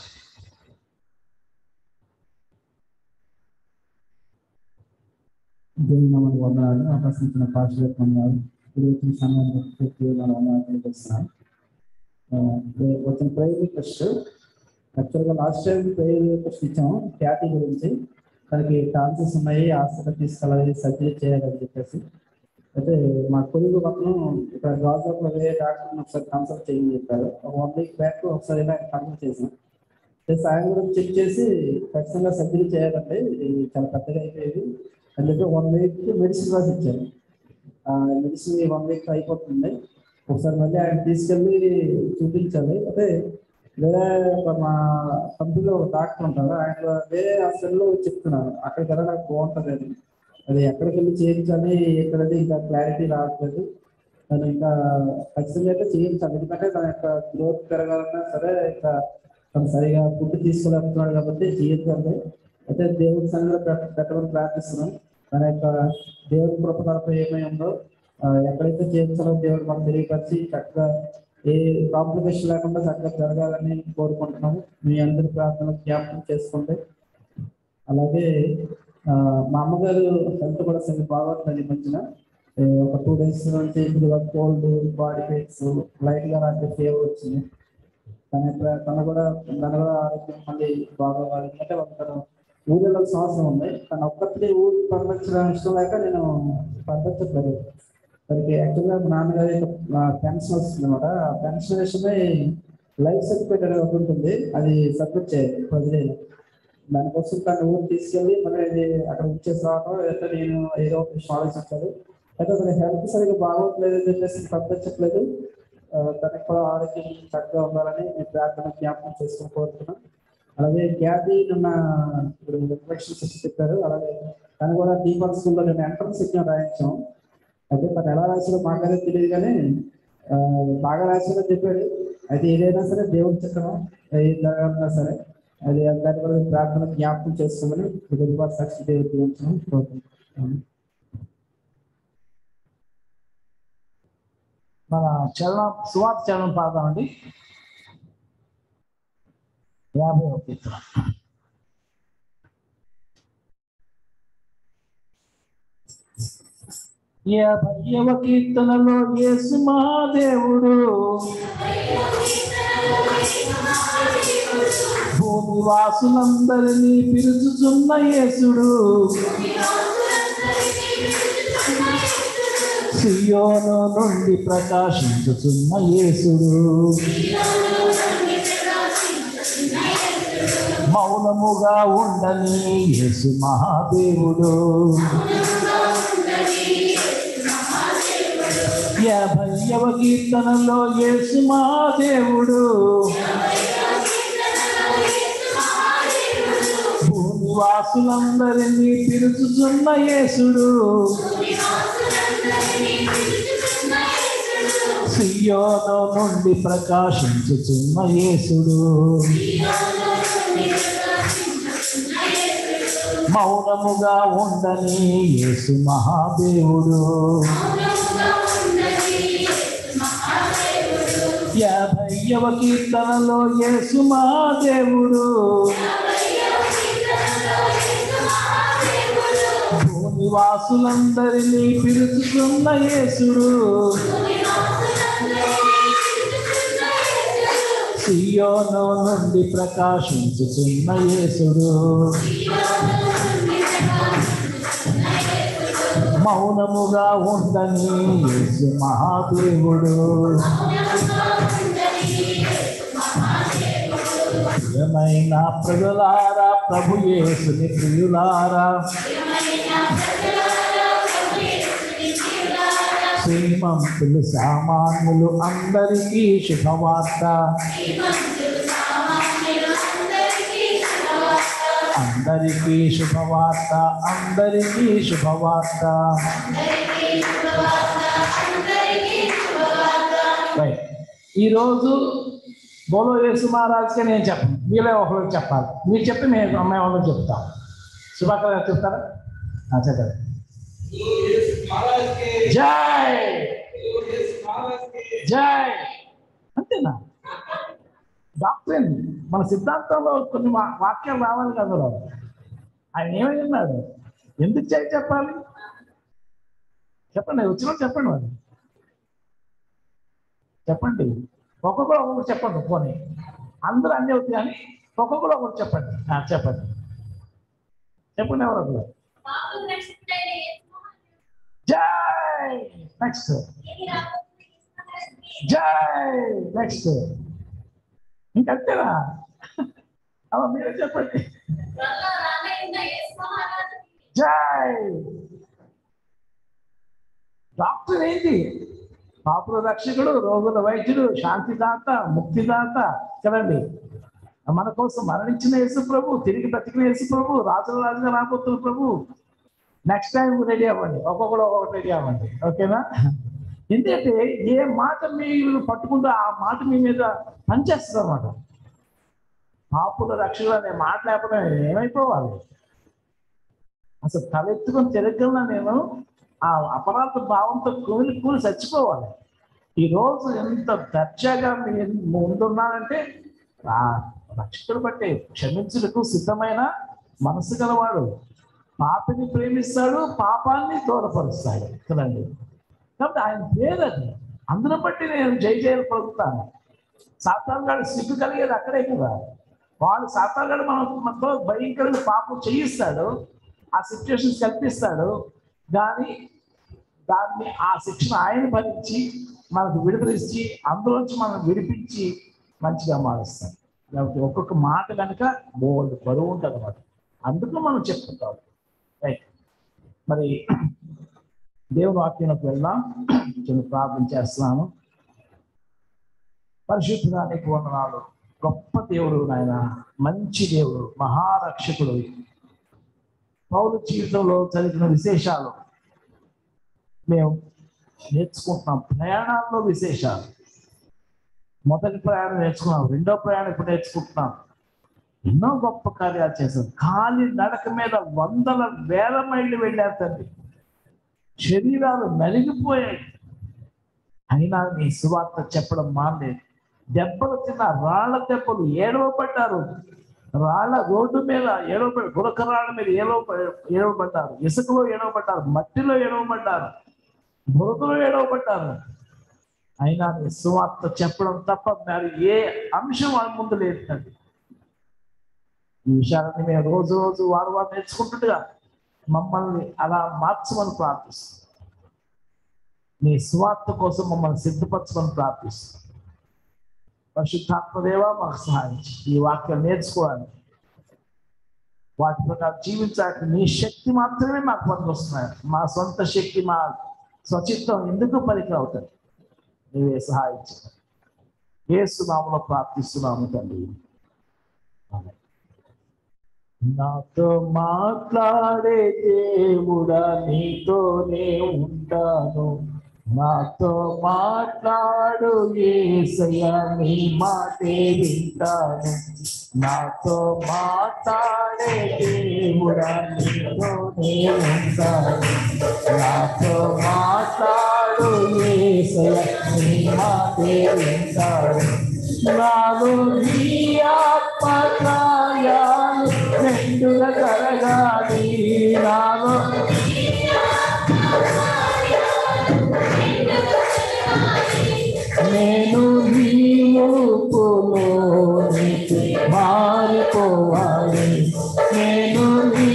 [SPEAKER 10] దేవుని నామానికి వందనాలు అవకాశం ఇచ్చిన పాస్టర్ వందనాలు ఇప్పుడు వచ్చిన సమయానికి మన వందనాలు తెలియజేస్తున్నాను ఆ, ప్రే- వచ్చిన ప్రేయర్ రిక్వెస్ట్ యాక్చువల్గా లాస్ట్ టైం ప్రేయర్ రిక్వెస్ట్ ఇచ్చాము ఖ్యాతి గురించి తనకి టాన్సెస్ ఉన్నాయి హాస్పిటల్ తీసుకెళ్ళాలి సర్జరీ చేయాలని చెప్పేసి అయితే మా కొడుకు పక్కన ఇక్కడ గాజాబ్లో వేరే డాక్టర్ ఒకసారి కన్సల్ట్ చేయని చెప్పారు వన్ వీక్ బ్యాక్ ఒకసారి ఇలా కన్సల్ట్ చేసాం చేసి ఆయన కూడా చెక్ చేసి ఖచ్చితంగా సర్జరీ చేయాలంటే ఇది చాలా పెద్దగా అయిపోయేది అందుకే వన్ వీక్ మెడిసిన్ రాసి ఇచ్చారు ఆ మెడిసిన్ వన్ వీక్ అయిపోతుంది ఒకసారి మళ్ళీ ఆయన తీసుకెళ్ళి చూపించాలి అదే వేరే ఒక మా కంపెనీలో ఒక డాక్టర్ ఉంటారు ఆయన వేరే హాస్పిటల్లో చెప్తున్నారు అక్కడికి వెళ్ళడానికి బాగుంటుంది అని అది ఎక్కడికి వెళ్ళి చేయించాలి ఎక్కడది ఇంకా క్లారిటీ రావట్లేదు తను ఇంకా ఖచ్చితంగా అయితే చేయించాలి ఎందుకంటే తన యొక్క గ్రోత్ పెరగాలన్నా సరే ఇంకా తను సరిగా ఫుడ్ తీసుకోలేకపోతున్నాడు కాబట్టి చేయించాలి అయితే దేవుడి సంఘంలో పెట్ట- పెట్టమని ప్రార్థిస్తున్నాం తన యొక్క దేవుడి కృప తరపు ఏమై ఉందో ఆ, ఎక్కడైతే చేయించాలో దేవుడు మాకు తెలియపరిచి చక్కగా ఏ కాంప్లికేషన్ లేకుండా చక్కగా జరగాలని కోరుకుంటున్నాము మీ అందరి ప్రార్థనలు జ్ఞాపకం చేసుకోండి అలాగే ఆ, మా అమ్మగారు హెల్త్ కూడా సరిగ్గా బాగోట్లేదు ఈ మధ్యన ఏ, ఒక టూ డేస్ నుంచి కొద్దిగా కోల్డ్ బాడీ పెయిన్స్ లైట్ గా నాకు ఫీవర్ వచ్చింది తన యొక్క- తన కూడా తన కూడా ఆరోగ్యం మళ్ళీ బాగోవాలి ఎందుకంటే ఒక తను ఊరు వెళ్ళాల్సిన అవసరం ఉంది తను ఒక్కటి ఊరు పంపించడం ఇష్టం లేక నేను పంపించట్లేదు తనకి యాక్చువల్గా మా నాన్నగారి పెన్షన్ వస్తుంది అనమాట ఆ పెన్షన్ విషయమై లైఫ్ సర్టిఫికేట్ అనేది ఒకటి ఉంటుంది అది సబ్మిట్ చేయాలి ప్రజలు దానికోసం తను ఊరు తీసుకెళ్ళి మరి అది అక్కడ ఇచ్చేసి రావడం లేదంటే నేను ఏదో ఒక విషయం ఆలోచించాలి అయితే అతని హెల్త్ సరిగ్గా బాగోట్లేదు అని చెప్పేసి పంపించట్లేదు ఆ, తనకి కూడా ఆరోగ్యం చక్కగా ఉండాలని నేను ప్రార్థన జ్ఞాపకం చేసుకుని కోరుతున్నాను అలాగే ఖ్యాతి నిన్న ఇప్పుడు రిఫ్లెక్షన్స్ చెప్పారు అలాగే తను కూడా దీపాల స్కూల్లో నేను ఎంట్రన్స్ ఎగ్జామ్ రాయించాం అయితే తను ఎలా రాసాడో మాకైతే తెలియదు కానీ ఆ, బాగా రాసాడో చెప్పాడు అయితే ఏదైనా సరే దేవుడి చిత్రం ఏది జరగాలన్నా సరే అది దాని కూడా ప్రార్థన జ్ఞాపకం చేసుకోమని దీపాల సాక్షి దేవుడి గురించి కోరుకుంటున్నాను
[SPEAKER 6] మన చరణం సువార్త చరణం పాడదామండి యాభై ఒక కీర్తన యాభైవ కీర్తనలో యేసు మహాదేవుడు భూమి వాసులందరినీ పిలుచుచున్న యేసుడు సియోను నుండి ప్రకాశించుచున్న యేసుడు మౌనముగా ఉండని యేసు మహాదేవుడు యాభైవ కీర్తనలో యేసు మహాదేవుడు భూమి వాసులందరినీ పిలుచుచున్న యేసుడు సియోను నుండి ప్రకాశించుచున్న యేసుడు మౌనముగా ఉండని యేసు మహాదేవుడు యాభైవ కీర్తనలో యేసు మహాదేవుడు భూమి వాసులందరినీ పిలుచుకున్న యేసుడు సియోను నుండి ప్రకాశించుచున్న యేసుడు మౌనముగా ఉండని యేసు మహాదేవుడు ప్రియమైన ప్రజలారా ప్రభు యేసుని ప్రియులారా శ్రీమంతులు సామాన్యులు అందరికీ శుభవార్త అందరికీ శుభవార్త అందరికీ శుభవార్త రైట్ ఈరోజు బోలో యేసు మహారాజ్కి నేను చెప్పను మీరే ఒకరికి చెప్పాలి మీరు చెప్తే మేము అమ్మాయి వాళ్ళకి చెప్తాం శుభాకర్ గారు చెప్తారా ఆ, చెప్పండి జై జై అంతేనా డాక్టర్ ఏంది మన సిద్ధాంతంలో కొన్ని వా- వాక్యాలు రావాలి కదా రా. ఆయన ఏమన్నాడు ఎందుకు చేయి చెప్పాలి చెప్పండి వచ్చిన చెప్పండి మరి చెప్పండి ఒక్కొక్కరు ఒక్కొక్కరు చెప్పండి పోనీ అందరూ అన్నీ అవుతాయి కానీ ఒక్కొక్కరు ఒకరు చెప్పండి ఆ, చెప్పండి చెప్పండి ఎవరు ఒకరు జై నెక్స్ట్ జై నెక్స్ట్ ఇంకంతేనా అలా మీరే చెప్పండి జై డాక్టర్ ఏంటి పాపుల రక్షకుడు రోగుల వైద్యుడు శాంతిదాత ముక్తిదాత కదండి మన కోసం మరణించిన యేసు ప్రభు తిరిగి బ్రతికిన యేసు ప్రభు రాజుల రాజుగా రాబోతున్న ప్రభు నెక్స్ట్ టైం రెడీ అవ్వండి ఒక్కొక్కడు ఒక్కొక్కటి రెడీ అవ్వండి ఓకేనా ఎందుకంటే ఏ మాట మీరు పట్టుకుంటే ఆ మాట మీ మీద పనిచేస్తుంది అన్నమాట పాపుల రక్షకుడు అనే మాట లేకపోతే ఏమైపోవాలి అసలు తలెత్తుకొని తిరగలనా నేను ఆ అపరాధ భావంతో కూలి కూలి చచ్చిపోవాలి ఈ రోజు ఎంత దర్జాగా మీరు ముందున్నానంటే ఆ రక్షకుడు బట్టి క్షమించుటకు సిద్ధమైన మనసు గలవాడు పాపిని ప్రేమిస్తాడు పాపాన్ని దూరపరుస్తాడు కదండి కాబట్టి ఆయన పేరు అది అందును బట్టి నేను జై జయలు పలుకుతాను సాతానుగాడు సిగ్గు కలిగేది అక్కడే కదా వాడు సాతానుగాడు మనం మనతో భయంకరంగా పాపం చేయిస్తాడు ఆ సిచ్యువేషన్స్ కల్పిస్తాడు కానీ దాన్ని ఆ శిక్షణ ఆయన భరించి మనకు విడుదల ఇచ్చి అందులోంచి మనం విడిపించి మంచిగా మారుస్తాం కాబట్టి ఒక్కొక్క మాట కనుక బోల్డ్ బరువు ఉంటుంది అన్నమాట అందుకు మనం చెప్పుకుంటాం రైట్ మరి దేవుని వాక్యంలోకి వెళ్దాం చిన్న ప్రార్థన చేస్తున్నాను పరిశుద్ధానికి వందనాలు గొప్ప దేవుడు నాయన మంచి దేవుడు మహారక్షకుడు పౌరు జీవితంలో జరిగిన విశేషాలు మేము నేర్చుకుంటున్నాం ప్రయాణాల్లో విశేషాలు మొదటి ప్రయాణం నేర్చుకున్నాం రెండో ప్రయాణం ఇప్పుడు నేర్చుకుంటున్నాం ఎన్నో గొప్ప కార్యాలు చేశారు ఖాళీ నడక మీద వందల వేల మైళ్ళు వెళ్ళారు తండ్రి శరీరాలు నలిగిపోయాయి అయినా నీ సువార్త చెప్పడం మానలేదు దెబ్బలు తిన్న రాళ్ల దెబ్బలు ఏడవబడ్డారు రాళ్ల రోడ్డు మీద ఏడవ గురక రాళ్ల మీద ఏడవ ఏడవబడ్డారు ఇసుకలో ఏడవబడ్డారు మట్టిలో ఏడవబడ్డారు బురదలో ఏడవబడ్డారు అయినా నీ సువార్త చెప్పడం తప్ప మరి ఏ అంశం వాళ్ళ ముందు లేదు తండ్రి ఈ విషయాలన్నీ మేము రోజు రోజు వారు వారు నేర్చుకుంటుండగా మమ్మల్ని అలా మార్చమని ప్రార్థిస్తాం నీ స్వార్థ కోసం మమ్మల్ని సిద్ధపరచమని ప్రార్థిస్తాం పరిశుద్ధాత్మదేవ మాకు సహాయం చేయి. ఈ వాక్యం నేర్చుకోవాలి వాటి ప్రకారం జీవించడానికి నీ శక్తి మాత్రమే మాకు పనికొస్తున్నాయి మా సొంత శక్తి మా స్వచిత్తం ఎందుకు పనికి అవుతుంది నీవే సహాయం చేయి. యేసు నామములో ప్రార్థిస్తున్నాము తండ్రి ఆమేన్. నాతో మాట్లాడే దేవుడా నీతోనే ఉంటాను నాతో మాట్లాడు ఏసయ్య నీ మాటే వింటాను నాతో మాట్లాడే దేవుడా నీతోనే ఉంటాను నాతో మాట్లాడు ఏసయ్య నీ మాటే వింటాను నాలో నీ ఆత్మకాయాలు రెండుగా కలగాలి నాలో నేను నీ ఊపులోనికి మారిపోవాలి నేను నీ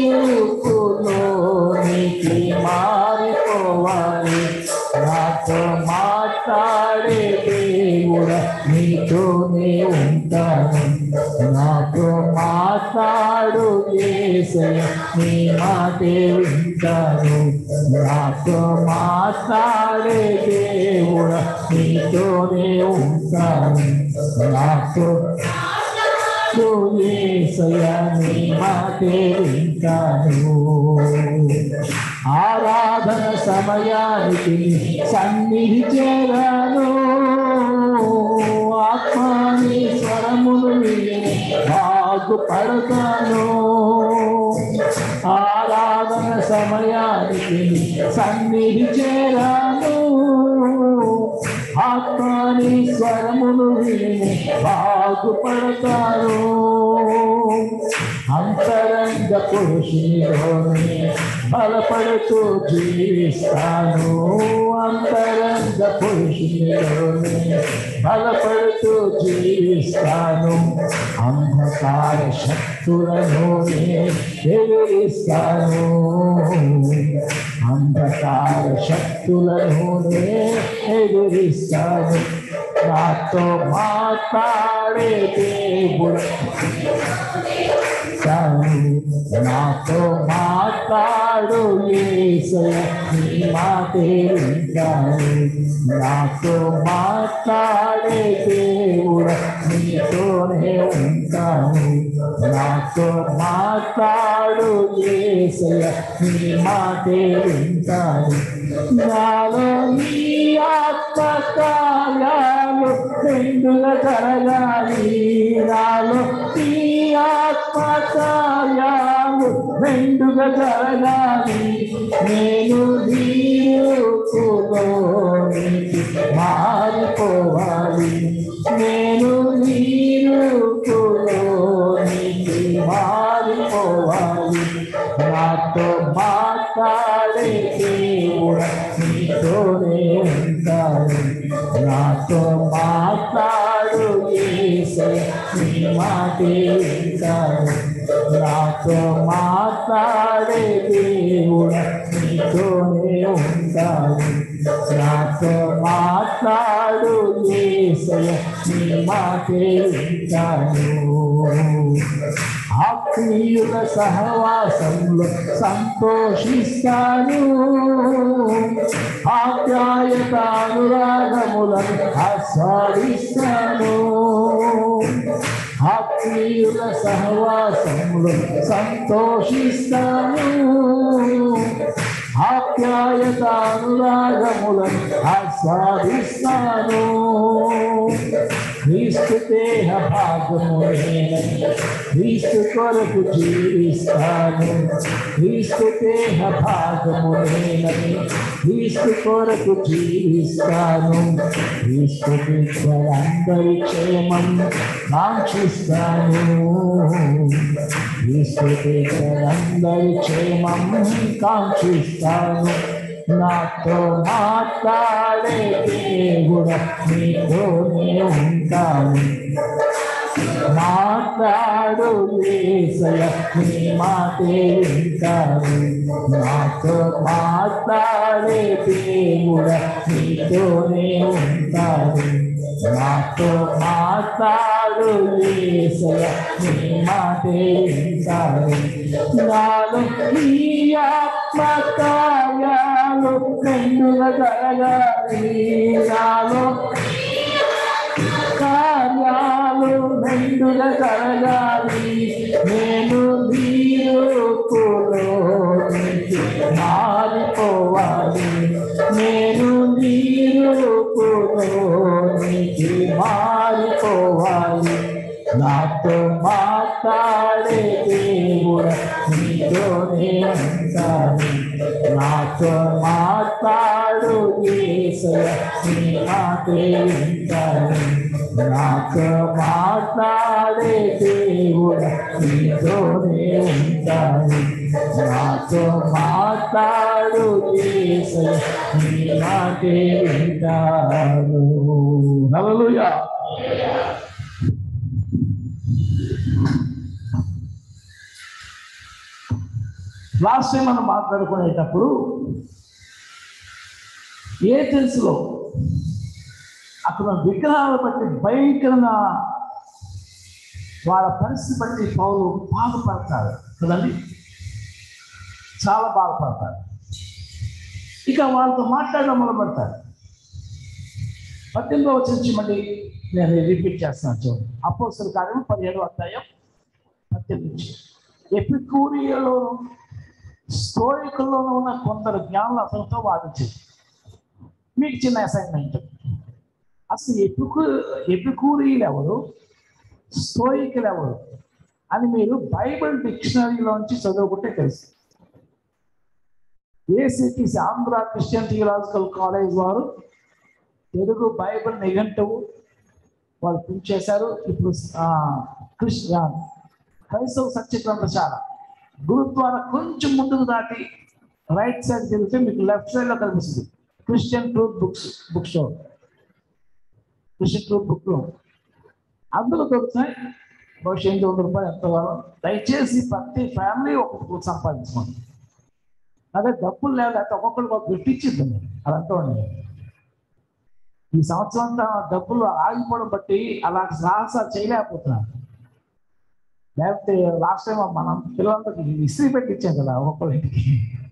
[SPEAKER 6] ఊపులోనికి మారిపోవాలి నాతో మాట్లాడే దేవుడా నీతోనే ఉంటాను నాతో మాట్లాడు ఏసయ్య నీ మాటే వింటాను నాతో మాట్లాడే దేవుడా నీతోనే ఉంటాను నాతో ఏసయ్య నీ మాటే వింటాను ఆరాధన సమయానికి సన్నిధి చేరాను ఆత్మాని స్వరమును విని బాగుపడతాను ఆరాధన సమయానికి సన్నిధి చేరాను ఆత్మాని స్వరమును విని బాగుపడతాను అంతరంగ పురుషునిలోనే బలపడుతూ జీవిస్తాను అంతరంగ పురుషునిలోనే బలపడుతూ జీవిస్తాను అంధకార శక్తులలోనే ఎదిరిస్తాను అంధకార శక్తులలోనే ఎదిరిస్తాను నాతో మాట్లాడే దేవుడు ఇస్తాను నాతో మాట్లాడు యేసయ్య నీ మాటే వింటాను నాతో మాట్లాడే దేవుడు నీతోనే ఉంటాను నాతో మాట్లాడు యేసయ్య నీ మాటే వింటాను నాలో నీ ఆత్మకార్యాలు రెండుగా జరగాలి నాలో నీ ఆత్మకార్యాలు రెండుగా జరగాలి నేను నీరుకులోనికి మారిపోవాలి నేను నీరుకులోనికి మారిపోవాలి నాతో మాట్లాడే దేవుడు నీతోనే ఉంటాడు నాతో మాట్లాడు యేసయ్య నీ మాటే వింటాడు నాతో మాట్లాడే దేవుడు నీతోనే ఉంటాడు నాతో మాట్లాడు యేసయ్య నీ మాటే వింటాడు ఆత్మీయుల సహవాసంలో సంతోషిస్తాను ఆప్యాయత అనురాగములను ఆస్వాదిస్తాను ఆత్మీయుల సహవాసంలో సంతోషిస్తాను ఆప్యాయత అనురాగములను ఆస్వాదిస్తాను క్రీస్తు దేహ భాగము నేనని క్రీస్తు కొరకు జీవిస్తాను క్రీస్తు దేహ భాగము నేనని క్రీస్తు కొరకు జీవిస్తాను క్రీస్తు బిడ్డలందరి క్షేమం కాంక్షిస్తాను క్రీస్తు బిడ్డలందరి క్షేమం కాంక్షిస్తాను నాతో మాట్లాడే దేవుడు నీతోనే ఉంటాను మాట్లాడు ఏసయ నీ మాటే వింటాను నాతో మాట్లాడే దేవుడు నీతోనే ఉంటాను నాతో మాట్లాడు ఏసయ నీ మాటే వింటాను నాలో ఈ ఆత్మకార్యాలు రెండుగా జరగాలి నాలో కార్యాలు రెండుగా జరగాలి నేను నీరుకులోనికి మారిపోవాలి నేను నీరుకులోనికి మారిపోవాలి నాతో మాట్లాడే దేవుడు నీతోనే ఉంటాను నాతో మాట్లాడు ఏసయ నీ మాటే ఉంటాను నాతో మాట్లాడే దేవుడు నీతోనే ఉంటాను నాతో మాట్లాడు ఏసయ నీ మాటే వింటాను హల్లెలూయా లాస్ట్ టైం మనం మాట్లాడుకునేటప్పుడు ఏ తెలుసులో అక్కడ విగ్రహాలు బట్టి భయంకరంగా వాళ్ళ పరిస్థితి బట్టి పౌరు బాధపడతాడు కదండి చాలా బాధపడతాడు ఇక వాళ్ళతో మాట్లాడడం మొదలు పెడతాడు పద్దెనిమిదో వచ్చి మళ్ళీ నేను రిపీట్ చేస్తున్నాను చూడండి అపోసల కార్యం పదిహేడు అధ్యాయం పద్దెనిమిది నుంచి ఎపికూరియోలో స్టోరికుల్లోనూ ఉన్న కొందరు జ్ఞానులు అతనితో వాదించింది మీకు చిన్న అసైన్మెంట్ అసలు ఎపికు ఎపికూరీలు ఎవరు స్టోయికులు ఎవరు అని మీరు బైబిల్ డిక్షనరీలోంచి చదువుకుంటే తెలుసు ACTC Andhra Christian theological college వారు తెలుగు బైబిల్ నిఘంటువు వాళ్ళు ప్రింట్ చేశారు ఇప్పుడు ఆ, క్రిస్ ఆ, క్రైస్తవ సత్యగ్రంథశాల గురుద్వారా కొంచెం ముందుకు దాటి రైట్ సైడ్ తిరిగితే మీకు లెఫ్ట్ సైడ్ లో కనిపిస్తుంది Christian truth books book store Christian truth book లో అందులో దొరుకుతాయి బహుశా ఎనిమిది వందల రూపాయలు ఎంత కావాలో దయచేసి ప్రతి ఫ్యామిలీ ఒక బుక్ సంపాదించుకోండి అదే డబ్బులు లేదు అయితే ఒక్కొక్కరికి ఒక గిఫ్ట్ ఇచ్చిద్దాం అదంతా ఉండండి ఈ సంవత్సరం అంతా డబ్బులు ఆగిపోవడం బట్టి అలాంటి సాహసాలు చేయలేకపోతున్నాను లేకపోతే లాస్ట్ టైం మనం పిల్లలందరికి ఇస్త్రీ పెట్టి ఇచ్చాం కదా ఒక్కొక్కరింటికి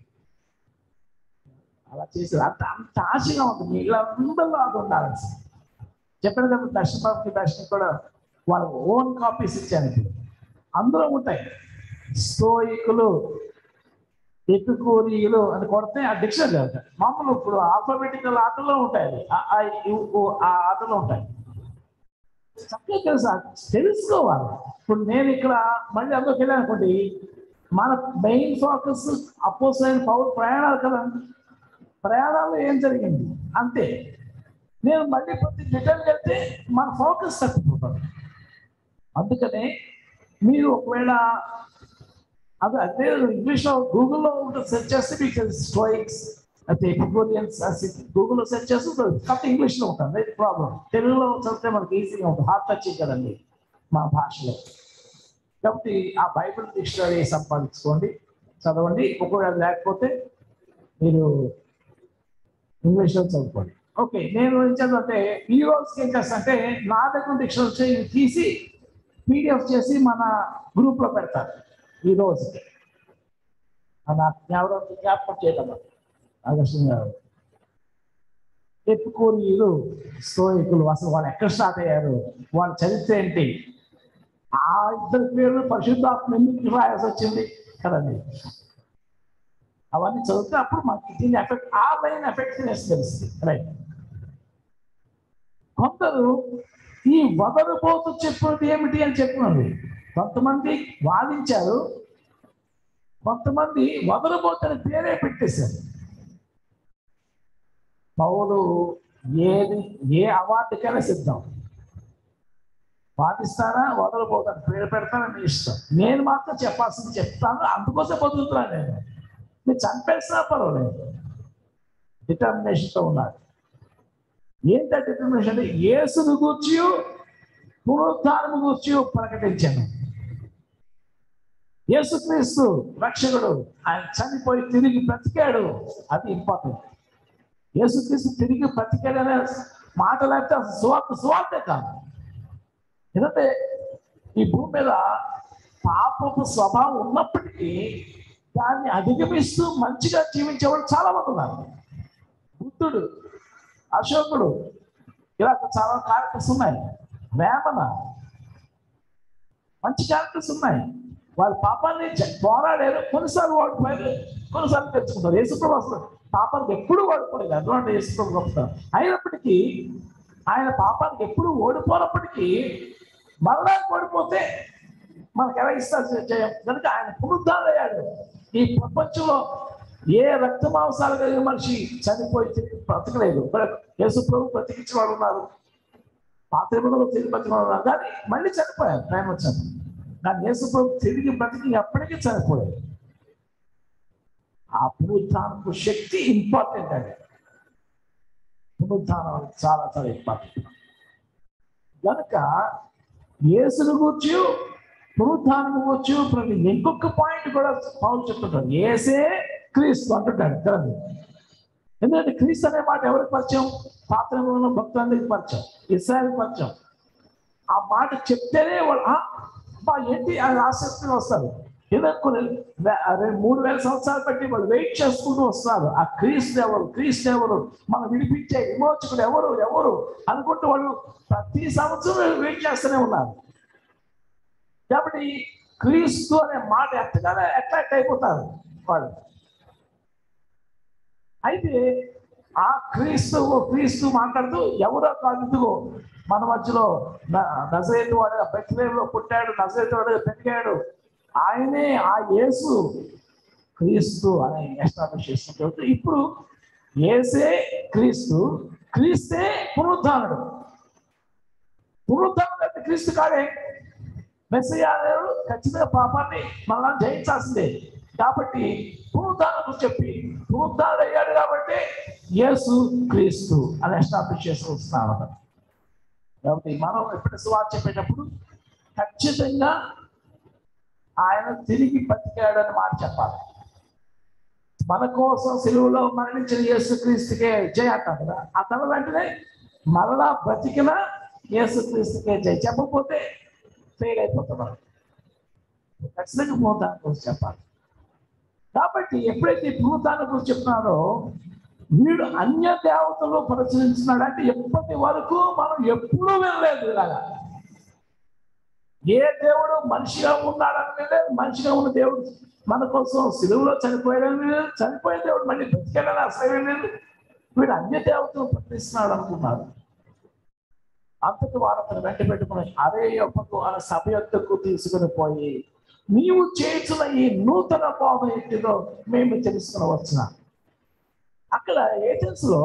[SPEAKER 6] అలా చేసి అంత అంత ఆశగా ఉంటుంది మీ ఇళ్ళందరిలో అది ఉండాలి చెప్పాను కదా దర్శన బాబుకి దర్శనం కూడా వాళ్ళ ఓన్ కాపీస్ ఇచ్చాను ఇప్పుడు అందులో ఉంటాయి స్తోయికులు ఎపికూరియులు అని కొడితే ఆ డిక్షనరీ ఉంటాయి మామూలు ఇప్పుడు ఆల్ఫాబెటికల్ ఆటలో ఉంటాయి అవి. ఆ, ఆ, ఈ, ఊ, ఆ ఆటలో ఉంటాయి చక్కగా తెలుసా తెలుసుకోవాలి ఇప్పుడు నేను ఇక్కడ మళ్ళీ అందులోకి వెళ్ళాను అనుకోండి మన మెయిన్ ఫోకస్ అపోజ్ అయిన పౌరు ప్రయాణాలు కదా ప్రయాణాల్లో ఏం జరిగింది అంతే నేను మళ్ళీ ప్రతి డీటెయిల్ వెళ్తే మన ఫోకస్ తగ్గిపోతుంది అందుకనే మీరు ఒకవేళ అది అదే ఇంగ్లీష్లో గూగుల్లో సెర్చ్ చేస్తే మీకు స్టోయిక్స్ అయితే ఎపికోరియన్స్ గూగుల్లో సెర్చ్ చేస్తే కాకపోతే ఇంగ్లీష్లో ఉంటుంది అది ప్రాబ్లం తెలుగులో చదివితే మనకి ఈజీగా ఉంటుంది హార్ట్ టచింగ్ కదండి మా భాషలో కాబట్టి ఆ బైబిల్ డిక్షనరీ సంపాదించుకోండి చదవండి ఒకవేళ లేకపోతే మీరు ఇంగ్లీష్లో చదువుకోండి ఓకే నేను ఏం చదవంటే ఈ రోజుకి ఏం చేస్తా అంటే నా దగ్గర డిక్షనరీ ఇవి తీసి పీడిఎఫ్ చేసి మన గ్రూప్లో పెడతారు ఈ రోజుకి నా ఎవరో జ్ఞాపకం చేయడం ఆగస్టు గారు ఎప్పుకోనీయులు స్తోయికులు అసలు వాళ్ళు ఎక్కడ స్టార్ట్ అయ్యారు వాళ్ళ చరిత్ర ఏంటి ఆ ఇద్దరు పేర్లు పరిశుద్ధాత్మ ఎందుకు రాయాల్సి వచ్చింది కదండి అవన్నీ చదివితే అప్పుడు మనకి దీని ఎఫెక్ట్ ఆ లైన్ ఎఫెక్ట్నెస్ తెలుస్తుంది రైట్ కొందరు ఈ వదలుపోతూ చెప్పినది ఏమిటి అని చెప్పినది కొంతమంది వాదించారు కొంతమంది వదలబోతని పేరే పెట్టేశారు పౌలు ఏది ఏ అవార్డుకైనా సిద్ధం వాదిస్తానా వదలబోతాను పేరు పెడతాను మీ ఇష్టం నేను మాత్రం చెప్పాల్సింది చెప్తాను అందుకోసం బతుకుతున్నాను నేను మీరు చంపేసినా పర్వాలేదు డిటర్మినేషన్తో ఉన్నారు ఏంటంటే డిటర్మినేషన్ అంటే యేసును గూర్చి పునరుద్ధానము గూర్చి ప్రకటించాను యేసుక్రీస్తు రక్షకుడు ఆయన చనిపోయి తిరిగి బ్రతికాడు అది ఇంపార్టెంట్ యేసుక్రీస్తు తిరిగి బ్రతికాడు అనే మాట లేకపోతే అసలు సువార్త సువార్తే కాదు ఎందుకంటే ఈ భూమి మీద పాపపు స్వభావం ఉన్నప్పటికీ దాన్ని అధిగమిస్తూ మంచిగా జీవించేవాళ్ళు చాలా మంది ఉన్నారు బుద్ధుడు అశోకుడు ఇలా చాలా క్యారెక్టర్స్ ఉన్నాయి వేమన మంచి క్యారెక్టర్స్ ఉన్నాయి వాళ్ళ పాపాన్ని జ- పోరాడారు కొన్నిసార్లు ఓడిపోయారు కొన్నిసార్లు తెచ్చుకుంటారు యేసుప్రభు అసలు పాపానికి ఎప్పుడు ఓడిపోలేదు అటువంటి యేసుప్రభు గొప్పతనం అయినప్పటికీ ఆయన పాపానికి ఎప్పుడు ఓడిపోనప్పటికీ మరణానికి ఓడిపోతే మనకు ఎలా ఇస్తారు జయం కనుక ఆయన పునరుద్ధారయ్యాడు ఈ ప్రపంచంలో ఏ రక్త మాంసాలు కలిగిన మనిషి చనిపోయి తిరిగి బ్రతకలేదు ఇప్పుడు యేసు ప్రభు బ్రతికించిన వాడు ఉన్నారు పాత్రలో తిరిగి బ్రతికిన వాడు ఉన్నారు కానీ మళ్ళీ చనిపోయారు టైం వచ్చాను కానీ యేసు ప్రభు తిరిగి బ్రతికి ఎప్పటికీ చనిపోయాడు ఆ పునరుద్ధానపు శక్తి ఇంపార్టెంట్ అండి పునరుద్ధానం అనేది చాలా చాలా ఇంపార్టెంట్ కనుక యేసును కూర్చు పునరుద్ధానం కూర్చు ప్రతి ఇంకొక పాయింట్ కూడా పౌరులు చెప్తుంటాడు ఏసే క్రీస్తు అంటుంటాడు కదండి ఎందుకంటే క్రీస్తు అనే మాట ఎవరికి పరిచయం పాత్రలో భక్తులందరికీ పరిచయం ఇస్రాయల్ పరిచయం ఆ మాట చెప్తేనే వాళ్ళు "ఆ, అబ్బా ఏంటి అని ఆసక్తిగా వస్తారు ఏదో కొన్ని వే- రెండు మూడు వేల సంవత్సరాలు బట్టి వాళ్ళు వెయిట్ చేసుకుంటూ వస్తారు ఆ క్రీస్తు ఎవరు క్రీస్తు ఎవరు మనం విడిపించే విమోచకుడు ఎవరు ఎవరు అనుకుంటూ వాళ్ళు ప్రతి సంవత్సరం వెయిట్ చేస్తూనే ఉన్నారు కాబట్టి క్రీస్తు అనే మాట ఎత్తగానే అట్రాక్ట్ అయిపోతారు వాళ్ళు అయితే ఆ క్రీస్తు క్రీస్తు మాట్లాడుతూ ఎవరో కాదు ఇదిగో మన మధ్యలో నజరేతు వాడు బెత్లేలో పుట్టాడు నజరేతు వాడు పెరిగాడు ఆయనే ఆ యేసు క్రీస్తు అని ఎస్టాబ్లిష్ చేసుకుంటూ ఇప్పుడు ఏసే క్రీస్తు క్రీస్తే పునరుద్ధానుడు పునరుద్ధానుడు అంటే క్రీస్తు కాడే మెస్సయ్య అనేవాడు ఖచ్చితంగా పాపాన్ని మళ్ళా జయించాల్సిందే కాబట్టి పునరుద్ధానం చెప్పి పునరుద్ధానుడు అయ్యాడు కాబట్టి యేసు క్రీస్తు అని ఎస్టాబ్లిష్ చేసుకొస్తున్నాను కాబట్టి మనం ఎప్పుడు సువార్త చెప్పేటప్పుడు ఖచ్చితంగా ఆయన తిరిగి బతికాడని మాట చెప్పాలి మన కోసం సెలువులో మరణించిన యేసుక్రీస్తుకే జయ అంటాం కదా ఆ తన వెంటనే మరలా బ్రతికిన యేసుక్రీస్తుకే జయ చెప్పకపోతే ఫెయిల్ అయిపోతున్నారు ఖచ్చితంగా పునరుద్ధానం గురించి చెప్పాలి కాబట్టి ఎప్పుడైతే ఈ పునరుద్ధానం గురించి చెప్తున్నారో వీడు అన్య దేవతలు ప్రచురించినాడు అంటే ఎప్పటి వరకు మనం ఎప్పుడూ వినలేదు ఇలాగా ఏ దేవుడు మనిషిగా ఉన్నాడని లేదు మనిషిగా ఉన్న దేవుడు మన కోసం సిలువలో చనిపోయాడని లేదు చనిపోయే దేవుడు మళ్ళీ బ్రతికాడని అసలు లేదు వీడు అన్య దేవతలు ప్రకటిస్తున్నాడు అనుకున్నారు అంతటి వారు అతను వెంట పెట్టుకుని అరే యొక్కకు అనే సభ యొక్కకు తీసుకుని పోయి నీవు చేస్తున్న ఈ నూతన బోధ ఇంటిలో మేము తెలుసుకుని వచ్చిన అక్కడ ఏజెన్స్ లో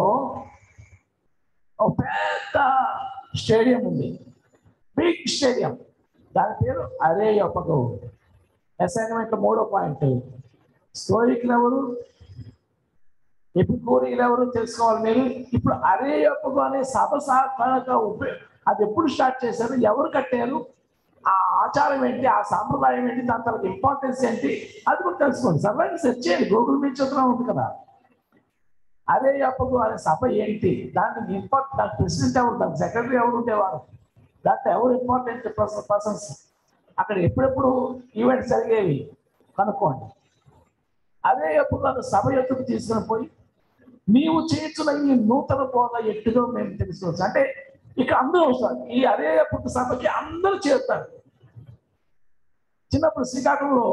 [SPEAKER 6] ఒక పెద్ద స్టేడియం ఉంది బిగ్ స్టేడియం దాని పేరు అరే యొక్కకు అసైన్మెంట్ మూడో పాయింట్ స్టోరిక్లు ఎవరు ఎపికూరీలు ఎవరు తెలుసుకోవాలి మీరు ఇప్పుడు అరే యొక్కకు అనే సభ సాధారణంగా ఉపయోగ అది ఎప్పుడు స్టార్ట్ చేశారు ఎవరు కట్టారు ఆ ఆచారం ఏంటి ఆ సాంప్రదాయం ఏంటి దాని తర్వాత ఇంపార్టెన్స్ ఏంటి అది కూడా తెలుసుకోండి సరళంగా సెర్చ్ చేయండి గూగుల్ మీద చూద్దాం ఉంది కదా అరే అప్పకు అనే సభ ఏంటి దానికి ఇంపార్ట్ దాని ప్రెసిడెంట్ ఎవరు దాని సెక్రటరీ ఎవరు ఉండేవారు దాంట్లో ఎవరు ఇంపార్టెంట్ పర్సన్స్ అక్కడ ఎప్పుడెప్పుడు ఈవెంట్స్ జరిగేవి కనుక్కోండి అదే ఎప్పుడు నన్ను సభ ఎత్తుకు తీసుకుని పోయి నీవు చేస్తున్న ఈ నూతన బోధ ఎట్టుగా మేము తెలుసుకోవచ్చు అంటే ఇక అందరూ వస్తారు ఈ అదే పుట్టు సభకి అందరూ చేరుతారు చిన్నప్పుడు శ్రీకాకుళంలో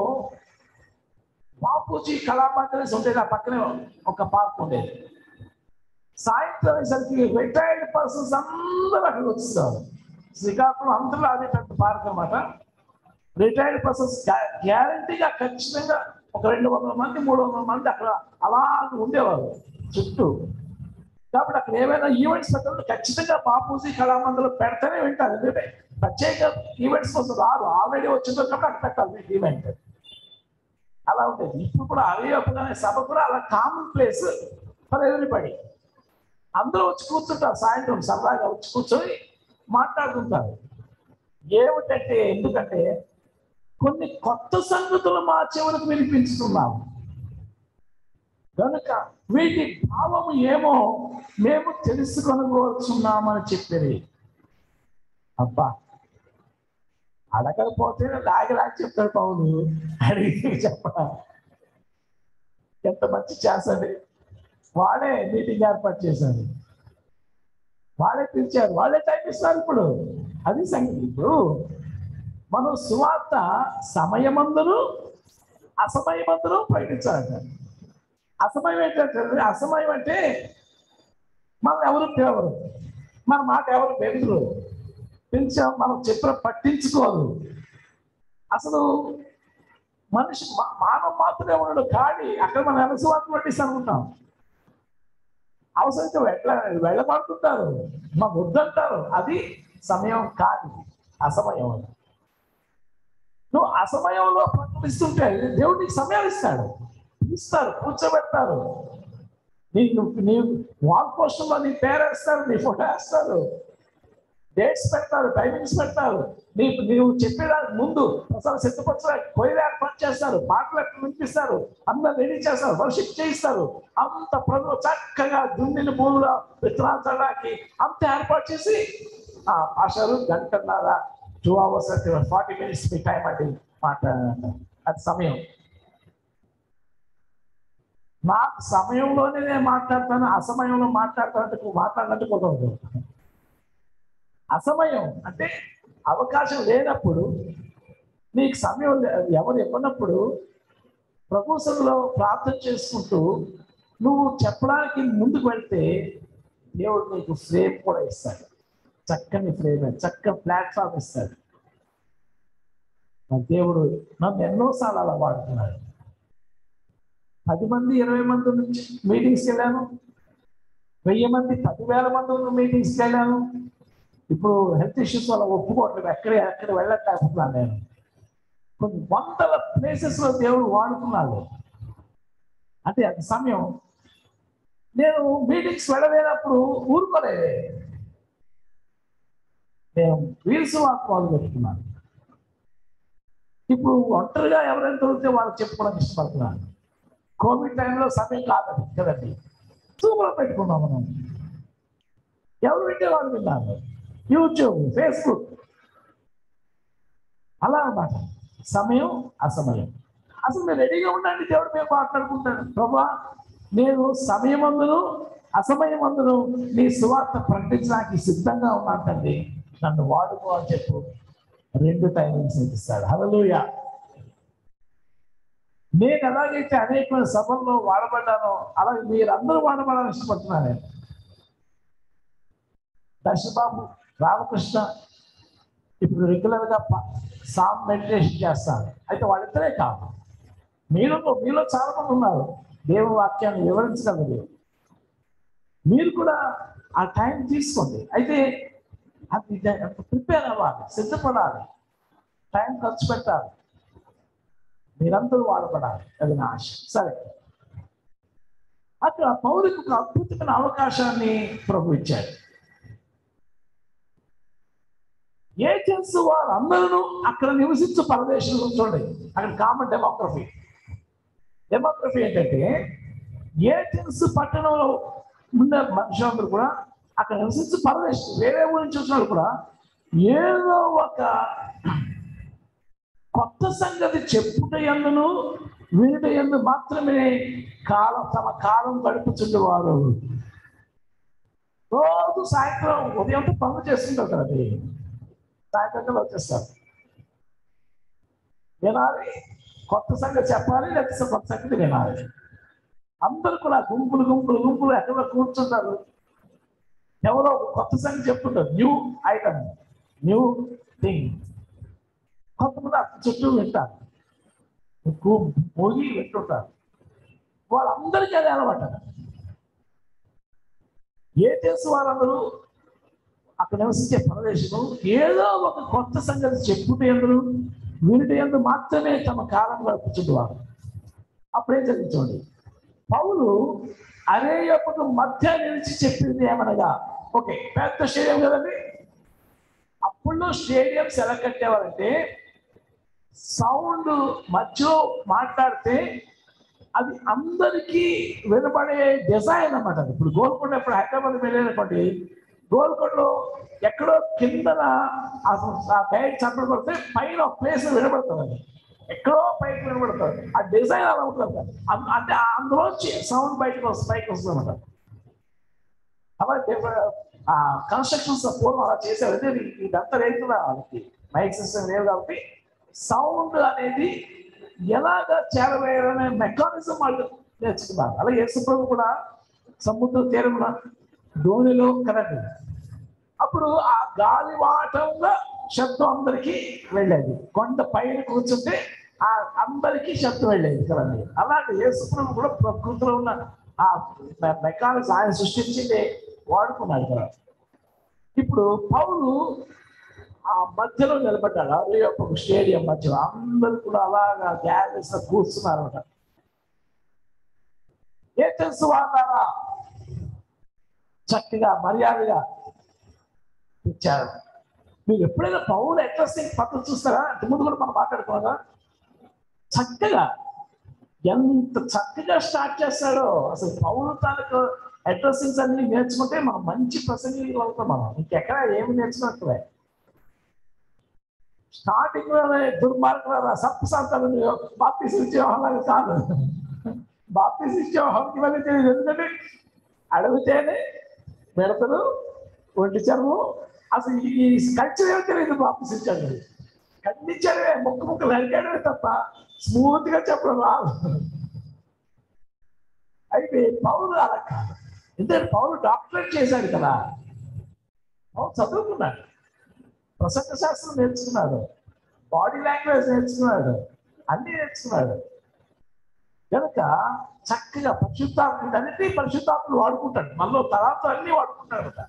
[SPEAKER 6] బాపూజీ కళామందిరం ఉండేది ఆ పక్కనే ఒక పార్క్ ఉండేది సాయంత్రం అయ్యేసరికి రిటైర్డ్ పర్సన్స్ అందరూ అక్కడికి వచ్చేస్తారు శ్రీకాకుళం అందరూ ఆడేటట్టు పార్క్ అనమాట రిటైర్డ్ పర్సన్స్ గ్యారంటీగా ఖచ్చితంగా ఒక రెండు వందల మంది మూడు వందల మంది అక్కడ అలా ఉండేవారు చుట్టూ కాబట్టి అక్కడ ఏమైనా ఈవెంట్స్ పెట్టినప్పుడు ఖచ్చితంగా బాపూజీ కళామందులు పెడితేనే వింటారు ఎందుకంటే ప్రత్యేక ఈవెంట్స్ కోసం రాదు ఆల్రెడీ వచ్చిందో కాబట్టి అక్కడ పెట్టాలి మీకు ఈవెంట్ అలా ఉండేది ఇప్పుడు కూడా అదే అనే సభ కూడా అలా కామన్ ప్లేస్ ఫర్ ఎవ్రీబడి అందరూ వచ్చి కూర్చుంటారు సాయంత్రం సరదాగా వచ్చి కూర్చొని మాట్లాడుకుంటారు ఏమిటంటే ఎందుకంటే కొన్ని కొత్త సంగతులు మా చెవులకు వినిపించుతున్నాము కనుక వీటి భావము ఏమో మేము తెలుసుకొనవచ్చున్నామని చెప్పేది అబ్బా అడగకపోతే లాగి లాగి చెప్తాడు పౌలు అడిగి చెప్పడం ఎంత మంచి చేస్తుంది వాడే మీటింగ్ ఏర్పాటు చేశారు వాళ్ళే పిలిచారు వాళ్ళే టైం ఇస్తారు ఇప్పుడు అది సంగతి ఇప్పుడు మనం సువార్త సమయమందరూ అసమయమందరూ ప్రకటించాలట అసమయం ఏంటంటే అసమయం అంటే మనం ఎవరు పిలవరు మన మాట ఎవరు వెలుగురు పిలిచాం మనం చెప్పిన పట్టించుకోరు అసలు మనిషి మా- మానవ మాత్రమే ఉండడు కానీ అక్కడ మనం ఎనసువార్త పట్టిస్తాం అనుకుంటాం అవసరంతో వెళ్ళ వెళ్ళబడుతుంటారు మాకు వద్దంటారు అది సమయం కాదు అసమయం అది. నువ్వు అసమయంలో ప్రకటిస్తుంటే దేవుడు నీకు సమయం ఇస్తాడు ఇస్తారు కూర్చోబెడతారు నీకు నీ వాల్ పోస్టుల్లో నీ పేరు వేస్తారు నీ ఫోటో వేస్తారు డేట్స్ పెడతారు టైమింగ్స్ పెడతారు నీ నీవు చెప్పేదానికి ముందు అసలు సిద్ధపరచడానికి కొయ్యలు ఏర్పాటు చేస్తారు పాటలు ఎక్కడ వినిపిస్తారు అందరు రెడీ చేస్తారు వర్షిప్ చేయిస్తారు అంత ప్రజలు చక్కగా దున్నిన భూమిలో విత్తనాలు చల్లడానికి అంత ఏర్పాటు చేసి ఆ భాషలు గంటన్నర టూ అవర్స్ ఫార్టీ మినిట్స్ మీ టైం అండి మాట అది సమయం నాకు సమయంలోనే నేను మాట్లాడతాను అసమయంలో మాట్లాడతానంటే మాట్లాడినట్టు కుదరదు అసమయం అంటే అవకాశం లేనప్పుడు నీకు సమయం లే- ఎవరు ఇవ్వనప్పుడు ప్రభుత్వంలో ప్రార్థన చేసుకుంటూ నువ్వు చెప్పడానికి ముందుకు వెళ్తే దేవుడు నీకు ఫ్రేమ్ కూడా ఇస్తాడు చక్కని ఫ్రేమ్ చక్కని ప్లాట్ఫామ్ ఇస్తాడు నా దేవుడు నన్ను ఎన్నోసార్లు అలా వాడుతున్నాడు పది మంది ఇరవై మంది నుంచి మీటింగ్స్కి వెళ్ళాను వెయ్యి మంది పదివేల మంది ఉన్న మీటింగ్స్కి వెళ్ళాను ఇప్పుడు హెల్త్ ఇష్యూస్ వల్ల ఒప్పుకోవట్లేదు ఎక్కడ ఎక్కడ వెళ్ళట్లేకపోతున్నాను నేను కొన్ని వందల ప్లేసెస్ లో దేవుడు వాడుతున్నాడు అంటే అది సమయం నేను మీటింగ్స్ వెళ్ళలేనప్పుడు ఊరుకోలేదు నేను వీల్స్ వాక్ మొదలు పెట్టుకున్నాను ఇప్పుడు ఒంటరిగా ఎవరైనా దొరికితే వాళ్ళకి చెప్పుకోవడానికి ఇష్టపడుతున్నాను కోవిడ్ టైంలో సమయం కాదండి కదండి సూపర్ పెట్టుకున్నాం మనం ఎవరు వింటే వాళ్ళు విన్నారు యూట్యూబ్ ఫేస్బుక్ అలా అన్నమాట సమయం అసమయం అసలు మీరు రెడీగా ఉండండి దేవుడు మేము మాట్లాడుకుంటాడు ప్రభా నేను సమయమందును అసమయమందును నీ సువార్త ప్రకటించడానికి సిద్ధంగా ఉన్నాను తండ్రి నన్ను వాడుకో అని చెప్పు రెండు టైమింగ్స్ ఇస్తాడు హల్లెలూయా నేను ఎలాగైతే అనేకమైన సభల్లో వాడబడ్డానో అలాగే మీరందరూ వాడబడాలని ఇష్టపడుతున్నాను నేను దర్శబాబు రామకృష్ణ ఇప్పుడు రెగ్యులర్ గా సామ్ మెడిటేషన్ చేస్తాను అయితే వాళ్ళిద్దరే కాదు మీరు మీలో చాలా మంది ఉన్నారు దేవుని వాక్యాన్ని వివరించగలరు మీరు కూడా ఆ టైం తీసుకోండి అయితే అది ప్రిపేర్ అవ్వాలి సిద్ధపడాలి టైం ఖర్చు పెట్టాలి మీరందరూ వాడపడాలి అది నా ఆశ సరే అక్కడ పౌరులకు ఒక అద్భుతమైన అవకాశాన్ని ప్రభు ఇచ్చాడు ఏజెన్స్ వారందరూ అక్కడ నివసించు పరదేశంలో చూడండి అక్కడ కామన్ డెమోగ్రఫీ డెమోగ్రఫీ ఏంటంటే ఏజెన్స్ పట్టణంలో ఉన్న మనుషులందరూ కూడా అక్కడ నివసించు పరదేశం వేరే ఊరి నుంచి వచ్చిన వాళ్ళు కూడా ఏదో ఒక కొత్త సంగతి చెప్పుట ఎందును వినుట ఎందు మాత్రమే కాలం తమ కాలం గడుపుచుండేవారు రోజు సాయంత్రం ఉదయం పనులు చేస్తుంటారు కదండి సాయంత్రం వచ్చేస్తారు వినాలి కొత్త సంగతి చెప్పాలి లేకపోతే కొత్త సంగతి వినాలి అందరూ కూడా గుంపులు గుంపులు గుంపులు ఎక్కడ కూర్చుంటారు ఎవరో ఒక కొత్త సంగతి చెప్తుంటారు న్యూ ఐటమ్ న్యూ థింగ్ కొంతమంది అక్కడ చుట్టూ వింటారు ఎక్కువ మోగి వింటుంటారు వాళ్ళందరికీ అది అలవాటు ఏ దేశం వాళ్ళందరూ అక్కడ నివసించే ప్రదేశం ఏదో ఒక కొత్త సంగతి చెప్పుటే అందరూ వినుటే ఎందు మాత్రమే తమ కాలం గడుపుతుండేవారు అప్పుడేం చదివించండి పౌలు అరే యొక్క మధ్య నిలిచి చెప్పింది ఏమనగా ఓకే పెద్ద స్టేడియం కదండి అప్పుడు స్టేడియంస్ ఎలా కట్టేవారంటే సౌండ్ మధ్యలో మాట్లాడితే అది అందరికీ వినపడే డిజైన్ అన్నమాట అది. ఇప్పుడు గోల్కొండ ఇప్పుడు హైదరాబాద్ వెళ్ళేటప్పటి గోల్కొండలో ఎక్కడో కిందన అసలు ఆ గైడ్ చప్పలు కొడితే పైన ఒక ప్లేస్ వినబడుతుంది అది ఎక్కడో పైకి వినబడుతుంది ఆ డిజైన్ అలా ఉంటుంది అం- అంటే అందులోంచి సౌండ్ బయటకు వస్తుంది పైకి వస్తుంది అనమాట అలాగే ఆ కన్స్ట్రక్షన్స్ పూర్వం అలా చేశారు అదే ఈ- ఇదంతా రైతుల వాళ్ళకి మైక్ సిస్టమ్ లేవు కాబట్టి సౌండ్ అనేది ఎలాగ చేరవేయాలనే మెకానిజం వాళ్ళు నేర్చుకున్నారు అలాగే యేసుప్రభు కూడా సముద్ర తీరంలో ధోనిలో కదండి అప్పుడు ఆ గాలివాటంగా శబ్దం అందరికీ వెళ్ళేది కొండ పైన కూర్చుంటే ఆ అందరికీ శబ్దం వెళ్ళేది కదండి అలాగే యేసుప్రభు కూడా ప్రకృతిలో ఉన్న ఆ మెకానిక్స్ ఆయన సృష్టించింది వాడుకున్నాడు కదా ఇప్పుడు పౌలు ఆ మధ్యలో నిలబడ్డాడు అదే ఒక స్టేడియం మధ్యలో అందరూ కూడా అలాగా గ్యాలరీస్ లో కూర్చున్నారు అనమాట ఏ తెలుసు వాళ్ళారా చక్కగా మర్యాదగా ఇచ్చారు మీరు ఎప్పుడైనా పౌరులు అడ్రస్సింగ్ పద్ధతి చూస్తారా అంత ముందు కూడా మనం మాట్లాడుకోదా చక్కగా ఎంత చక్కగా స్టార్ట్ చేస్తాడో అసలు పౌరు తాలూకు అడ్రస్సింగ్స్ అన్ని నేర్చుకుంటే మనం మంచి ప్రసంగి అవుతాం మనం ఇంకెక్కడ ఏమి నేర్చుకోవట్లే స్టార్టింగ్ లోనే దుర్మార్గుల సప్పు సంతాలు బాప్తీస్ ఇచ్చే వాళ్ళకి కాదు బాప్తీస్ ఇచ్చే వాళ్ళకి వెళ్ళి తెలియదు ఎందుకంటే అడిగితేనే మిడతలు ఒంటి చర్మం అసలు ఈ కల్చర్ ఏమో తెలియదు బాప్తీస్ ఇచ్చాడు ఖండించాడే ముక్క ముక్క నరికాడే తప్ప స్మూత్ గా చెప్పడం రాదు అయితే పౌరు అలా కాదు ఎందుకంటే పౌరు డాక్టరేట్ చేశాడు కదా పౌరు చదువుకున్నాడు ప్రసంగ శాస్త్రం నేర్చుకున్నాడు బాడీ లాంగ్వేజ్ నేర్చుకున్నాడు అన్ని నేర్చుకున్నాడు కనుక చక్కగా పరిశుద్ధాత్మ అన్నిటి పరిశుద్ధాత్మలు వాడుకుంటాడు మనలో తర్వాత అన్ని వాడుకుంటాడు కదా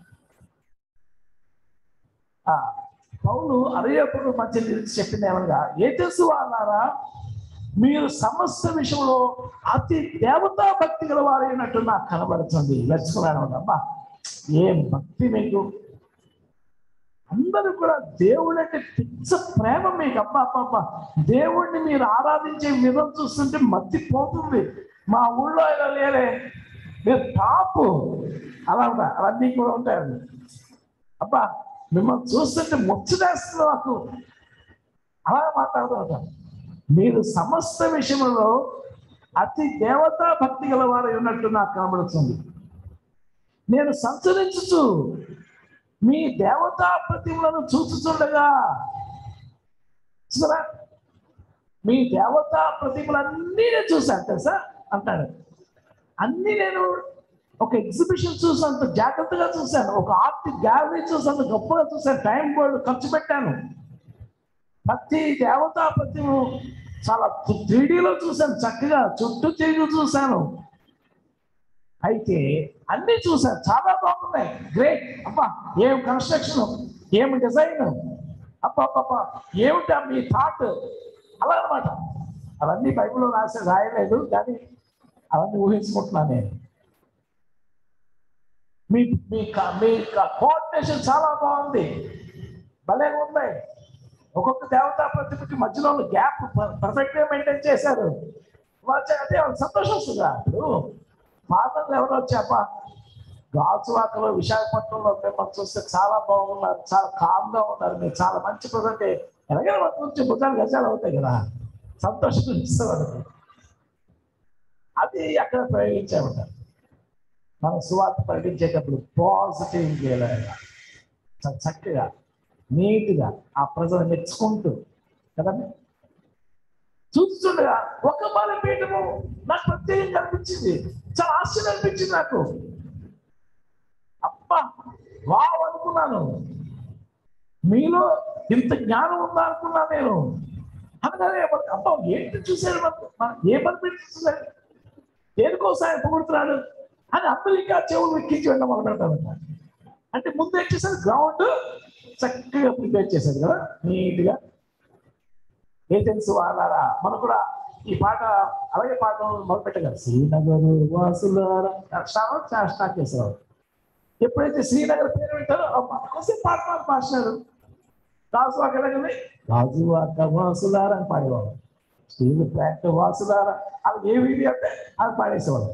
[SPEAKER 6] ఆ, పౌలు అరయప్పుడు మధ్య నిలిచి చెప్పింది ఏమనగా ఏ తెలుసు అన్నారా మీరు సమస్త విషయంలో అతి దేవతా భక్తి గల వారైనట్టు నాకు కనబడుతుంది మెచ్చుకున్నాను అమ్మా ఏం భక్తి మీకు అందరూ కూడా దేవుడు అంటే పిచ్చ ప్రేమ మీకు అబ్బా అబ్బా అబ్బా దేవుణ్ణి మీరు ఆరాధించే విధం చూస్తుంటే మత్తి పోతుంది మా ఊళ్ళో ఇలా లేరే మీరు టాపు అలా ఉంటా అవన్నీ కూడా ఉంటాయండి అబ్బా మిమ్మల్ని చూస్తుంటే ముచ్చటేస్తుంది నాకు అలా మాట్లాడుతూ ఉంటాను మీరు సమస్త విషయంలో అతి దేవతా భక్తి గల వారు ఉన్నట్టు నాకు కనబడుతుంది నేను సంచరించుచు మీ దేవతా ప్రతిమలను చూచుచుండగా చూసారా మీ దేవతా ప్రతిమలన్నీ నేను చూశాను తెలుసా అంటాడు అన్ని నేను ఒక ఎగ్జిబిషన్ చూసాను జాగ్రత్తగా చూశాను ఒక ఆర్ట్ గ్యాలరీ చూసాను గొప్పగా చూశాను టైం బోర్డు ఖర్చు పెట్టాను ప్రతి దేవతా ప్రతిమ చాలా త్రీడీలో చూశాను చక్కగా చుట్టూ తిరిగి చూశాను అయితే అన్ని చూశాను చాలా బాగున్నాయి గ్రేట్ అబ్బా ఏం కన్స్ట్రక్షన్ ఏం డిజైన్ అబ్బా ఏమిటా మీ థాట్ అలా అనమాట అవన్నీ బైబిల్లో రాసి రాయలేదు కానీ అవన్నీ ఊహించుకుంటున్నాను నేను మీ మీ క- మీ కోఆర్డినేషన్ చాలా బాగుంది భలే ఉన్నాయి ఒక్కొక్క దేవతా ప్రతిమకి మధ్యలో గ్యాప్ పర్ఫెక్ట్ గా మెయింటైన్ చేశారు వాళ్ళు అంటే వాళ్ళకి సంతోషం వస్తుందా ఇప్పుడు ఫాదర్లు ఎవరో వచ్చాపా గాజువాకలో విశాఖపట్నంలో మిమ్మల్ని చూస్తే చాలా బాగున్నారు చాలా కామ్ గా ఉన్నారు మీరు చాలా మంచి ప్రజెంట్ ఎలాగైనా వాళ్ళ గురించి భుజాలు గజాలు అవుతాయి కదా సంతోషం ఇస్తారు అది అక్కడ ప్రయోగించామంటారు మనం సువార్త ప్రకటించేటప్పుడు పాజిటివ్ చాలా చక్కగా నీట్గా ఆ ప్రజలు మెచ్చుకుంటూ కదండి చూస్తుండగా ఒక బలిపీఠము నాకు ప్రత్యేకంగా అనిపించింది చాలా ఆశ్చర్యం అనిపించింది నాకు అబ్బా వావ్ అనుకున్నాను మీలో ఇంత జ్ఞానం ఉందా అనుకున్నాను నేను అనగానే అబ్బా ఏంటి చూశారు మనకు? మన- ఏ బలిపీఠం చూశారు దేనికోసం ఆయన పొగుడుతున్నాడు అని అమెరికా చెవులు ఎక్కించి వెళ్ళడం మొదలు పెడతాను అంటే ముందు ఏం చేశారు గ్రౌండ్ చక్కగా ప్రిపేర్ చేశారు కదా నీట్గా ఏజెన్సీ వాళ్ళారా మనం కూడా ఈ పాట అలాగే పాట మొదలు పెట్టగలరు శ్రీనగర్ వాసులారా స్టార్ట్ స్టార్ట్ చేశారు ఎప్పుడైతే శ్రీనగర్ పేరు వింటారో కొంచెం పాట పాట పాడినారు రాజు అక్కడగలి రాజు అక్క వాసులారా అని పాడేవాడు స్టీల్ ప్లాంట్ వాసులారా అది ఏ వీడియో అంటే అది పాడేసేవాడు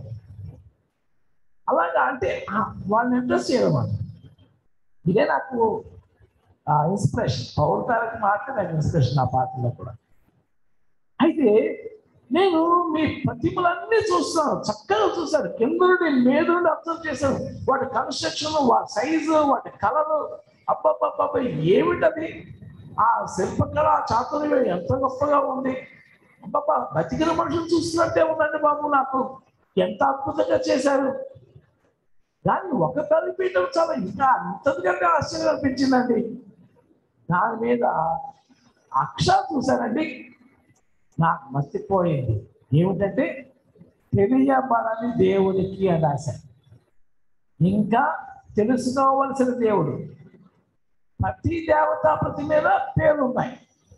[SPEAKER 6] అలాగా అంటే ఆ, వాళ్ళని ఇంట్రెస్ట్ చేయడం అన్నమాట. ఇదే నాకు ఇన్స్పిరేషన్ పవర్ తారక మాట నాకు ఇన్స్పిరేషన్ ఆ పాటలో కూడా అయితే నేను మీ ప్రతిమలన్నీ చూస్తాను చక్కగా చూశాను కింద నుండి మీద నుండి అబ్జర్వ్ చేశాను వాటి కన్స్ట్రక్షన్ వాటి సైజు వాటి కలరు అబ్బబ్బబ్బబ్బ ఏమిటది ఆ శిల్పకళ ఆ చాతుర్యం ఎంత గొప్పగా ఉంది అబ్బబ్బా బతికిన మనుషులు చూస్తున్నట్టే ఉందండి బాబు నాకు ఎంత అద్భుతంగా చేశారు కానీ ఒక తలిపీఠం చాలా ఇంకా అంతకంటే ఆశ్చర్యం అనిపించిందండి దాని మీద అక్షరాలు చూశానండి నాకు మర్చిపోయింది ఏమిటంటే తెలియబడని దేవునికి అని రాశాను ఇంకా తెలుసుకోవలసిన దేవుడు ప్రతి దేవత ప్రతి మీద పేర్లు ఉన్నాయి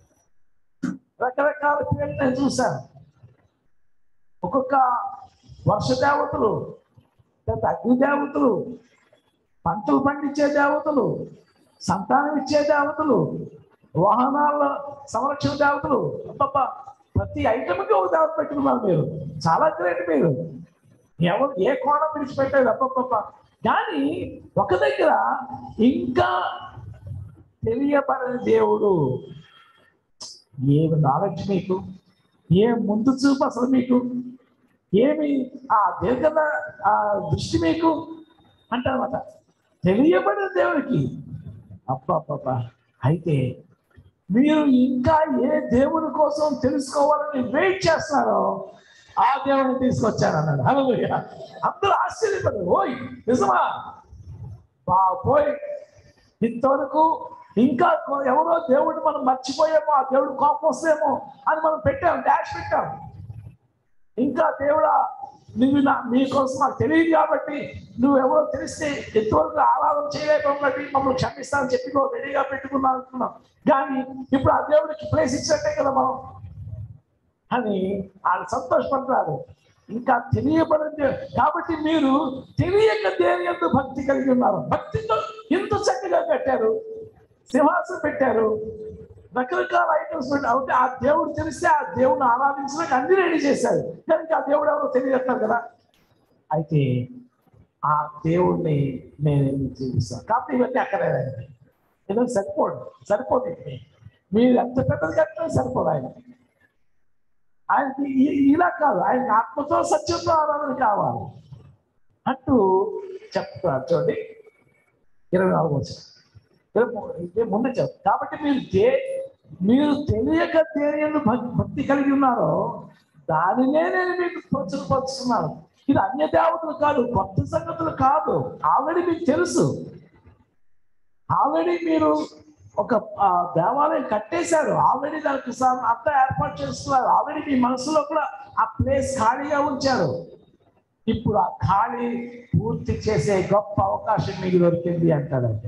[SPEAKER 6] రకరకాల పేర్లు నేను చూశాను ఒక్కొక్క వర్ష దేవతలు లేదా అగ్ని దేవతలు పంటలు పండించే దేవతలు సంతానం ఇచ్చే దేవతలు వాహనాల సంరక్షణ దేవతలు అబ్బబ్బా ప్రతి ఐటమ్కి ఒక దేవత పెట్టుకున్నారు మీరు చాలా గ్రేట్ మీరు ఎవరు ఏ కోణం విడిచిపెట్టలేదు అబ్బబ్బబ్బా కానీ ఒక దగ్గర ఇంకా తెలియబడని దేవుడు ఏమి నాలెడ్జ్ మీకు ఏ ముందు చూపు అసలు మీకు ఏమి ఆ దీర్ఘ ఆ దృష్టి మీకు అంటారన్నమాట తెలియబడిన దేవుడికి అబ్బా అయితే మీరు ఇంకా ఏ దేవుని కోసం తెలుసుకోవాలని వెయిట్ చేస్తున్నారో ఆ దేవుడిని తీసుకొచ్చాను అన్నాడు హల్లెలూయా అందరూ ఆశ్చర్యపడ్డారు ఓయ్ నిజమా బా పోయి ఇంతవరకు ఇంకా కొ- ఎవరో దేవుడిని మనం మర్చిపోయామో ఆ దేవుడు కోపం వస్తేమో అని మనం పెట్టాం డాష్ పెట్టాం ఇంకా దేవుడా నువ్వు నా మీకోసం నాకు తెలియదు కాబట్టి నువ్వు ఎవరో తెలిస్తే ఎంతవరకు ఆరాధన చేయలేకపోయాం కాబట్టి మమ్మల్ని క్షమిస్తానని చెప్పి నువ్వు రెడీగా పెట్టుకున్నావు అనుకున్నాం కానీ ఇప్పుడు ఆ దేవుడికి ప్లేస్ ఇచ్చినట్టే కదా మనం అని వాళ్ళు సంతోషపడతారు ఇంకా తెలియబడింది కాబట్టి మీరు తెలియక దేని ఎందు భక్తి కలిగి ఉన్నారు భక్తితో ఎంత చక్కగా కట్టారు సింహాసనం పెట్టారు రకరకాల ఐటమ్స్ పెట్టారు అంటే ఆ దేవుడు తెలిస్తే ఆ దేవుడిని ఆరాధించడానికి అన్ని రెడీ చేశారు కానీ ఆ దేవుడు ఎవరో తెలియజేస్తారు కదా అయితే ఆ దేవుడిని నేను ఎందుకు చూపిస్తాను కాబట్టి ఇవన్నీ అక్కర్లేదండి ఎందుకు సరిపోదు సరిపోదు ఇది. మీరు ఎంత పెద్దది కట్టినా సరిపోదు ఆయన ఆయనకి ఈ- ఇలా కాదు ఆయన ఆత్మతో సత్యంతో ఆరాధన కావాలి అంటూ చెప్తున్నారు చూడండి ఇరవై నాలుగు వచ్చిన ఇదే ముందే చెప్ కాబట్టి మీరు దే మీరు తెలియక దేని భక్తి కలిగి ఉన్నారో దానినే నేను మీకు ప్రచురపరుస్తున్నాను ఇది అన్య దేవతలు కాదు కొత్త సంగతులు కాదు ఆల్రెడీ మీకు తెలుసు ఆల్రెడీ మీరు ఒక ఆ, దేవాలయం కట్టేశారు ఆల్రెడీ దానికి స- అంతా ఏర్పాటు చేస్తున్నారు ఆల్రెడీ మీ మనసులో కూడా ఆ ప్లేస్ ఖాళీగా ఉంచారు ఇప్పుడు ఆ ఖాళీ పూర్తి చేసే గొప్ప అవకాశం మీకు దొరికింది అంటాడంటే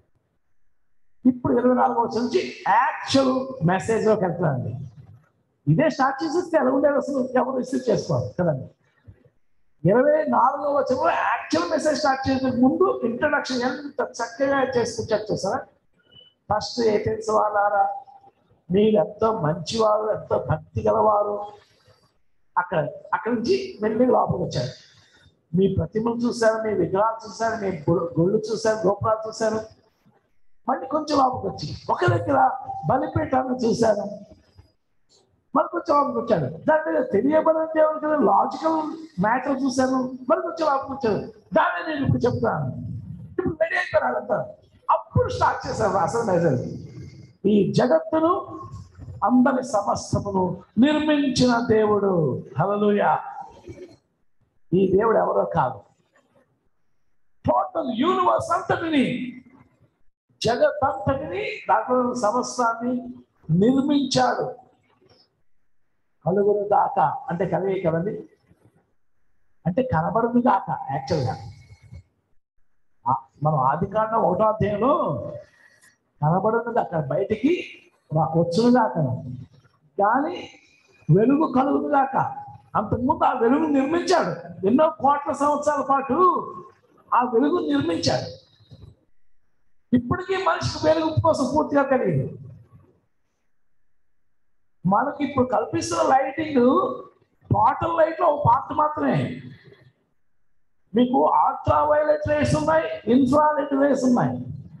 [SPEAKER 6] ఇప్పుడు ఇరవై నాలుగో వచ్చి నుంచి యాక్చువల్ మెసేజ్లోకి వెళ్తానండి ఇదే స్టార్ట్ చేసేస్తే ఎలా ఉండేది అసలు ఎవరు రిసీవ్ చేసుకోవాలి కదండి ఇరవై నాలుగో వచ్చిన యాక్చువల్ మెసేజ్ స్టార్ట్ చేసే ముందు ఇంట్రడక్షన్ ఎంత చక్కగా చేసుకుంటారు చూసారా ఫస్ట్ ఏ తెలుసు వాళ్ళారా మీరు ఎంతో మంచివారు ఎంతో భక్తి గలవారు అక్కడ అక్కడి నుంచి వెళ్ళి లోపలికి వచ్చారు మీ ప్రతిమలు చూశారు మీ విగ్రహాలు చూశారు మీ గు- గుళ్ళు చూశారు గోపురాలు చూశారు మళ్ళీ కొంచెం లోపలికి వచ్చి ఒక దగ్గర బలిపీఠాన్ని చూశారు మరి కొంచెం లోపలికి వచ్చాడు దాని మీద తెలియబడిన దేవుడు కదా లాజికల్ మ్యాటర్ చూశాను మరి కొంచెం లోపలికి వచ్చాడు దాన్ని నేను ఇప్పుడు చెప్తాను ఇప్పుడు రెడీ అయిపోయారు అంతా అప్పుడు స్టార్ట్ చేశారు అసలు మెసేజ్ ఈ జగత్తును అందరి సమస్తమును నిర్మించిన దేవుడు హల్లెలూయ ఈ దేవుడు ఎవరో కాదు టోటల్ యూనివర్స్ అంతటిని జగత్ అంతటిని దాంట్లో ఉన్న సమస్తాన్ని నిర్మించాడు కలుగురు దాకా అంటే కలిగే కదండి అంటే కనబడుతుంది దాకా యాక్చువల్గా ఆ- మనం ఆది కాండం ఒకటో అధ్యాయంలో కనబడుతుంది అక్కడ బయటికి రా- వచ్చును దాకా కానీ వెలుగు కలుగును దాకా అంతకుముందు ఆ వెలుగు నిర్మించాడు ఎన్నో కోట్ల సంవత్సరాల పాటు ఆ వెలుగు నిర్మించాడు ఇప్పటికీ మనిషికి వెలుగు కోసం పూర్తిగా తెలియదు మనకి ఇప్పుడు కల్పిస్తున్న లైటింగ్ టోటల్ లైట్ లో ఒక పార్ట్ మాత్రమే మీకు అల్ట్రా వైలెట్ రేస్ ఉన్నాయి ఇన్ఫ్రారెడ్ రేస్ ఉన్నాయి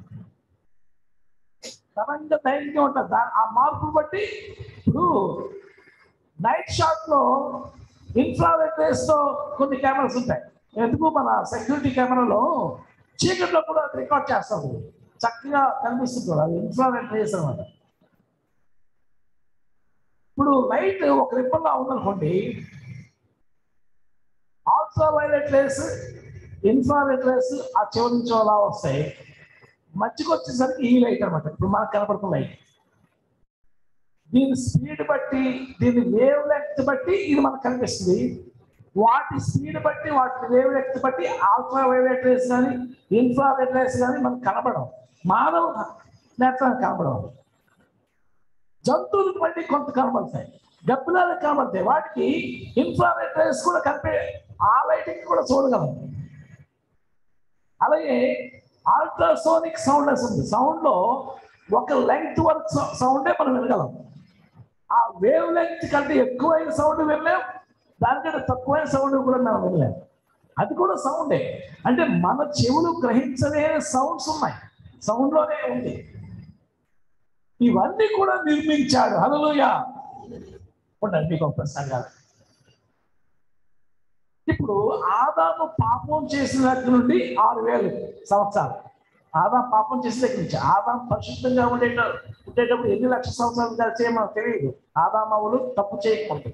[SPEAKER 6] తరంగ ధైర్యంగా ఉంటుంది దా- ఆ మార్పులు బట్టి ఇప్పుడు నైట్ షాట్ లో ఇన్ఫ్రారెడ్ రేస్ తో కొన్ని కెమెరాస్ ఉంటాయి ఎందుకు మన సెక్యూరిటీ కెమెరాలో చీకట్లో కూడా అది రికార్డ్ చేస్తాము చక్కగా కనిపిస్తుంది అది ఇన్ఫ్రారెడ్ రేస్ అనమాట ఇప్పుడు లైట్ ఒక రిప్పల్లా ఉందనుకోండి ultraviolet rays infrared rays ఆ చివరి నుంచి అలా వస్తాయి మధ్యకి వచ్చేసరికి ఈ లైట్ అనమాట ఇప్పుడు మనకు కనపడుతున్న లైట్ దీని స్పీడ్ బట్టి దీని వేవ్ లెంగ్త్ బట్టి ఇది మనకు కనిపిస్తుంది వాటి స్పీడ్ బట్టి వాటి వేవ్ లెంగ్త్ బట్టి ఆల్ట్రా వైలెట్ రేస్ కానీ ఇన్ఫ్రారెడ్ రేస్ కానీ మనకు కనపడం మానవ నేత్రానికి కనపడం జంతువులకు మళ్ళీ కొంత కనబడతాయి గబ్బిలాలకు కనబడతాయి వాటికి ఇన్ఫ్రారెడ్ రేస్ కూడా కనిపే ఆ లైటింగ్ కూడా చూడగలం అలాగే అల్ట్రాసోనిక్ సౌండ్ ఉంది సౌండ్ లో ఒక లెంగ్త్ వరకు సౌండే మనం వినగలం ఆ వేవ్ లెంగ్త్ కంటే ఎక్కువైన సౌండ్ వినలేం దానికంటే తక్కువైన సౌండ్ కూడా మనం వినలేం అది కూడా సౌండే అంటే మన చెవులు గ్రహించలేని సౌండ్స్ ఉన్నాయి సౌండ్ లోనే ఉంది ఇవన్నీ కూడా నిర్మించాడు హలోయ ఉండండి మీకు ఒక ప్రశ్న కాదు ఇప్పుడు ఆదాము పాపం చేసిన దగ్గర నుండి ఆరు వేలు సంవత్సరాలు ఆదాం పాపం చేసిన దగ్గర నుంచి ఆదాం పరిశుద్ధంగా ఉండేట ఉండేటప్పుడు ఎన్ని లక్షల సంవత్సరాలు కలిసే మనకు తెలియదు ఆదామవులు తప్పు చేయకూడదు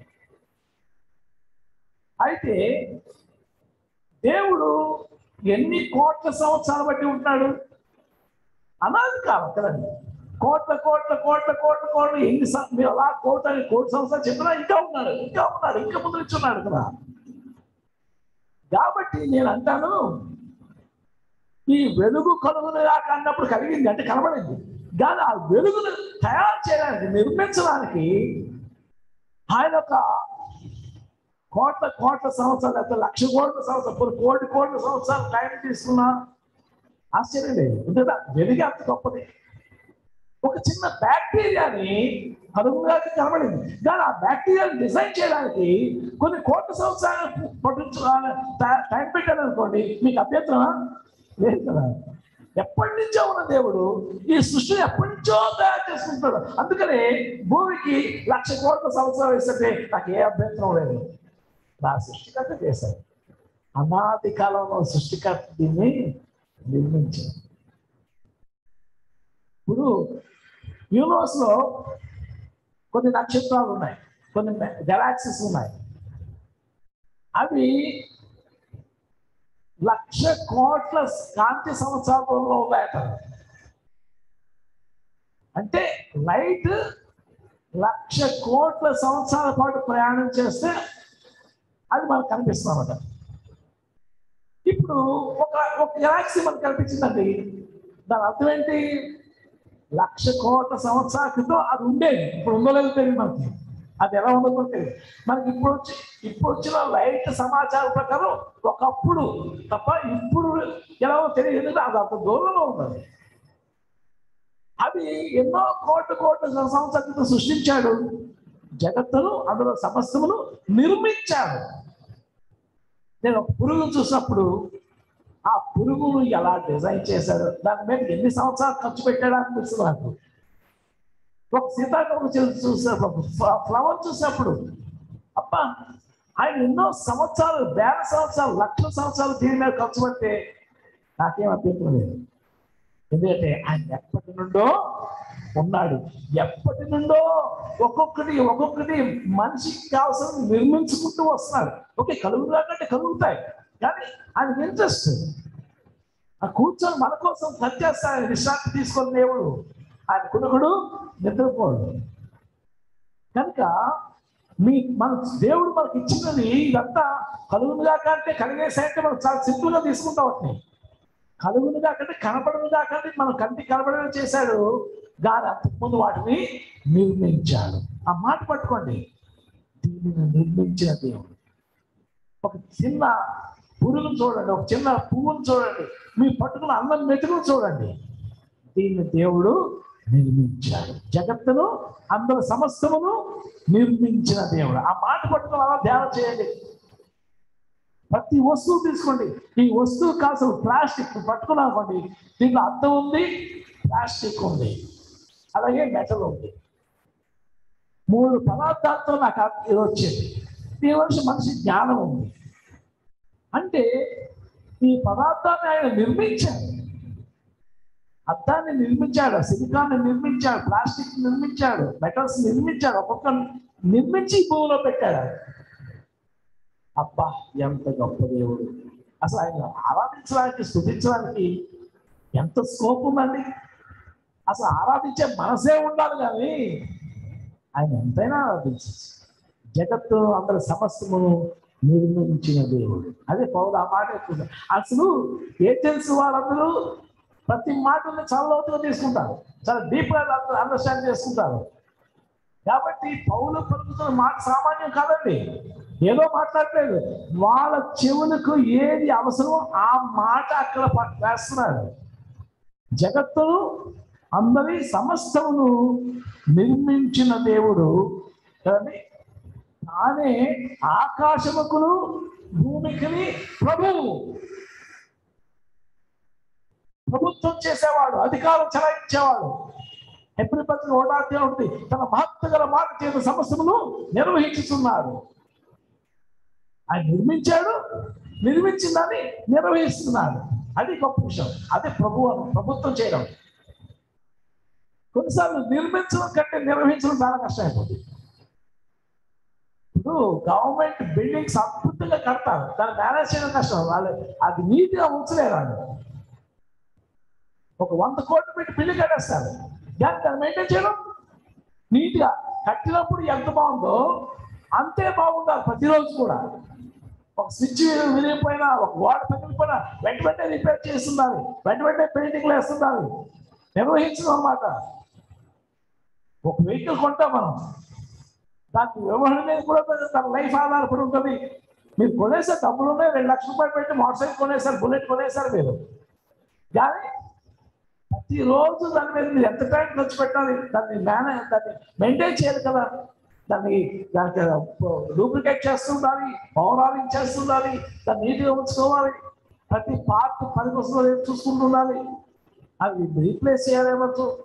[SPEAKER 6] అయితే దేవుడు ఎన్ని కోట్ల సంవత్సరాలు బట్టి ఉంటున్నాడు అనాది కాలం కదండి కోట్ల కోట్ల కోట్ల కోట్ల కోట్ల ఎన్ని సం- మీరు అలా కోట కోటి సంవత్సరాలు చెప్పినా ఇంకా ఉన్నాడు ఇంకా ఉన్నాడు ఇంకా ముందు నుంచి ఉన్నాడు కదా కాబట్టి నేను అంటాను ఈ వెలుగు కలుగును దాకా అన్నప్పుడు కలిగింది అంటే కనబడింది కానీ ఆ వెలుగును తయారు చేయడానికి నిర్మించడానికి ఆయన ఒక కోట్ల కోట్ల సంవత్సరాలు లేకపోతే లక్ష కోట్ల సంవత్సరాలు కొన్ని కోటి కోట్ల సంవత్సరాలు టైం తీసుకున్నా ఆశ్చర్యం లేదు ఉంటుందా వెలుగు అంత గొప్పది ఒక చిన్న బ్యాక్టీరియాని కనుగొనగా కనబడింది కానీ ఆ బ్యాక్టీరియాని డిజైన్ చేయడానికి కొన్ని కోట్ల సంవత్సరాలు పట్టించు టైం పెట్టాను అనుకోండి మీకు అభ్యంతరమా లేదు కదా ఎప్పటి నుంచో ఉన్న దేవుడు ఈ సృష్టిని ఎప్పటి నుంచో తయారు చేసుకుంటాడు అందుకనే భూమికి లక్ష కోట్ల సంవత్సరాలు వేస్తుంటే నాకు ఏ అభ్యంతరం లేదు నా సృష్టికర్త చేశాడు అనాది కాలంలో సృష్టికర్త దీన్ని నిర్మించాడు ఇప్పుడు యూనివర్స్ లో కొన్ని నక్షత్రాలు ఉన్నాయి కొన్ని గెలాక్సీస్ ఉన్నాయి అవి లక్ష కోట్ల కాంతి సంవత్సరాలలో ఉన్నాయట అంటే లైట్ లక్ష కోట్ల సంవత్సరాల పాటు ప్రయాణం చేస్తే అది మనకు కనిపిస్తుందన్నమాట ఇప్పుడు ఒక ఒక గెలాక్సీ మనకు కనిపించిందండి దాని అర్థం ఏంటి లక్ష కోట్ల సంవత్సరాల క్రితం అది ఉండేది ఇప్పుడు ఉందో లేదో తెలియదు మనకి అది ఎలా ఉండదో కూడా తెలియదు మనకి ఇప్పుడు వచ్చి ఇప్పుడు వచ్చిన లైట్ సమాచారం ప్రకారం ఒకప్పుడు తప్ప ఇప్పుడు ఎలా తెలియదు ఎందుకంటే అది అంత దూరంలో ఉన్నది అది ఎన్నో కోట్ల కోట్ల సంవత్సరాల క్రితం సృష్టించాడు జగత్తును అందులో సమస్తమును నిర్మించాడు నేను ఒక పురుగును చూసినప్పుడు ఆ పురుగును ఎలా డిజైన్ చేశాడు దాని మీద ఎన్ని సంవత్సరాలు ఖర్చు పెట్టాడు అనిపిస్తుంది నాకు ఒక సీతాకోక చూసినప్పుడు ఫ్లవర్ చూసినప్పుడు అబ్బా ఆయన ఎన్నో సంవత్సరాలు వేల సంవత్సరాలు లక్షల సంవత్సరాలు దీని మీద ఖర్చు పెడితే నాకేం అభ్యంతరం లేదు ఎందుకంటే ఆయన ఎప్పటి నుండో ఉన్నాడు ఎప్పటి నుండో ఒక్కొక్కటి ఒక్కొక్కటి మనిషికి కావాల్సిన నిర్మించుకుంటూ వస్తున్నాడు ఓకే కలుగుతా కంటే కలుగుతాయి కానీ ఆయనకి ఇంట్రెస్ట్ ఆ కూర్చొని మన కోసం పనిచేస్తాడు విశ్రాంతి తీసుకొని దేవుడు ఆయన కుడుకుడు నిద్రపోడు కనుక మీ మన దేవుడు మనకి ఇచ్చినది ఇదంతా కలుగునుగా కంటే కలిగేసాయంటే మనం చాలా సింపుల్గా తీసుకుంటాం వాటిని కలుగునుగా కంటే కనపడునుగా కంటే మనం కంటికి కనపడమే చేశాడు గాని అంతకుముందు వాటిని నిర్మించాడు ఆ మాట పట్టుకోండి దీనిని నిర్మించిన దేవుడు ఒక చిన్న పురుగును చూడండి ఒక చిన్న పువ్వును చూడండి మీ పట్టుకున్న అన్నం మెతుకును చూడండి దీన్ని దేవుడు నిర్మించాడు జగత్తును అందరు సమస్తమును నిర్మించిన దేవుడు ఆ మాట పట్టుకుని అలా ధ్యానం చేయండి ప్రతి వస్తువు తీసుకోండి ఈ వస్తువు కాసు ప్లాస్టిక్ పట్టుకున్నామండి దీంట్లో అద్దం ఉంది ప్లాస్టిక్ ఉంది అలాగే మెటల్ ఉంది మూడు పదార్థాలతో నాకు ఆ- ఇది వచ్చింది దీని వచ్చి మనిషి జ్ఞానం ఉంది అంటే ఈ పదార్థాన్ని ఆయన నిర్మించాడు అద్దాన్ని నిర్మించాడు సిలికాన్ని నిర్మించాడు ప్లాస్టిక్ నిర్మించాడు మెటల్స్ నిర్మించాడు ఒక్కొక్క నిర్మించి ఈ భూమిలో పెట్టాడు ఆయన. అబ్బా ఎంత గొప్ప దేవుడు అసలు ఆయన ఆరాధించడానికి స్థుతించడానికి ఎంత స్కోప్ ఉందండి అసలు ఆరాధించే మనసే ఉండాలి కానీ ఆయన ఎంతైనా ఆరాధించచ్చు జగత్తు అందరి సమస్తమును నిర్మించిన దేవుడు అదే పౌరు ఆ మాట ఎక్కువ అసలు ఏజెన్సీ వాళ్ళందరూ ప్రతి మాటని చాలా లోతుగా తీసుకుంటారు చాలా డీప్గా అండర్స్టాండ్ చేసుకుంటారు కాబట్టి పౌలు పలుకుతున్న మాట సామాన్యం కాదండి ఏదో మాట్లాడలేదు వాళ్ళ చెవులకు ఏది అవసరమో ఆ మాట అక్కడ ప- వేస్తున్నాడు జగత్తును అందరి సమస్తమును నిర్మించిన దేవుడు కదండి తానే ఆకాశముకును భూమికిని ప్రభువు ప్రభుత్వం చేసేవాడు అధికారం చెలాయించేవాడు ఎప్పుడు పత్రిక ఓడాధ్యం ఉంటుంది తన మహత్వ గల మాట చేత సమస్యను నిర్వహించుతున్నాడు ఆయన నిర్మించాడు నిర్మించిందని నిర్వహిస్తున్నాడు అది గొప్ప విషయం అదే ప్రభు ప్రభుత్వం చేయడం కొన్నిసార్లు నిర్మించడం కంటే నిర్వహించడం చాలా కష్టమైపోతుంది ఇప్పుడు గవర్నమెంట్ బిల్డింగ్స్ అద్భుతంగా కడతారు దాన్ని మేనేజ్ చేయడం కష్టం వాళ్ళు అది నీట్గా ఉంచలేరు వాళ్ళు ఒక వంద కోట్లు పెట్టి బిల్లు కట్టేస్తారు కానీ దాన్ని మెయింటైన్ చేయడం నీట్గా కట్టినప్పుడు ఎంత బాగుందో అంతే బాగుండాలి ప్రతిరోజు కూడా ఒక స్విచ్ విరిగిపోయినా ఒక గోడ పగిలిపోయినా వెంట వెంటనే రిపేర్ చేస్తుండాలి వెంట వెంటనే పెయింటింగ్లు వేస్తుండాలి నిర్వహించడం అన్నమాట ఒక వెహికల్ కొంటాం మనం దానికి వ్యవహారం మీద కూడా తన లైఫ్ ఆధారపడి ఉంటుంది మీరు కొనేసారు డబ్బులు ఉన్నాయి రెండు లక్షల రూపాయలు పెట్టి మోటార్ సైకిల్ కొనేసారు బుల్లెట్ కొనేసారు మీరు కానీ ప్రతిరోజు దాని మీద మీరు ఎంత టైం ఖర్చు పెట్టాలి దాన్ని మేనేజ్ దాన్ని మెయింటైన్ చేయాలి కదా దాన్ని దానికి డూప్లికేట్ చేస్తుండాలి పౌరాలింగ్ చేస్తుండాలి దాన్ని నీట్గా ఉంచుకోవాలి ప్రతి పార్ట్ పనికి వస్తుందో లేదో చూసుకుంటుండాలి అది రీప్లేస్ చేయాలేమో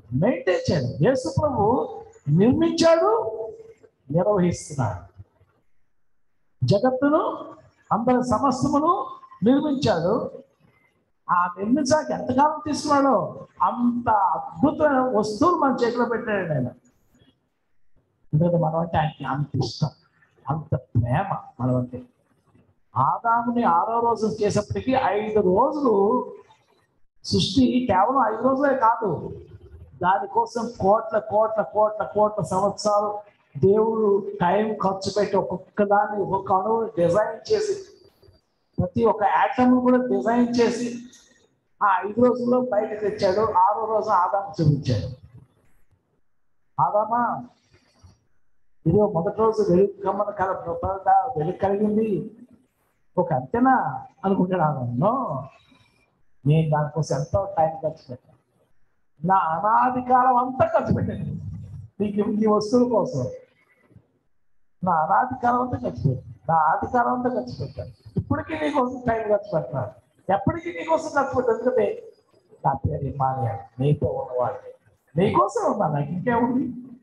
[SPEAKER 6] మెయింటైన్ చేయడం యేసు ప్రభు నిర్మించాడు నిర్వహిస్తున్నాడు జగత్తును అందరి సమస్తమును నిర్మించాడు ఆ నిర్మించడానికి ఎంతకాలం తీసుకున్నాడో అంత అద్భుతమైన వస్తువులు మన చేతిలో పెట్టాడు ఆయన ఎందుకంటే మనం అంటే ఆయనకి అంత ఇష్టం అంత ప్రేమ మనం అంటే ఆదాముని ఆరో రోజు చేసేప్పటికీ ఐదు రోజులు సృష్టి కేవలం ఐదు రోజులే కాదు దానికోసం కోట్ల కోట్ల కోట్ల కోట్ల సంవత్సరాలు దేవుడు టైం ఖర్చు పెట్టి ఒక్కొక్క దాన్ని ఒక్కొక్క అణువు డిజైన్ చేసి ప్రతి ఒక్క యాటమ్ కూడా డిజైన్ చేసి ఆ ఐదు రోజుల్లో బయట తెచ్చాడు ఆరో రోజు ఆదాము చూపించాడు ఆదామా ఇదిగో మొదటి రోజు వెలుగు కమ్మన కల వెలుగు కలిగింది ఒక అంతేనా అనుకుంటాడు ఆదాము నేను దానికోసం ఎంతో టైం ఖర్చు పెట్టాను నా అనాది కాలం అంతా ఖర్చు పెట్టాను నీకు ఈ వస్తువుల కోసం నా అనాది కాలం అంతా ఖర్చు పెట్టాను నా ఆది కాలం అంతా ఖర్చు పెట్టాను ఇప్పటికీ నీకోసం టైం ఖర్చు పెడతాను ఎప్పటికీ నీకోసం ఖర్చు పెట్టాను ఎందుకంటే నా పేరు ఇమానియాడు నీతో ఉన్నవాడు నీకోసం ఉన్నా నాకు ఇంకేముంది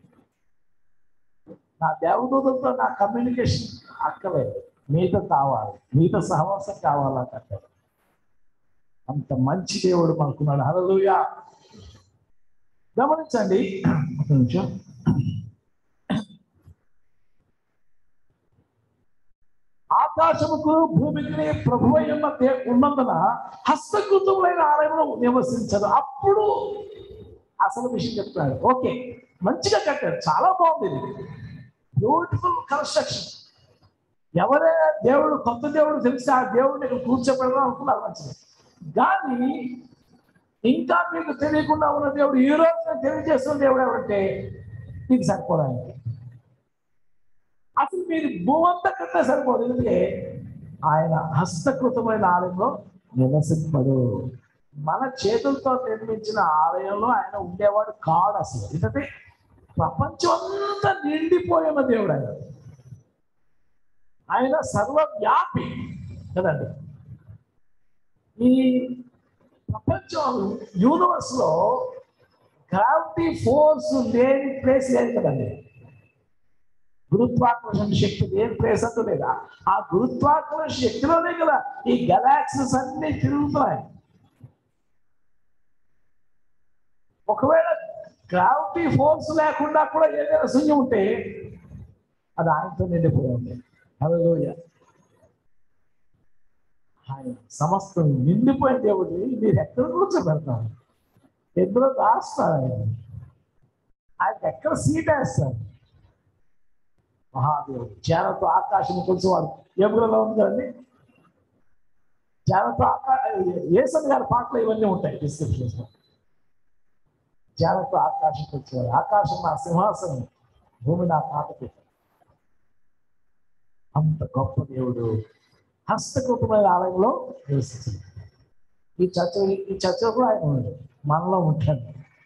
[SPEAKER 6] నా దేవదూతలతో నా కమ్యూనికేషన్ అక్కలేదు మీతో కావాలి మీతో సహవాసం కావాలా అక్కడ అంత మంచి దేవుడు మనకున్నాడు హల్లెలూయా గమనించండి ఒక నిమిషం ఆకాశముకు భూమికి ప్రభు ఉన్న దే- ఉన్నందున హస్తకృతములైన ఆలయంలో నివసించదు అప్పుడు అసలు విషయం చెప్తాడు ఓకే మంచిగా కట్టాడు చాలా బాగుంది ఇది బ్యూటిఫుల్ కన్స్ట్రక్షన్ ఎవరే దేవుడు కొత్త దేవుడు తెలిసి ఆ దేవుడిని ఇక్కడ కూర్చోబెడదాం అనుకున్నారు మంచిది కానీ ఇంకా మీకు తెలియకుండా ఉన్న దేవుడు ఈ రోజు తెలియజేస్తున్న దేవుడు ఎవరంటే మీకు సరిపోవడానికి అసలు మీరు భూమంతా కట్టే సరిపోదు ఎందుకంటే ఆయన హస్తకృతమైన ఆలయంలో నివసింపడు మన చేతులతో నిర్మించిన ఆలయంలో ఆయన ఉండేవాడు కాడు అసలు ఎందుకంటే ప్రపంచం అంతా నిండిపోయిన దేవుడు ఆయన ఆయన సర్వవ్యాపి కదండి ఈ ప్రపంచం యూనివర్స్ లో గ్రావిటీ ఫోర్స్ లేని ప్లేస్ లేదు కదండి గురుత్వాకర్షణ శక్తి లేని ప్లేస్ అంటూ లేదా ఆ గురుత్వాకర్షణ శక్తిలోనే కదా ఈ గెలాక్సీస్ అన్ని తిరుగుతున్నాయి ఒకవేళ గ్రావిటీ ఫోర్స్ లేకుండా కూడా ఏదైనా శూన్యం ఉంటే అది ఆయనతో నిండిపోయి ఉంది హల్లెలూయా ఆయన సమస్తం నిండిపోయిన దేవుడిని మీరు ఎక్కడ కూర్చోబెడతారు ఎందులో దాస్తారు ఆయన ఆయనకి ఎక్కడ సీట్ వేస్తారు మహాదేవుడు చేరతో ఆకాశం కొలిసేవాడు ఎముకలలో ఉంది కదండి చేరతో ఆకా ఏసన్ గారి పాటలు ఇవన్నీ ఉంటాయి డిస్క్రిప్షన్స్ చేరతో ఆకాశం కొలిచేవాడు ఆకాశం నా సింహాసనం భూమి నా పాటకి అంత గొప్ప దేవుడు హస్తకృతమైన ఆలయంలో నివసించింది ఈ చర్చ ఈ చర్చకు ఆయన ఉన్నాడు మనలో ఉంటాడు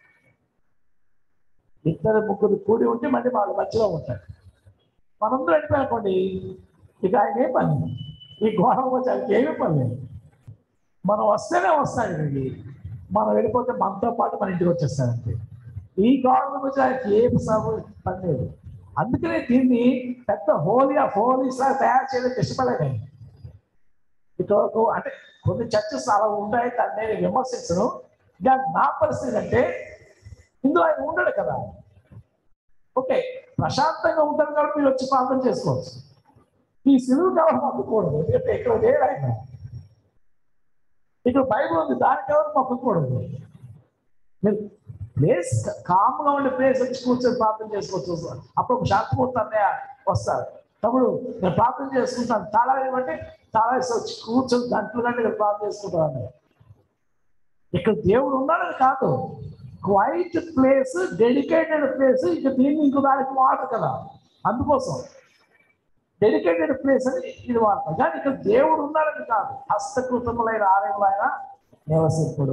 [SPEAKER 6] ఇద్దరు ముగ్గురు కూడి ఉంటే మళ్ళీ వాళ్ళ మధ్యలో ఉంటాడు మనందరూ వెళ్ళిపోయానుకోండి ఇక ఆయన ఏ పని ఈ గోడ వచ్చి ఆయనకి ఏమీ పని లేదు మనం వస్తేనే వస్తాడు ఇక్కడికి మనం వెళ్ళిపోతే మనతో పాటు మన ఇంటికి వచ్చేస్తాడంతే ఈ గోడ వచ్చి ఆయనకి ఏ సభ పని లేదు అందుకనే దీన్ని పెద్ద హోలీ ఆఫ్ హోలీస్ లాగా తయారు చేయడానికి ఇష్టపడలేదు ఆయన. ఇటువరకు అంటే కొన్ని చర్చస్ అలా ఉంటాయి దాన్ని నేను విమర్శించను దాని నా పరిస్థితి అంటే ఇందులో ఆయన ఉండడు కదా ఓకే ప్రశాంతంగా ఉంటారు కాబట్టి మీరు వచ్చి ప్రార్థన చేసుకోవచ్చు ఈ సిలువు కావాలి మొక్కకూడదు ఎందుకంటే ఇక్కడ లేడు ఆయన ఇక్కడ బైబిల్ ఉంది దానికి ఎవరు మొక్కకూడదు మీరు ప్లేస్ కామ్గా ఉండే ప్లేస్ వచ్చి కూర్చొని ప్రార్థన చేసుకోవచ్చు అప్పుడు శాంతిమూర్తి అన్నయ్య వస్తారు తమ్ముడు నేను ప్రార్థన చేసుకుంటాను తాళా ఏమంటే తాళా వేసి వచ్చి కూర్చొని గంటలు గంటలు ప్రార్థన చేసుకుంటాను అన్నయ్య ఇక్కడ దేవుడు ఉన్నాడని కాదు క్వైట్ ప్లేస్ డెడికేటెడ్ ప్లేస్ ఇక దీన్ని ఇంకో దానికి వాడరు కదా అందుకోసం డెడికేటెడ్ ప్లేస్ అని ఇది వాడతాం కానీ ఇక్కడ దేవుడు ఉన్నాడని కాదు హస్తకృతములైన ఆలయంలో ఆయన నివసింపుడు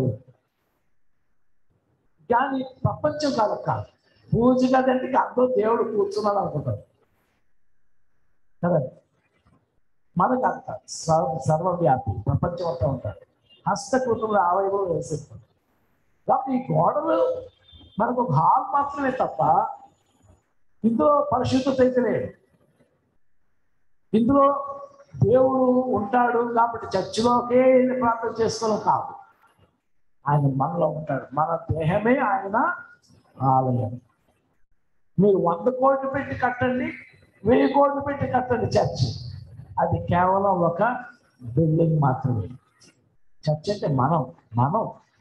[SPEAKER 6] కానీ ప్రపంచం కాదు కాదు పూజ గదంటే ఇక అందరూ దేవుడు కూర్చున్నాడు అనుకుంటారు కదండి మనకు అంత సర్వ సర్వవ్యాపి ప్రపంచం అంతా ఉంటాడు హస్తకృతంలో ఆవయవం వేసేస్తాడు కాబట్టి ఈ గోడలు మనకు ఒక హాల్ మాత్రమే తప్ప ఇందులో పరిశుద్ధత అయితే లేదు ఇందులో దేవుడు ఉంటాడు కాబట్టి చర్చిలోకే వెళ్ళి ప్రార్థన చేసుకోవడం కాదు ఆయన మనలో ఉంటాడు మన దేహమే ఆయన ఆలయం మీరు వంద కోట్లు పెట్టి కట్టండి వెయ్యి కోట్లు పెట్టి కట్టండి చర్చ్ అది కేవలం ఒక బిల్డింగ్ మాత్రమే చర్చ్ అంటే మనం మనం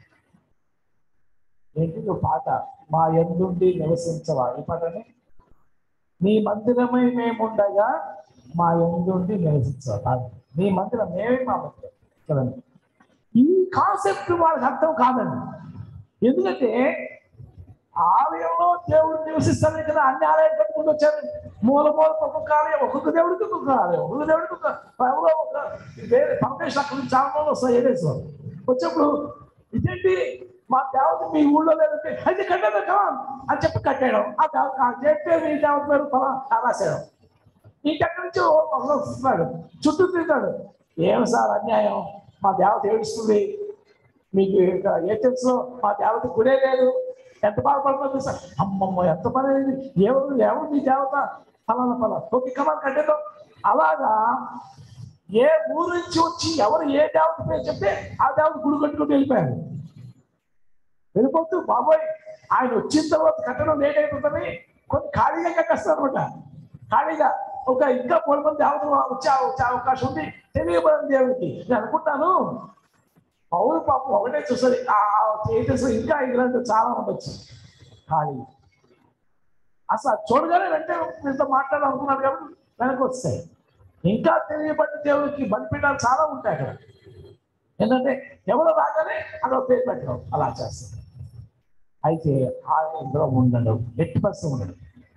[SPEAKER 6] ఏంటి నువ్వు పాట మా ఎందుండి నివసించవా ఈ పాటని నీ మందిరమై మేముండగా మా ఎందుండి నివసించవా కాదు. నీ మందిరం మేమే మా మందిరం కదండి ఈ కాన్సెప్ట్ వాళ్ళకి అర్థం కాదండి ఎందుకంటే ఆలయంలో దేవుడు నివసిస్తానే కదా అన్ని ఆలయాలు కట్టుకుంటూ వచ్చారు మూల మూల ఒక్కొక్క ఆలయం ఒక్కొక్క దేవుడికి ఒక్కొక్క ఆలయం ఒక్కొక్క దేవుడికి ఒక ఎవరో ఒక వేరే పరమేశ్వర అక్కడ నుంచి చాలా మంది వస్తాయి ఏదేశ్వరం వచ్చినప్పుడు ఇదేంటి మా దేవత మీ ఊళ్ళో లేదంటే అయితే కట్టాడు కదా అని చెప్పి కట్టాడు ఆ దేవత ఆ చెప్పే మీ దేవత పేరు ఫలా రాశాడు ఇంకెక్కడి నుంచి ఒకడు వస్తున్నాడు చుట్టూ తిరుగుతాడు ఏం సార్ అన్యాయం మా దేవత ఏడుస్తుంది మీకు ఇక ఏ తెలుసు మా దేవత గుడే లేదు ఎంత బాధపడుతుంది సార్ అమ్మమ్మ ఎంత పని అయింది ఎవరు ఎవరు మీ దేవత ఫలానా ఫలా ఓకే కమాన్ కట్టేద్దాం అలాగా ఏ ఊరు నుంచి వచ్చి ఎవరు ఏ దేవత పేరు చెప్తే ఆ దేవత గుడి కట్టుకుంటూ వెళ్ళిపోయారు వెళ్ళిపోతూ బాబోయ్ ఆయన వచ్చిన తర్వాత కట్టడం లేట్ అయిపోతుంది కొన్ని ఖాళీగా కట్టేస్తారు అనమాట ఖాళీగా ఒక ఇంకా మూడు మంది దేవతలు వచ్చే వచ్చే అవకాశం ఉంది తెలియబడింది దేవుడికి నేను అనుకుంటాను పౌరు పాపం ఒకటే చూసారు ఆ థియేటర్స్ ఇంకా ఇలాంటి చాలా ఉండొచ్చు ఖాళీ అసలు అది చూడగానే వెంటనే మీతో మాట్లాడాలనుకున్నాను కాబట్టి వెనక్కి వస్తాయి ఇంకా తెలియబడిన దేవుడికి బలిపీఠాలు చాలా ఉంటాయి అక్కడ ఏంటంటే ఎవరు రాగానే అదో పేరు పెట్టడం అలా చేస్తారు అయితే ఆ ఇందులో ఉండడు ఎట్టి పరిస్థితి ఉండడు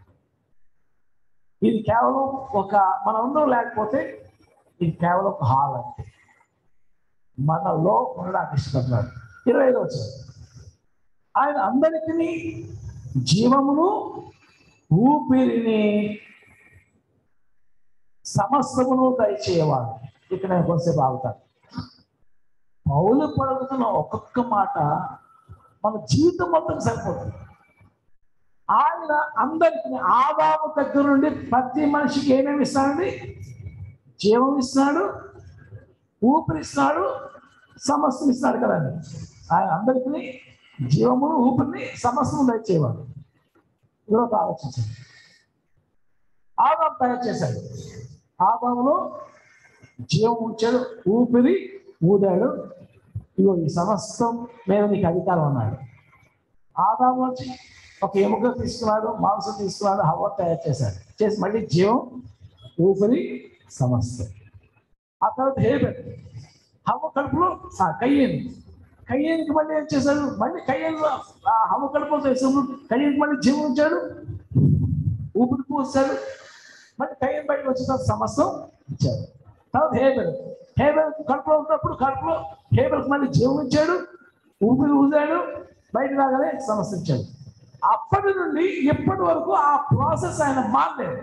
[SPEAKER 6] ఇది కేవలం ఒక మనందరం లేకపోతే ఇది కేవలం ఒక హాల్ అంతే మనలో ఉండడానికి ఇష్టపడ్డాడు ఇరవై ఐదు వచ్చింది ఆయన అందరికీ జీవమును ఊపిరిని సమస్తమును దయచేయవాడు ఇక్కడ నేను కొంతసేపు ఆగుతాను పౌలు పలుకుతున్న ఒక్కొక్క మాట మన జీవితం మొత్తం సరిపోతుంది ఆయన అందరికి ఆదాము దగ్గర నుండి ప్రతి మనిషికి ఏమేమి ఇస్తాడండి జీవం ఇస్తున్నాడు ఊపిరిస్తున్నాడు సమస్తం ఇస్తున్నాడు కదండి ఆయన అందరికీ జీవమును ఊపిరిని సమస్తము దయచేవాడు ఇదొక ఆలోచించండి ఆదాం తయారు చేశాడు ఆదాములో జీవం ఉంచాడు ఊపిరి ఊదాడు ఇగో ఈ సమస్తం మీద నీకు అధికారం అన్నాడు ఆదాము వచ్చి ఒక ఎముక తీసుకున్నాడు మాంసం తీసుకున్నాడు హవ తయారు చేశాడు చేసి మళ్ళీ జీవం ఊపిరి సమస్తం ఆ తర్వాత హేబెల్ హవ కడుపులో ఆ కయ్యేని కయ్యేనికి మళ్ళీ ఏం చేశాడు మళ్ళీ కయ్యేలో ఆ హవ కడుపులో చేసాడు కయ్యేనికి మళ్ళీ జీవం ఉంచాడు ఊపిరి పోసాడు మళ్ళీ కయ్యం బయటకు వచ్చిన తర్వాత సమస్తం ఇచ్చాడు తర్వాత హేబెల్ హేబెల్ కడుపులో ఉన్నప్పుడు కడుపులో హేబెల్కి మళ్ళీ జీవం ఇచ్చాడు ఊపిరి ఊదాడు బయట రాగానే సమస్య ఇచ్చాడు అప్పటి నుండి ఇప్పటి వరకు ఆ ప్రాసెస్ ఆయన మారలేదు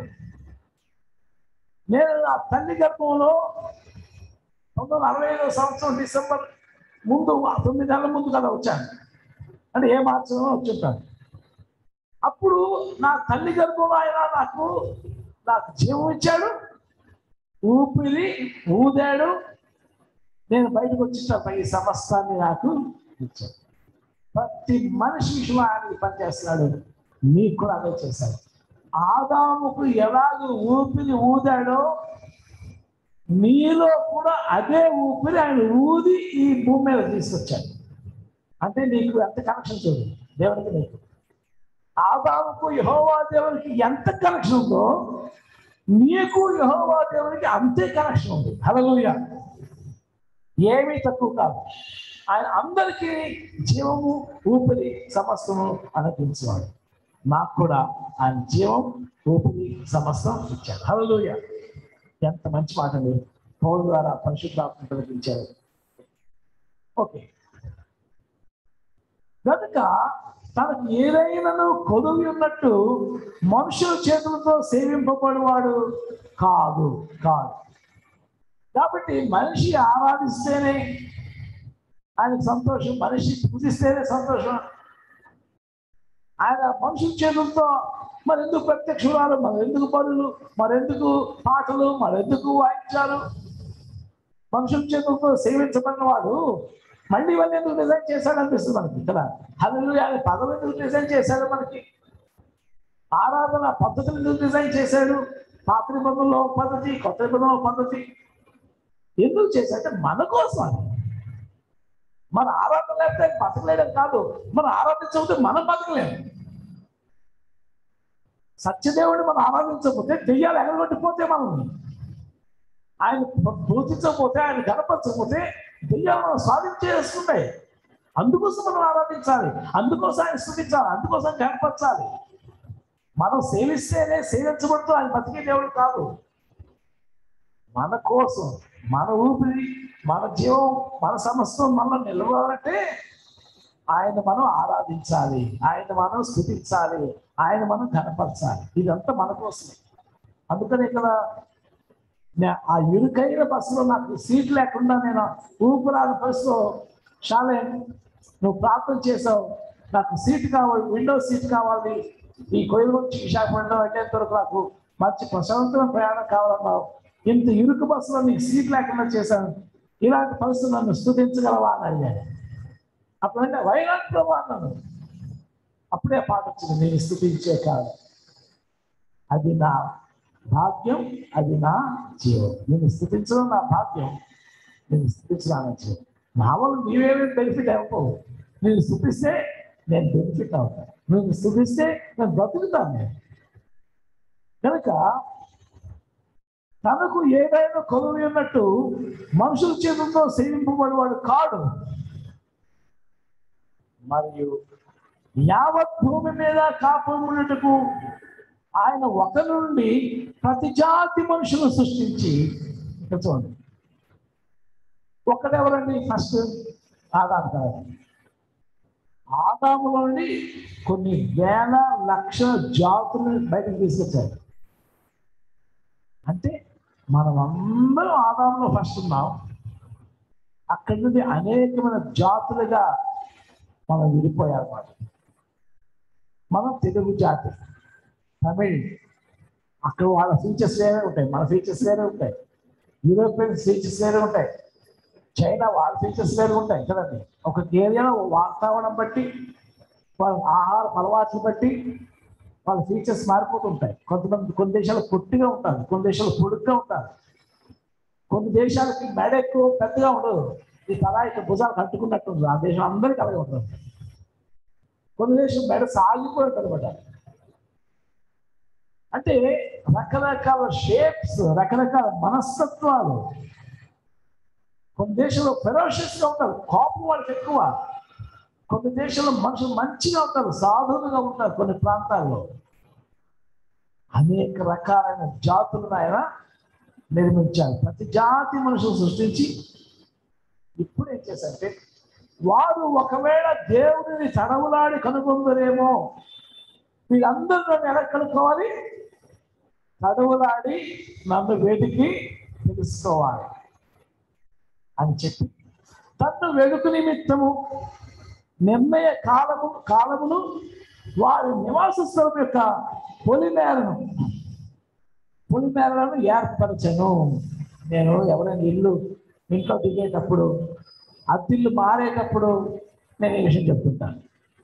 [SPEAKER 6] నేను ఆ తల్లి గర్భంలో పంతొమ్మిది వందల అరవై ఐదో సంవత్సరం డిసెంబర్ ముందు ఆ తొమ్మిది నెలల ముందు కదా వచ్చాను అంటే ఏ మార్చమో వచ్చుంటాను అప్పుడు నా తల్లి గర్భంలో ఆయన నాకు నాకు జీవం ఇచ్చాడు ఊపిరి ఊదాడు నేను బయటకు వచ్చిన ఈ సమస్తాన్ని నాకు ఇచ్చాడు ప్రతి మనిషి విషయంలో ఆయన పనిచేస్తున్నాడు నీకు కూడా అదే చేశాడు ఆదాముకు ఎలాగ ఊపిరి ఊదాడో నీలో కూడా అదే ఊపిరి ఆయన ఊది ఈ భూమి మీద తీసుకొచ్చాడు అంటే నీకు ఎంత కనెక్షన్ చూడు దేవునికి నీకు ఆదాముకు యహోవా దేవునికి ఎంత కనెక్షన్ ఉందో నీకు యహోవా దేవునికి అంతే కనెక్షన్ ఉంది హలలుయ ఏమీ తక్కువ కాదు ఆయన అందరికీ జీవము ఊపిరి సమస్తము అనుగ్రహించేవాడు నాకు కూడా ఆయన జీవం ఊపిరి సమస్తం ఇచ్చాడు హలలుయ ఎంత మంచి మాట అండి పౌరు ద్వారా పరిశుద్ధాత్మ కలిగించారు ఓకే కనుక తనకు ఏదైనాను కొలువి ఉన్నట్టు మనుషుల చేతులతో సేవింపబడివాడు కాదు కాదు కాబట్టి మనిషి ఆరాధిస్తేనే ఆయనకు సంతోషం మనిషి పూజిస్తేనే సంతోషం ఆయన మనుషుల చేతులతో మరెందుకు ప్రత్యక్షురాలు మరెందుకు పనులు మరెందుకు పాటలు మరెందుకు వాయించాలు మనుషుల చేతులతో సేవించబడిన వాడు మళ్ళీ ఇవన్నీ ఎందుకు డిజైన్ చేశాడు అనిపిస్తుంది మనకి ఇక్కడ హల్లు ఆయన పదవి ఎందుకు డిజైన్ చేశాడు మనకి ఆరాధన పద్ధతులు ఎందుకు డిజైన్ చేశాడు పాత నిబంధనలో ఒక పద్ధతి కొత్త నిబంధనలో ఒక పద్ధతి ఎందుకు చేశాడంటే మన కోసం అది. మన ఆరాధన లేకపోతే బతకలేడం కాదు మనం ఆరాధించకపోతే మనం బతకలేము సత్యదేవుడిని మనం ఆరాధించకపోతే దెయ్యాలు ఎగరగొట్టిపోతే మనం ఆయన పూజించకపోతే ఆయన గణపరచకపోతే దెయ్యాలు మనం సాధించేస్తున్నాయి అందుకోసం మనం ఆరాధించాలి అందుకోసం ఆయన స్థుతించాలి అందుకోసం గణపరచాలి మనం సేవిస్తేనే సేవించబడుతూ ఆయన బతికే దేవుడు కాదు మన కోసం మన ఊపిరి మన జీవం మన సమస్తం మనం నిలవాలంటే ఆయన మనం ఆరాధించాలి ఆయన మనం స్థుతించాలి ఆయన మనం కనపరచాలి ఇదంతా మన కోసమే అందుకని ఇక్కడ నే- ఆ ఇరుకైన బస్సులో నాకు సీట్ లేకుండా నేను ఊపిరాని బస్సులో షాలే నువ్వు ప్రార్థన చేసావు నాకు సీట్ కావాలి విండో సీట్ కావాలి ఈ కొయ్యలు నుంచి విశాఖపట్నం వెళ్ళేంత వరకు నాకు మంచి ప్రశాంతమైన ప్రయాణం కావాలన్నావు ఇంత ఇరుకు బస్సులో నీకు సీట్ లేకుండా చేశాను ఇలాంటి పరిస్థితులు నన్ను స్థుతించగలవా అని అడిగాను అప్పుడంటే వైనాట్ ప్రభా అన్నాను అప్పుడే పాట వచ్చింది నేను స్థుతించే కాదు అది నా భాగ్యం అది నా జీవం నేను స్థుతించడం నా భాగ్యం నేను స్థుతించడం నా జీవం నా వల్ల నీవేమీ బెనిఫిట్ అవ్వవు నేను స్థుతిస్తే నేను బెనిఫిట్ అవుతాను నేను స్థుతిస్తే నేను బ్రతుకుతాను నేను కనుక తనకు ఏదైనా కొలువు ఉన్నట్టు మనుషుల చేతులతో సేవింపబడేవాడు కాడు మరియు యావత్ భూమి మీద కాపుమున్నట్టుకు ఆయన ఒక నుండి ప్రతి జాతి మనుషులు సృష్టించి ఇక్కడ చూడండి ఒక్కడెవరండి ఫస్ట్ ఆదాం కాదు ఆదాములో నుండి కొన్ని వేల లక్షల జాతులను బయటకు తీసుకొచ్చారు అంటే మనం అందరం ఆదాంలో ఫస్ట్ ఉన్నాం అక్కడి నుండి అనేకమైన జాతులుగా మనం విడిపోయారన్నమాట మనం తెలుగు జాతి తమిళ్ అక్కడ వాళ్ళ ఫీచర్స్ వేరే ఉంటాయి మన ఫీచర్స్ వేరే ఉంటాయి యూరోపియన్ ఫీచర్స్ వేరే ఉంటాయి చైనా వాళ్ళ ఫీచర్స్ వేరే ఉంటాయి కదండి ఒక ఏరియాలో వాతావరణం బట్టి వాళ్ళ ఆహార అలవాట్లు బట్టి వాళ్ళ ఫీచర్స్ మారిపోతుంటాయి కొంతమంది కొన్ని దేశాలు పొట్టిగా ఉంటారు కొన్ని దేశాలు పొడుగ్గా ఉంటారు కొన్ని దేశాలకి మెడ ఎక్కువ పెద్దగా ఉండదు ఈ తల ఇక భుజాలు కట్టుకున్నట్టు ఉంటుంది ఆ దేశం అందరికీ అలాగే ఉంటుంది కొన్ని దేశం మెడ సాగిపోయి అనమాట అంటే రకరకాల షేప్స్ రకరకాల మనస్తత్వాలు కొన్ని దేశంలో ఫెరోషియస్ గా ఉంటారు కోపం వాళ్ళకి ఎక్కువ కొన్ని దేశాల్లో మనుషులు మంచిగా ఉంటారు సాధువులుగా ఉంటారు కొన్ని ప్రాంతాల్లో అనేక రకాలైన జాతులను ఆయన నిర్మించారు ప్రతి జాతి మనుషులు సృష్టించి ఇప్పుడు ఏం చేశారంటే వారు ఒకవేళ దేవుడిని తడవులాడి కనుగొందరేమో వీళ్ళందరూ నన్ను ఎలా కనుక్కోవాలి తడవులాడి నన్ను వెతికి తెలుసుకోవాలి అని చెప్పి తన్ను వెలుగు నిమిత్తము నిర్ణయ కాలము కాలమును వారి నివాస స్థలం యొక్క పొలిమేరను పొలిమేరలను ఏర్పరచను నేను ఎవరైనా ఇల్లు ఇంట్లో దిగేటప్పుడు అద్దిల్లు మారేటప్పుడు నేను ఈ విషయం చెప్తుంటాను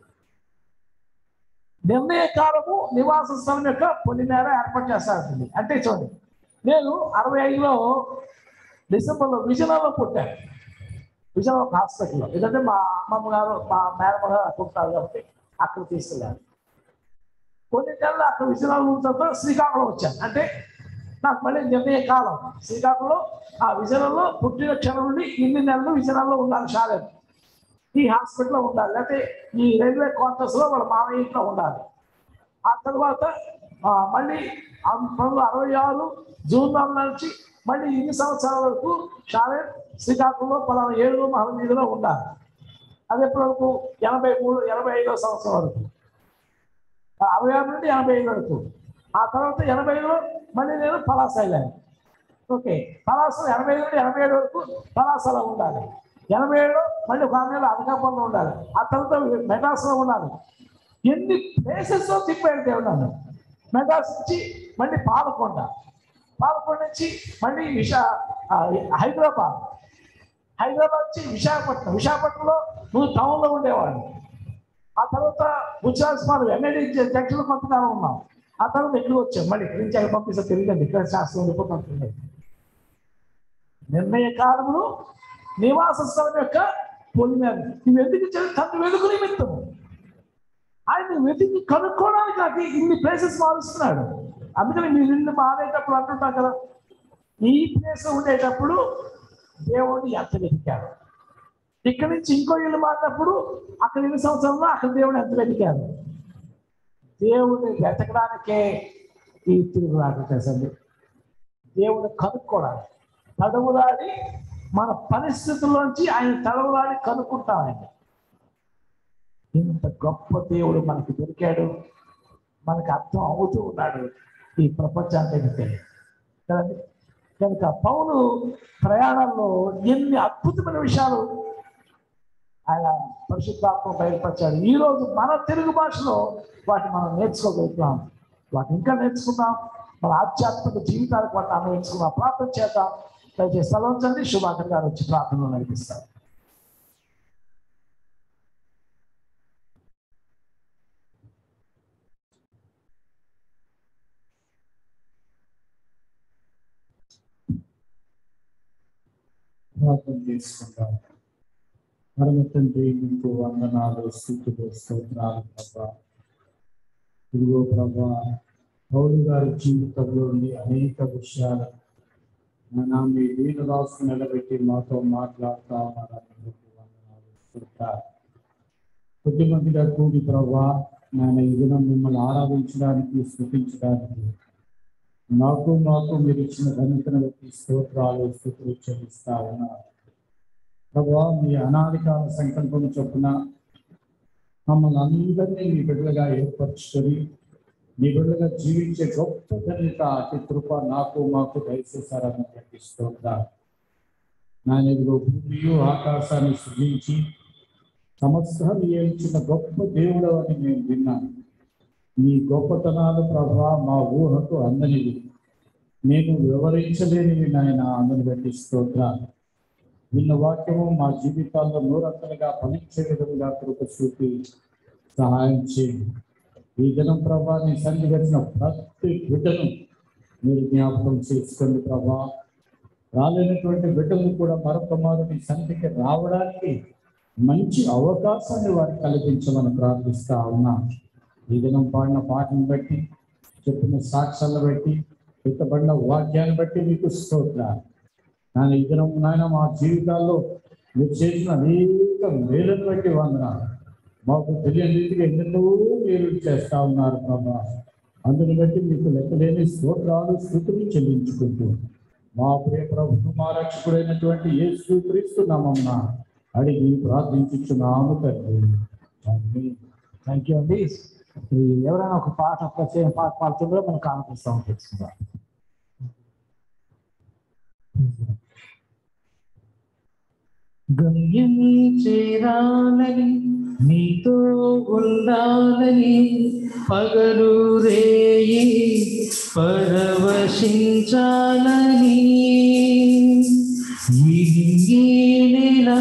[SPEAKER 6] నిర్ణయ కాలము నివాస స్థలం యొక్క పొలిమేర ఏర్పాటు చేస్తాను అంటే చూడండి నేను అరవై ఐదులో డిసెంబర్లో విజయనగరంలో పుట్టాను విజయనగరం ఒక హాస్పిటల్లో ఎందుకంటే మా అమ్మమ్మ గారు మా మేనమ్మ గారు అక్కడ ఉంటారు కాబట్టి అక్కడ తీసుకెళ్ళారు కొన్ని నెలలు అక్కడ విజయనగరం ఉన్న తర్వాత శ్రీకాకుళం వచ్చాను అంటే నాకు మళ్ళీ నిర్ణయ కాలం శ్రీకాకుళంలో ఆ విజయనగరంలో పుట్టిన క్షణం నుండి ఇన్ని నెలలు విజయనగరంలో ఉండాలి షాలేదు ఈ హాస్పిటల్లో ఉండాలి లేకపోతే ఈ రైల్వే క్వార్టర్స్లో వాళ్ళ మామయ్య ఇంట్లో ఉండాలి ఆ తర్వాత ఆ, మళ్ళీ ఆ పంతొమ్మిది వందల అరవై ఆరు జూన్ నాలుగు నుంచి మళ్ళీ ఇన్ని సంవత్సరాల వరకు షాలే శ్రీకాకుళంలో పలానా ఏడు మహమ్మీదులో ఉండాలి అది ఎప్పటి వరకు ఎనభై మూడు ఎనభై ఐదో సంవత్సరం వరకు ఆ అరవై ఆరు నుండి ఎనభై ఐదు వరకు ఆ తర్వాత ఎనభై ఐదులో మళ్ళీ నేను పలాస వెళ్ళాను ఓకే పలాసలో ఎనభై ఐదు నుండి ఎనభై ఏడు వరకు పలాసలో ఉండాలి ఎనభై ఏడులో మళ్ళీ ఒక నెల అనకాపల్లిలో ఉండాలి ఆ తర్వాత మెడ్రాస్లో ఉండాలి ఎన్ని ప్లేసెస్ తిప్పాడు దేవుడు నన్ను మెడ్రాస్ నుంచి మళ్ళీ పాలకొండ పాలకొండ నుంచి మళ్ళీ విశా ఆ, హైదరాబాద్ హైదరాబాద్ నుంచి విశాఖపట్నం విశాఖపట్నంలో నువ్వు టౌన్లో ఉండేవాడు ఆ తర్వాత గుజరాత్ మనం ఎమ్మెల్యే జంక్షన్లో కొంతకాలం ఉన్నాం ఆ తర్వాత ఎక్కడ వచ్చాం మళ్ళీ ఇక్కడి నుంచి అక్కడ పంపిస్తే తెలియదండి ఇక్కడ శాస్త్రం ఉండిపోతుంది నిర్ణయ కాలంలో నివాస స్థలం యొక్క పొలిమేర నువ్వు ఎందుకు చే- తను వెతుకు నిమిత్తము ఆయన వెతికి కనుక్కోవడానికి నాకు ఇన్ని ప్లేసెస్ మారుస్తున్నాడు అందుకని మీరు ఇల్లు మారేటప్పుడు అంటుంటాం కదా ఈ ప్లేస్ ఉండేటప్పుడు దేవుడిని ఎంత వెతికారు ఇక్కడి నుంచి ఇంకో ఇల్లు మారినప్పుడు అక్కడ ఎన్ని సంవత్సరంలో అక్కడ దేవుడు ఎంత వెతికారు దేవుడిని వెతకడానికే ఈ తిరుగులాట చేసండి దేవుడు కనుక్కోవడానికి తడవులాడి మన పరిస్థితుల్లోంచి ఆయన తడవులాడి కనుక్కుంటాం ఆయన ఇంత గొప్ప దేవుడు మనకి దొరికాడు మనకి అర్థం అవుతూ ఉన్నాడు ఈ ప్రపంచానికి తెలియదు కదండి కనుక పౌలు ప్రయాణంలో ఎన్ని అద్భుతమైన విషయాలు ఆయన పరిశుద్ధాత్మ బయలుపరిచాడు ఈ రోజు మన తెలుగు భాషలో వాటిని మనం నేర్చుకోగలుగుతున్నాం వాటిని ఇంకా నేర్చుకుందాం మన ఆధ్యాత్మిక జీవితాలకు వాటిని అన్వయించుకుందాం ప్రార్థన చేద్దాం దయచేసి స్థలంచండి శుభాకర్ గారు వచ్చి ప్రార్థనలో నడిపిస్తారు
[SPEAKER 10] ప్రార్థన చేసుకుంటాం పరమ తండ్రి మీకు వందనాలు స్థుతులు స్తోత్రాలు ప్రభా ఇదిగో ప్రభా పౌరు గారి జీవితంలోని అనేక విషయాలు నాన్న మీ వీలు రాసు నిలబెట్టి మాతో మాట్లాడుతా ఉన్నారని మీకు వందనాలు స్తోత్రాలు కొద్దిమందిగా కూడి ప్రభా నాయన ఈ దినం మిమ్మల్ని ఆరాధించడానికి స్థుతించడానికి నాకు మాకు మీరు ఇచ్చిన ఘనతను బట్టి స్తోత్రాలు స్థుతులు చెల్లిస్తా ఉన్నారు ప్రభా మీ అనాదికాల సంకల్పం చొప్పున మమ్మల్ని అందరినీ మీ బిడ్డలుగా ఏర్పరచుకొని మీ బిడ్డలుగా జీవించే గొప్ప ధన్యత అతి కృప నాకు మాకు దయచేశారని బట్టి స్తోత్రాలు నాయన ఇదిగో భూమియు ఆకాశాన్ని సృజించి సమస్తాన్ని ఏల్చిన గొప్ప దేవుడు అని నేను విన్నాను నీ గొప్పతనాలు ప్రభా మా ఊహకు అందనివి నేను వివరించలేనివి నాయన అందుని బట్టి స్తోత్రాలు నిన్న వాక్యము మా జీవితాల్లో నూరంతలుగా ఫలించే విధంగా కృప చూపి సహాయం చేయండి ఈ దినం ప్రభా నీ సన్నిధి వచ్చిన ప్రతి బిడ్డను మీరు జ్ఞాపకం చేసుకోండి ప్రభా రాలేనటువంటి బిడ్డలు కూడా మరొక మారు నీ సన్నిధికి రావడానికి మంచి అవకాశాన్ని వారికి కల్పించమని ప్రార్థిస్తా ఉన్నా ఈ దినం పాడిన పాటను బట్టి చెప్పిన సాక్ష్యాలను బట్టి ఎత్తబడిన వాక్యాన్ని బట్టి మీకు స్తోత్రాలు నాయన ఈ దినం నాయన మా జీవితాల్లో మీరు చేసిన అనేక మేలను బట్టి వందనాలు మాకు తెలియని రీతిగా ఎన్నెన్నో మీరు చేస్తా ఉన్నారు ప్రభా అందుని బట్టి మీకు లెక్కలేని స్తోత్రాలు స్థుతులు చెల్లించుకుంటూ మా ప్రియ ప్రభు మా రక్షకుడైనటువంటి యేసు క్రీస్తు నామమున అడిగి ప్రార్థించుచున్నాము తండ్రి ఆమేన్.
[SPEAKER 6] థ్యాంక్ యూ అండి ఈ ఎవరైనా ఒక పాట ప్రత్యేక పాట పాడుతుందో మనం కాన్ఫరెన్స్ తెచ్చుకుందాం
[SPEAKER 5] గమ్యం చేరాలని నీతో ఉండాలని పగలు రేయి పరవశించాలని విరిగిన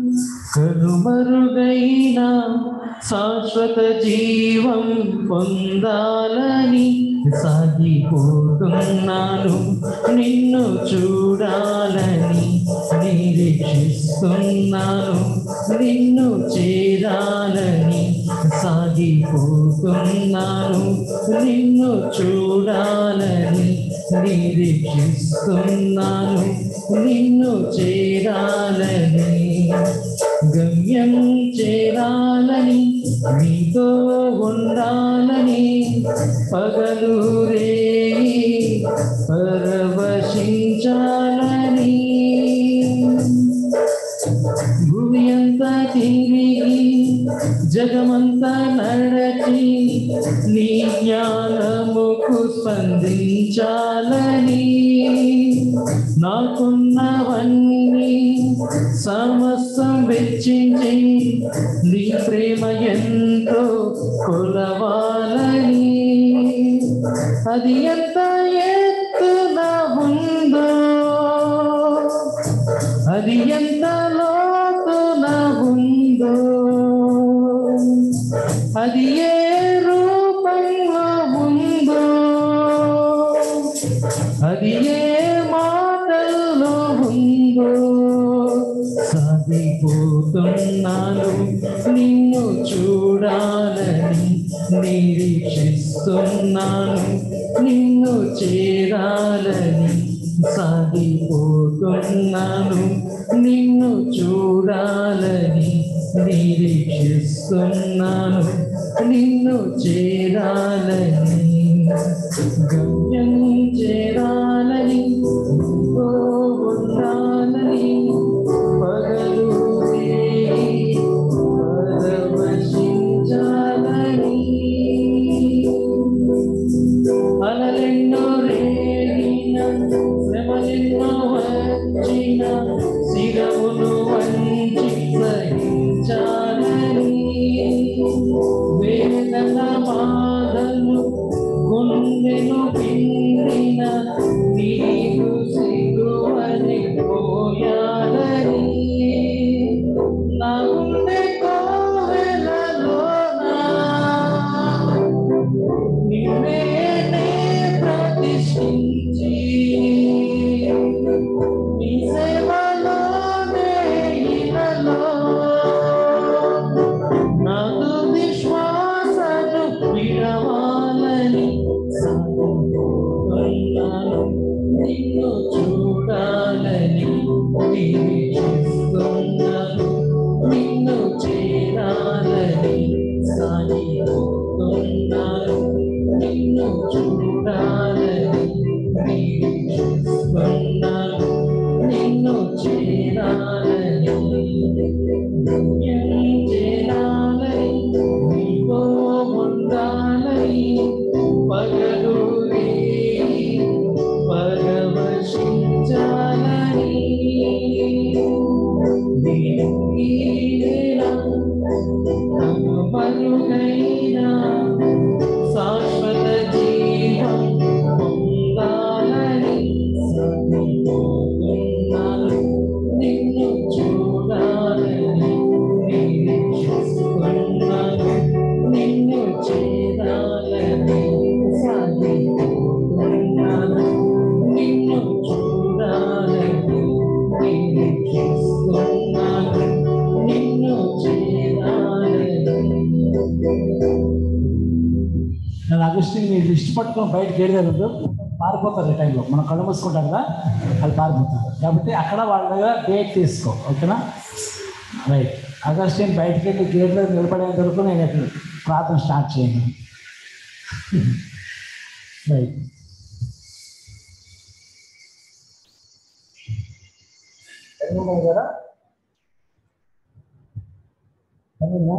[SPEAKER 5] కనుమరుగైన శాశ్వత జీవం పొందాలని సాగిపోతున్నాను నిన్ను చూడాలని నిరీక్షిస్తున్నాను నిన్ను చేరాలని సాగిపోతున్నాను నిన్ను చూడాలని నిరీక్షిస్తున్నాను నిన్ను చేరాలని గమ్యం చేరాలని నీతో ఉండాలని పగలు రే పరవశించాలని భూమి అంతా తిరిగి జగమంతా నడచి నీ జ్ఞానముకు స్పందించాలని నాకున్నవన్నీ సమస్తం వెచ్చించి నీ ప్రేమ ఎంతో కొలవాలని అది ఎంత ఎత్తున ఉందో అది ఎంత లోతున ఉందో అది ఏ రూపంలో ఉందో అది ఏ మాటల్లో ఉందో సాగిపోతున్నాను నిన్ను చూడాలని నిరీక్షిస్తున్నాను నిన్ను చేరాలని సాగిపోతున్నాను నిన్ను చూడాలని నిరీక్షిస్తున్నాను నిన్ను చేరాలని గమ్యం చేరాలని నీతో ఉండాలని పగలు రేయి పరవశించాలని అలలెన్నో రేగిన శ్రమలెన్నో వచ్చిన శిరమును వంచి సహించాలని వేదన బాధలు గుండెను పిండిన నీకు సిగువని పోయాలని నా గుండె కోవెలలోనా నిన్నే నే ప్రతిష్ఠించి నీ సేవలోనే ఇలలో నాకు విశ్వాసను విడవాలని సాగుతున్నాను నిన్ను చూడాలని నిరీక్షిస్తున్నాను నిన్ను చేరాలని సాగిపోతున్నాను నిన్ను చూడాలని నిరీక్షిస్తున్నాను నిన్ను చేరాలని గమ్యం చేరాలని నీతో ఉండాలని పగలు రేయి పరవశించాలని నీవేనా మరుగైనా శాశ్వత జీవం పొందాలని సాగిపోతున్నాను నిన్ను చూడాలని నిరీక్షిస్తున్నాను నిన్ను చేరాలని సాగిపోతున్నాను నిన్ను చూడాలని నిరీక్షిస్తున్నాను నిన్ను
[SPEAKER 6] నేను అగస్టిన్ మీ లిస్ట్ పట్టుకొని బయటకు ఏడలేదు పారిపోతారు ఈ టైంలో మనం కళ్ళు మూసుకుంటాం కదా అది పారిపోతారు కాబట్టి అక్కడ వాళ్ళ దగ్గర డేట్ తీసుకో ఓకేనా రైట్ అగస్టిన్ బయటకు వెళ్ళి గేట్లో నిలబడేంత వరకు నేను ఇక్కడ ప్రార్థన స్టార్ట్ చేయను రైట్ ఉన్నాయి కదా అవునా?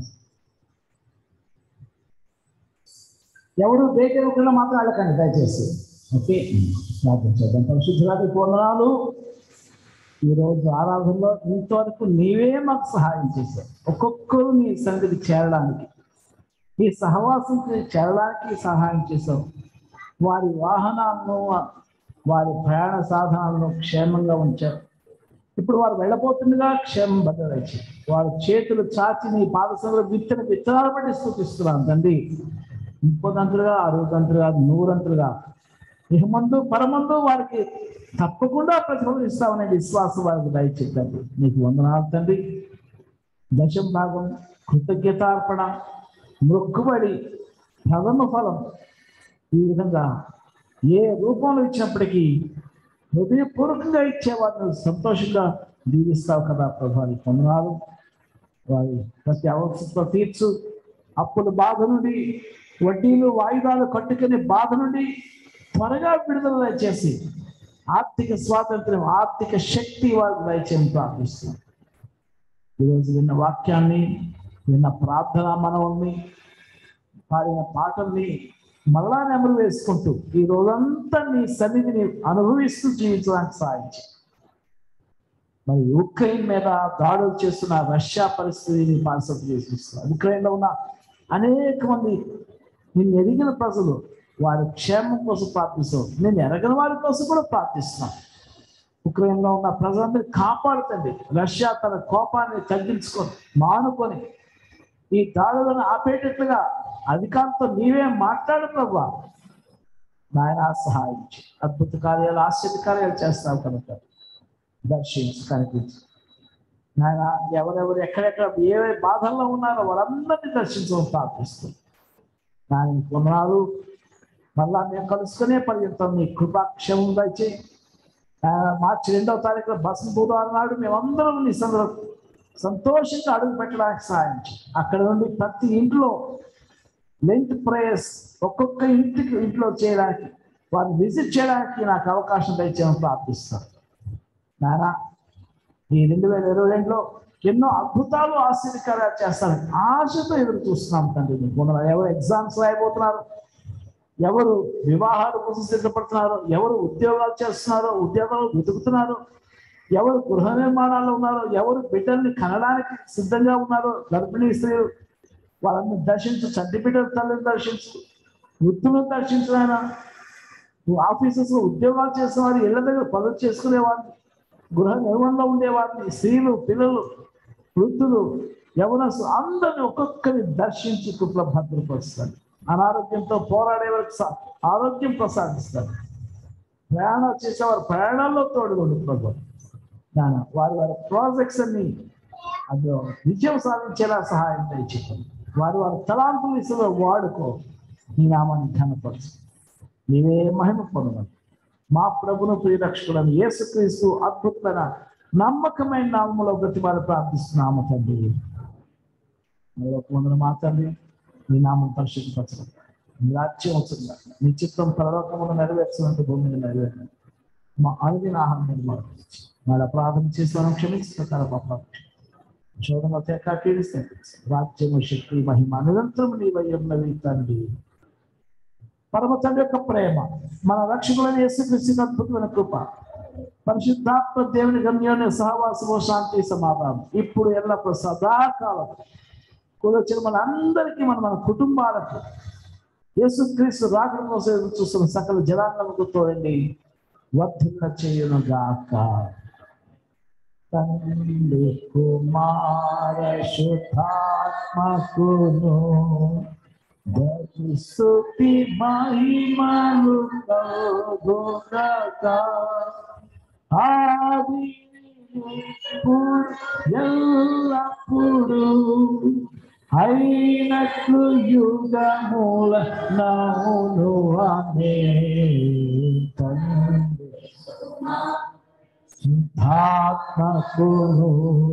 [SPEAKER 6] ఎవరు బ్రేక్ ఇవ్వకుండా మాత్రం వెళ్ళకండి దయచేసి ఓకే ప్రార్థన చేద్దాం పరిశుద్ధురాది పూర్ణాలు ఈరోజు ఆరాధనలో ఇంతవరకు నీవే మాకు సహాయం చేశావు ఒక్కొక్కరు నీ సన్నిధికి చేరడానికి ఈ సహవాసంకి చేరడానికి సహాయం చేశావు వారి వాహనాలను వారి ప్రయాణ సాధనాలను క్షేమంగా ఉంచారు ఇప్పుడు వారు వెళ్ళబోతుండగా క్షేమం భద్రచి వారి చేతులు చాచి నీ పాదశంలో విత్తన విత్తనాలు బట్టి స్థుతిస్తున్నాను తండ్రి ముప్పదంతులుగా అరవదంతులుగా నూరంతులుగా ఇహమందు పరమందు వారికి తప్పకుండా ప్రతిఫలం ఇస్తామనే విశ్వాసం వారికి దయచేద్దండి నీకు వందనాలు తండ్రి దశం భాగం కృతజ్ఞతార్పణ మొక్కుబడి ప్రథమ ఫలం ఈ విధంగా ఏ రూపంలో ఇచ్చినప్పటికీ హృదయపూర్వకంగా ఇచ్చేవారిని సంతోషంగా దీవిస్తావు కదా ప్రభా నీకు వందనాలు వారి ప్రతి అవసరం తీర్చు అప్పుల బాధ నుండి వడ్డీలు వాయిదాలు కట్టుకునే బాధ నుండి త్వరగా విడుదల దయచేసి ఆర్థిక స్వాతంత్ర్యం ఆర్థిక శక్తి వారికి దయచేయని ప్రార్థిస్తున్నాం ఈరోజు విన్న వాక్యాన్ని విన్న ప్రార్థన మనవుల్ని పాడిన పాటల్ని మరలా నెమరు వేసుకుంటూ ఈ రోజంతా నీ సన్నిధిని అనుభవిస్తూ జీవించడానికి సాధించి మరి ఉక్రెయిన్ మీద దాడులు చేస్తున్న రష్యా పరిస్థితిని కాన్సెప్ట్ చేస్తున్నారు ఉక్రెయిన్లో ఉన్న అనేక మంది నిన్ను ఎరిగిన ప్రజలు వారి క్షేమం కోసం ప్రార్థిస్తాం నేను ఎరగని వారి కోసం కూడా ప్రార్థిస్తున్నాను ఉక్రెయిన్లో ఉన్న ప్రజలందరినీ కాపాడుతండి రష్యా తన కోపాన్ని తగ్గించుకొని మానుకొని ఈ దాడులను ఆపేటట్లుగా అధికారంతో నీవే మాట్లాడు ప్రభా నాయన సహాయం చేయి. అద్భుత కార్యాలు ఆశ్చర్య కార్యాలు చేస్తావు కనుక దర్శించి కనిపించు నాయన ఎవరెవరు ఎక్కడెక్కడ ఏ బాధల్లో ఉన్నారో వారందరినీ దర్శించడం ప్రార్థిస్తుంది నాయన కొన్నాళ్ళు మళ్ళా మేము కలుసుకునే పర్యంతం నీ కృపాక్షమం దయచేయి ఆ, మార్చి రెండవ తారీఖున బస్ బుధవారం నాడు మేమందరం నీ సందర్భం సంతోషంగా అడుగు పెట్టడానికి సాయం చేయి. అక్కడ నుండి ప్రతి ఇంట్లో లెంత్ ప్రేయర్స్ ఒక్కొక్క ఇంటికి ఇంట్లో చేయడానికి వారిని విజిట్ చేయడానికి నాకు అవకాశం దయచేయమని ప్రార్థిస్తాను నానా ఈ రెండు వేల ఇరవై రెండులో ఎన్నో అద్భుతాలు ఆశ్చర్యకరాలు చేస్తాను ఆశతో ఎదురు చూస్తున్నాం తండ్రి మీకు వందనాలు. ఎవరు ఎగ్జామ్స్ రాయబోతున్నారు ఎవరు వివాహాల కోసం సిద్ధపడుతున్నారో ఎవరు ఉద్యోగాలు చేస్తున్నారో ఉద్యోగాలు వెతుకుతున్నారో ఎవరు గృహ నిర్మాణాల్లో ఉన్నారో ఎవరు బిడ్డల్ని కనడానికి సిద్ధంగా ఉన్నారో గర్భిణీ స్త్రీలు వాళ్ళని దర్శించు చంటి బిడ్డల తల్లిని దర్శించు వృద్ధులను దర్శించు ఆయన నువ్వు ఆఫీసెస్ లో ఉద్యోగాలు చేసిన వారు ఇళ్ల దగ్గర పనులు చేసుకునేవాడిని గృహ నిర్మాణంలో ఉండేవారిని స్త్రీలు పిల్లలు వృద్ధులు యవనసు అందరిని ఒక్కొక్కరిని దర్శించి కృపలో భద్రపరుస్తాడు అనారోగ్యంతో పోరాడే వరకు స- ఆరోగ్యం ప్రసాదిస్తాడు ప్రయాణాలు చేసేవారు ప్రయాణాల్లో తోడుగొండు ప్రభు నాన్న వారి వారి ప్రాజెక్ట్స్ అన్ని అది విజయం సాధించేలా సహాయం దయచేయండి వారి వారి తలాంతుల విషయంలో వాడుకో నీ నామాన్ని ఘనపరచు నీవే మహిమ పొందమని మా ప్రభును ప్రియరక్షకులను యేసుక్రీస్తు అద్భుతమైన నమ్మకమైన నామములో బ్రతిమాలి ప్రార్థిస్తున్నాము తండ్రి వందన మా తండ్రి నీ నామం పరిశుద్ధపరచడం నీ రాజ్యం వస్తుందా నీ చిత్తం పరలోకమును నెరవేర్చినట్టు భూమి మీద నెరవేర్చండి మా అనుదిన ఆహారం నిర్మాణం నాడు ప్రార్థన చేసి మనం క్షమిస్తున్న పాప చూడమ తేక కీడిస్తే రాజ్యము శక్తి మహిమ నిరంతరం నీ ఉన్నవి తండ్రి పరమ తండ్రి యొక్క ప్రేమ మన రక్షకులైన యేసుక్రీస్తు అద్భుతమైన కృప పరిశుద్ధాత్మ దేవుని గమ్యాన్ని సహవాసము శాంతి సమాధానం ఇప్పుడు ఎల్లప్పుడు సదాకాలం కూడొచ్చిన మన అందరికీ మన మన కుటుంబాలకు యేసుక్రీస్తు రాకడ కోసం ఎదురు చూస్తున్న సకల జనాంగముకు తోడండి వర్ధిల్ల చేయును గాక తండ్రి కుమార శుద్ధాత్మకును స్తుతి మహిమలు కలుగుగాక. ఆది ఇప్పుడు ఎల్లప్పుడు అయినట్లు యుగముల నౌను అనే తండ్రి శుద్ధాత్మకును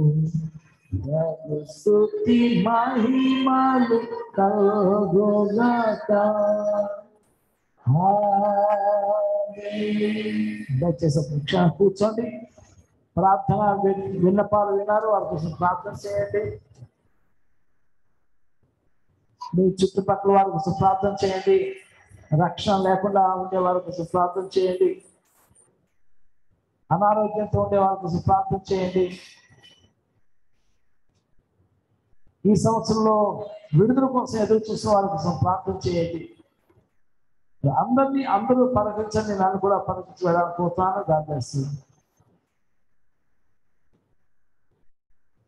[SPEAKER 6] స్తుతి మహిమలు కలుగుగాక దయచేసి ఒక క్షణం కూర్చోండి ప్రార్థన విన్- విన్నపాలు విన్నారు వారి కోసం ప్రార్థన చేయండి మీ చుట్టుపక్కల వారి కోసం ప్రార్థన చేయండి రక్షణ లేకుండా ఉండే వారి కోసం ప్రార్థన చేయండి అనారోగ్యంతో ఉండే వారి కోసం ప్రార్థన చేయండి ఈ సంవత్సరంలో విడుదల కోసం ఎదురు చూసిన వారి కోసం ప్రార్థన చేయండి అందరినీ అందరూ పలకరించండి నన్ను కూడా పలకరించి వెళ్ళాలనుకుంటున్నాను గాడ్ బ్లెస్ యూ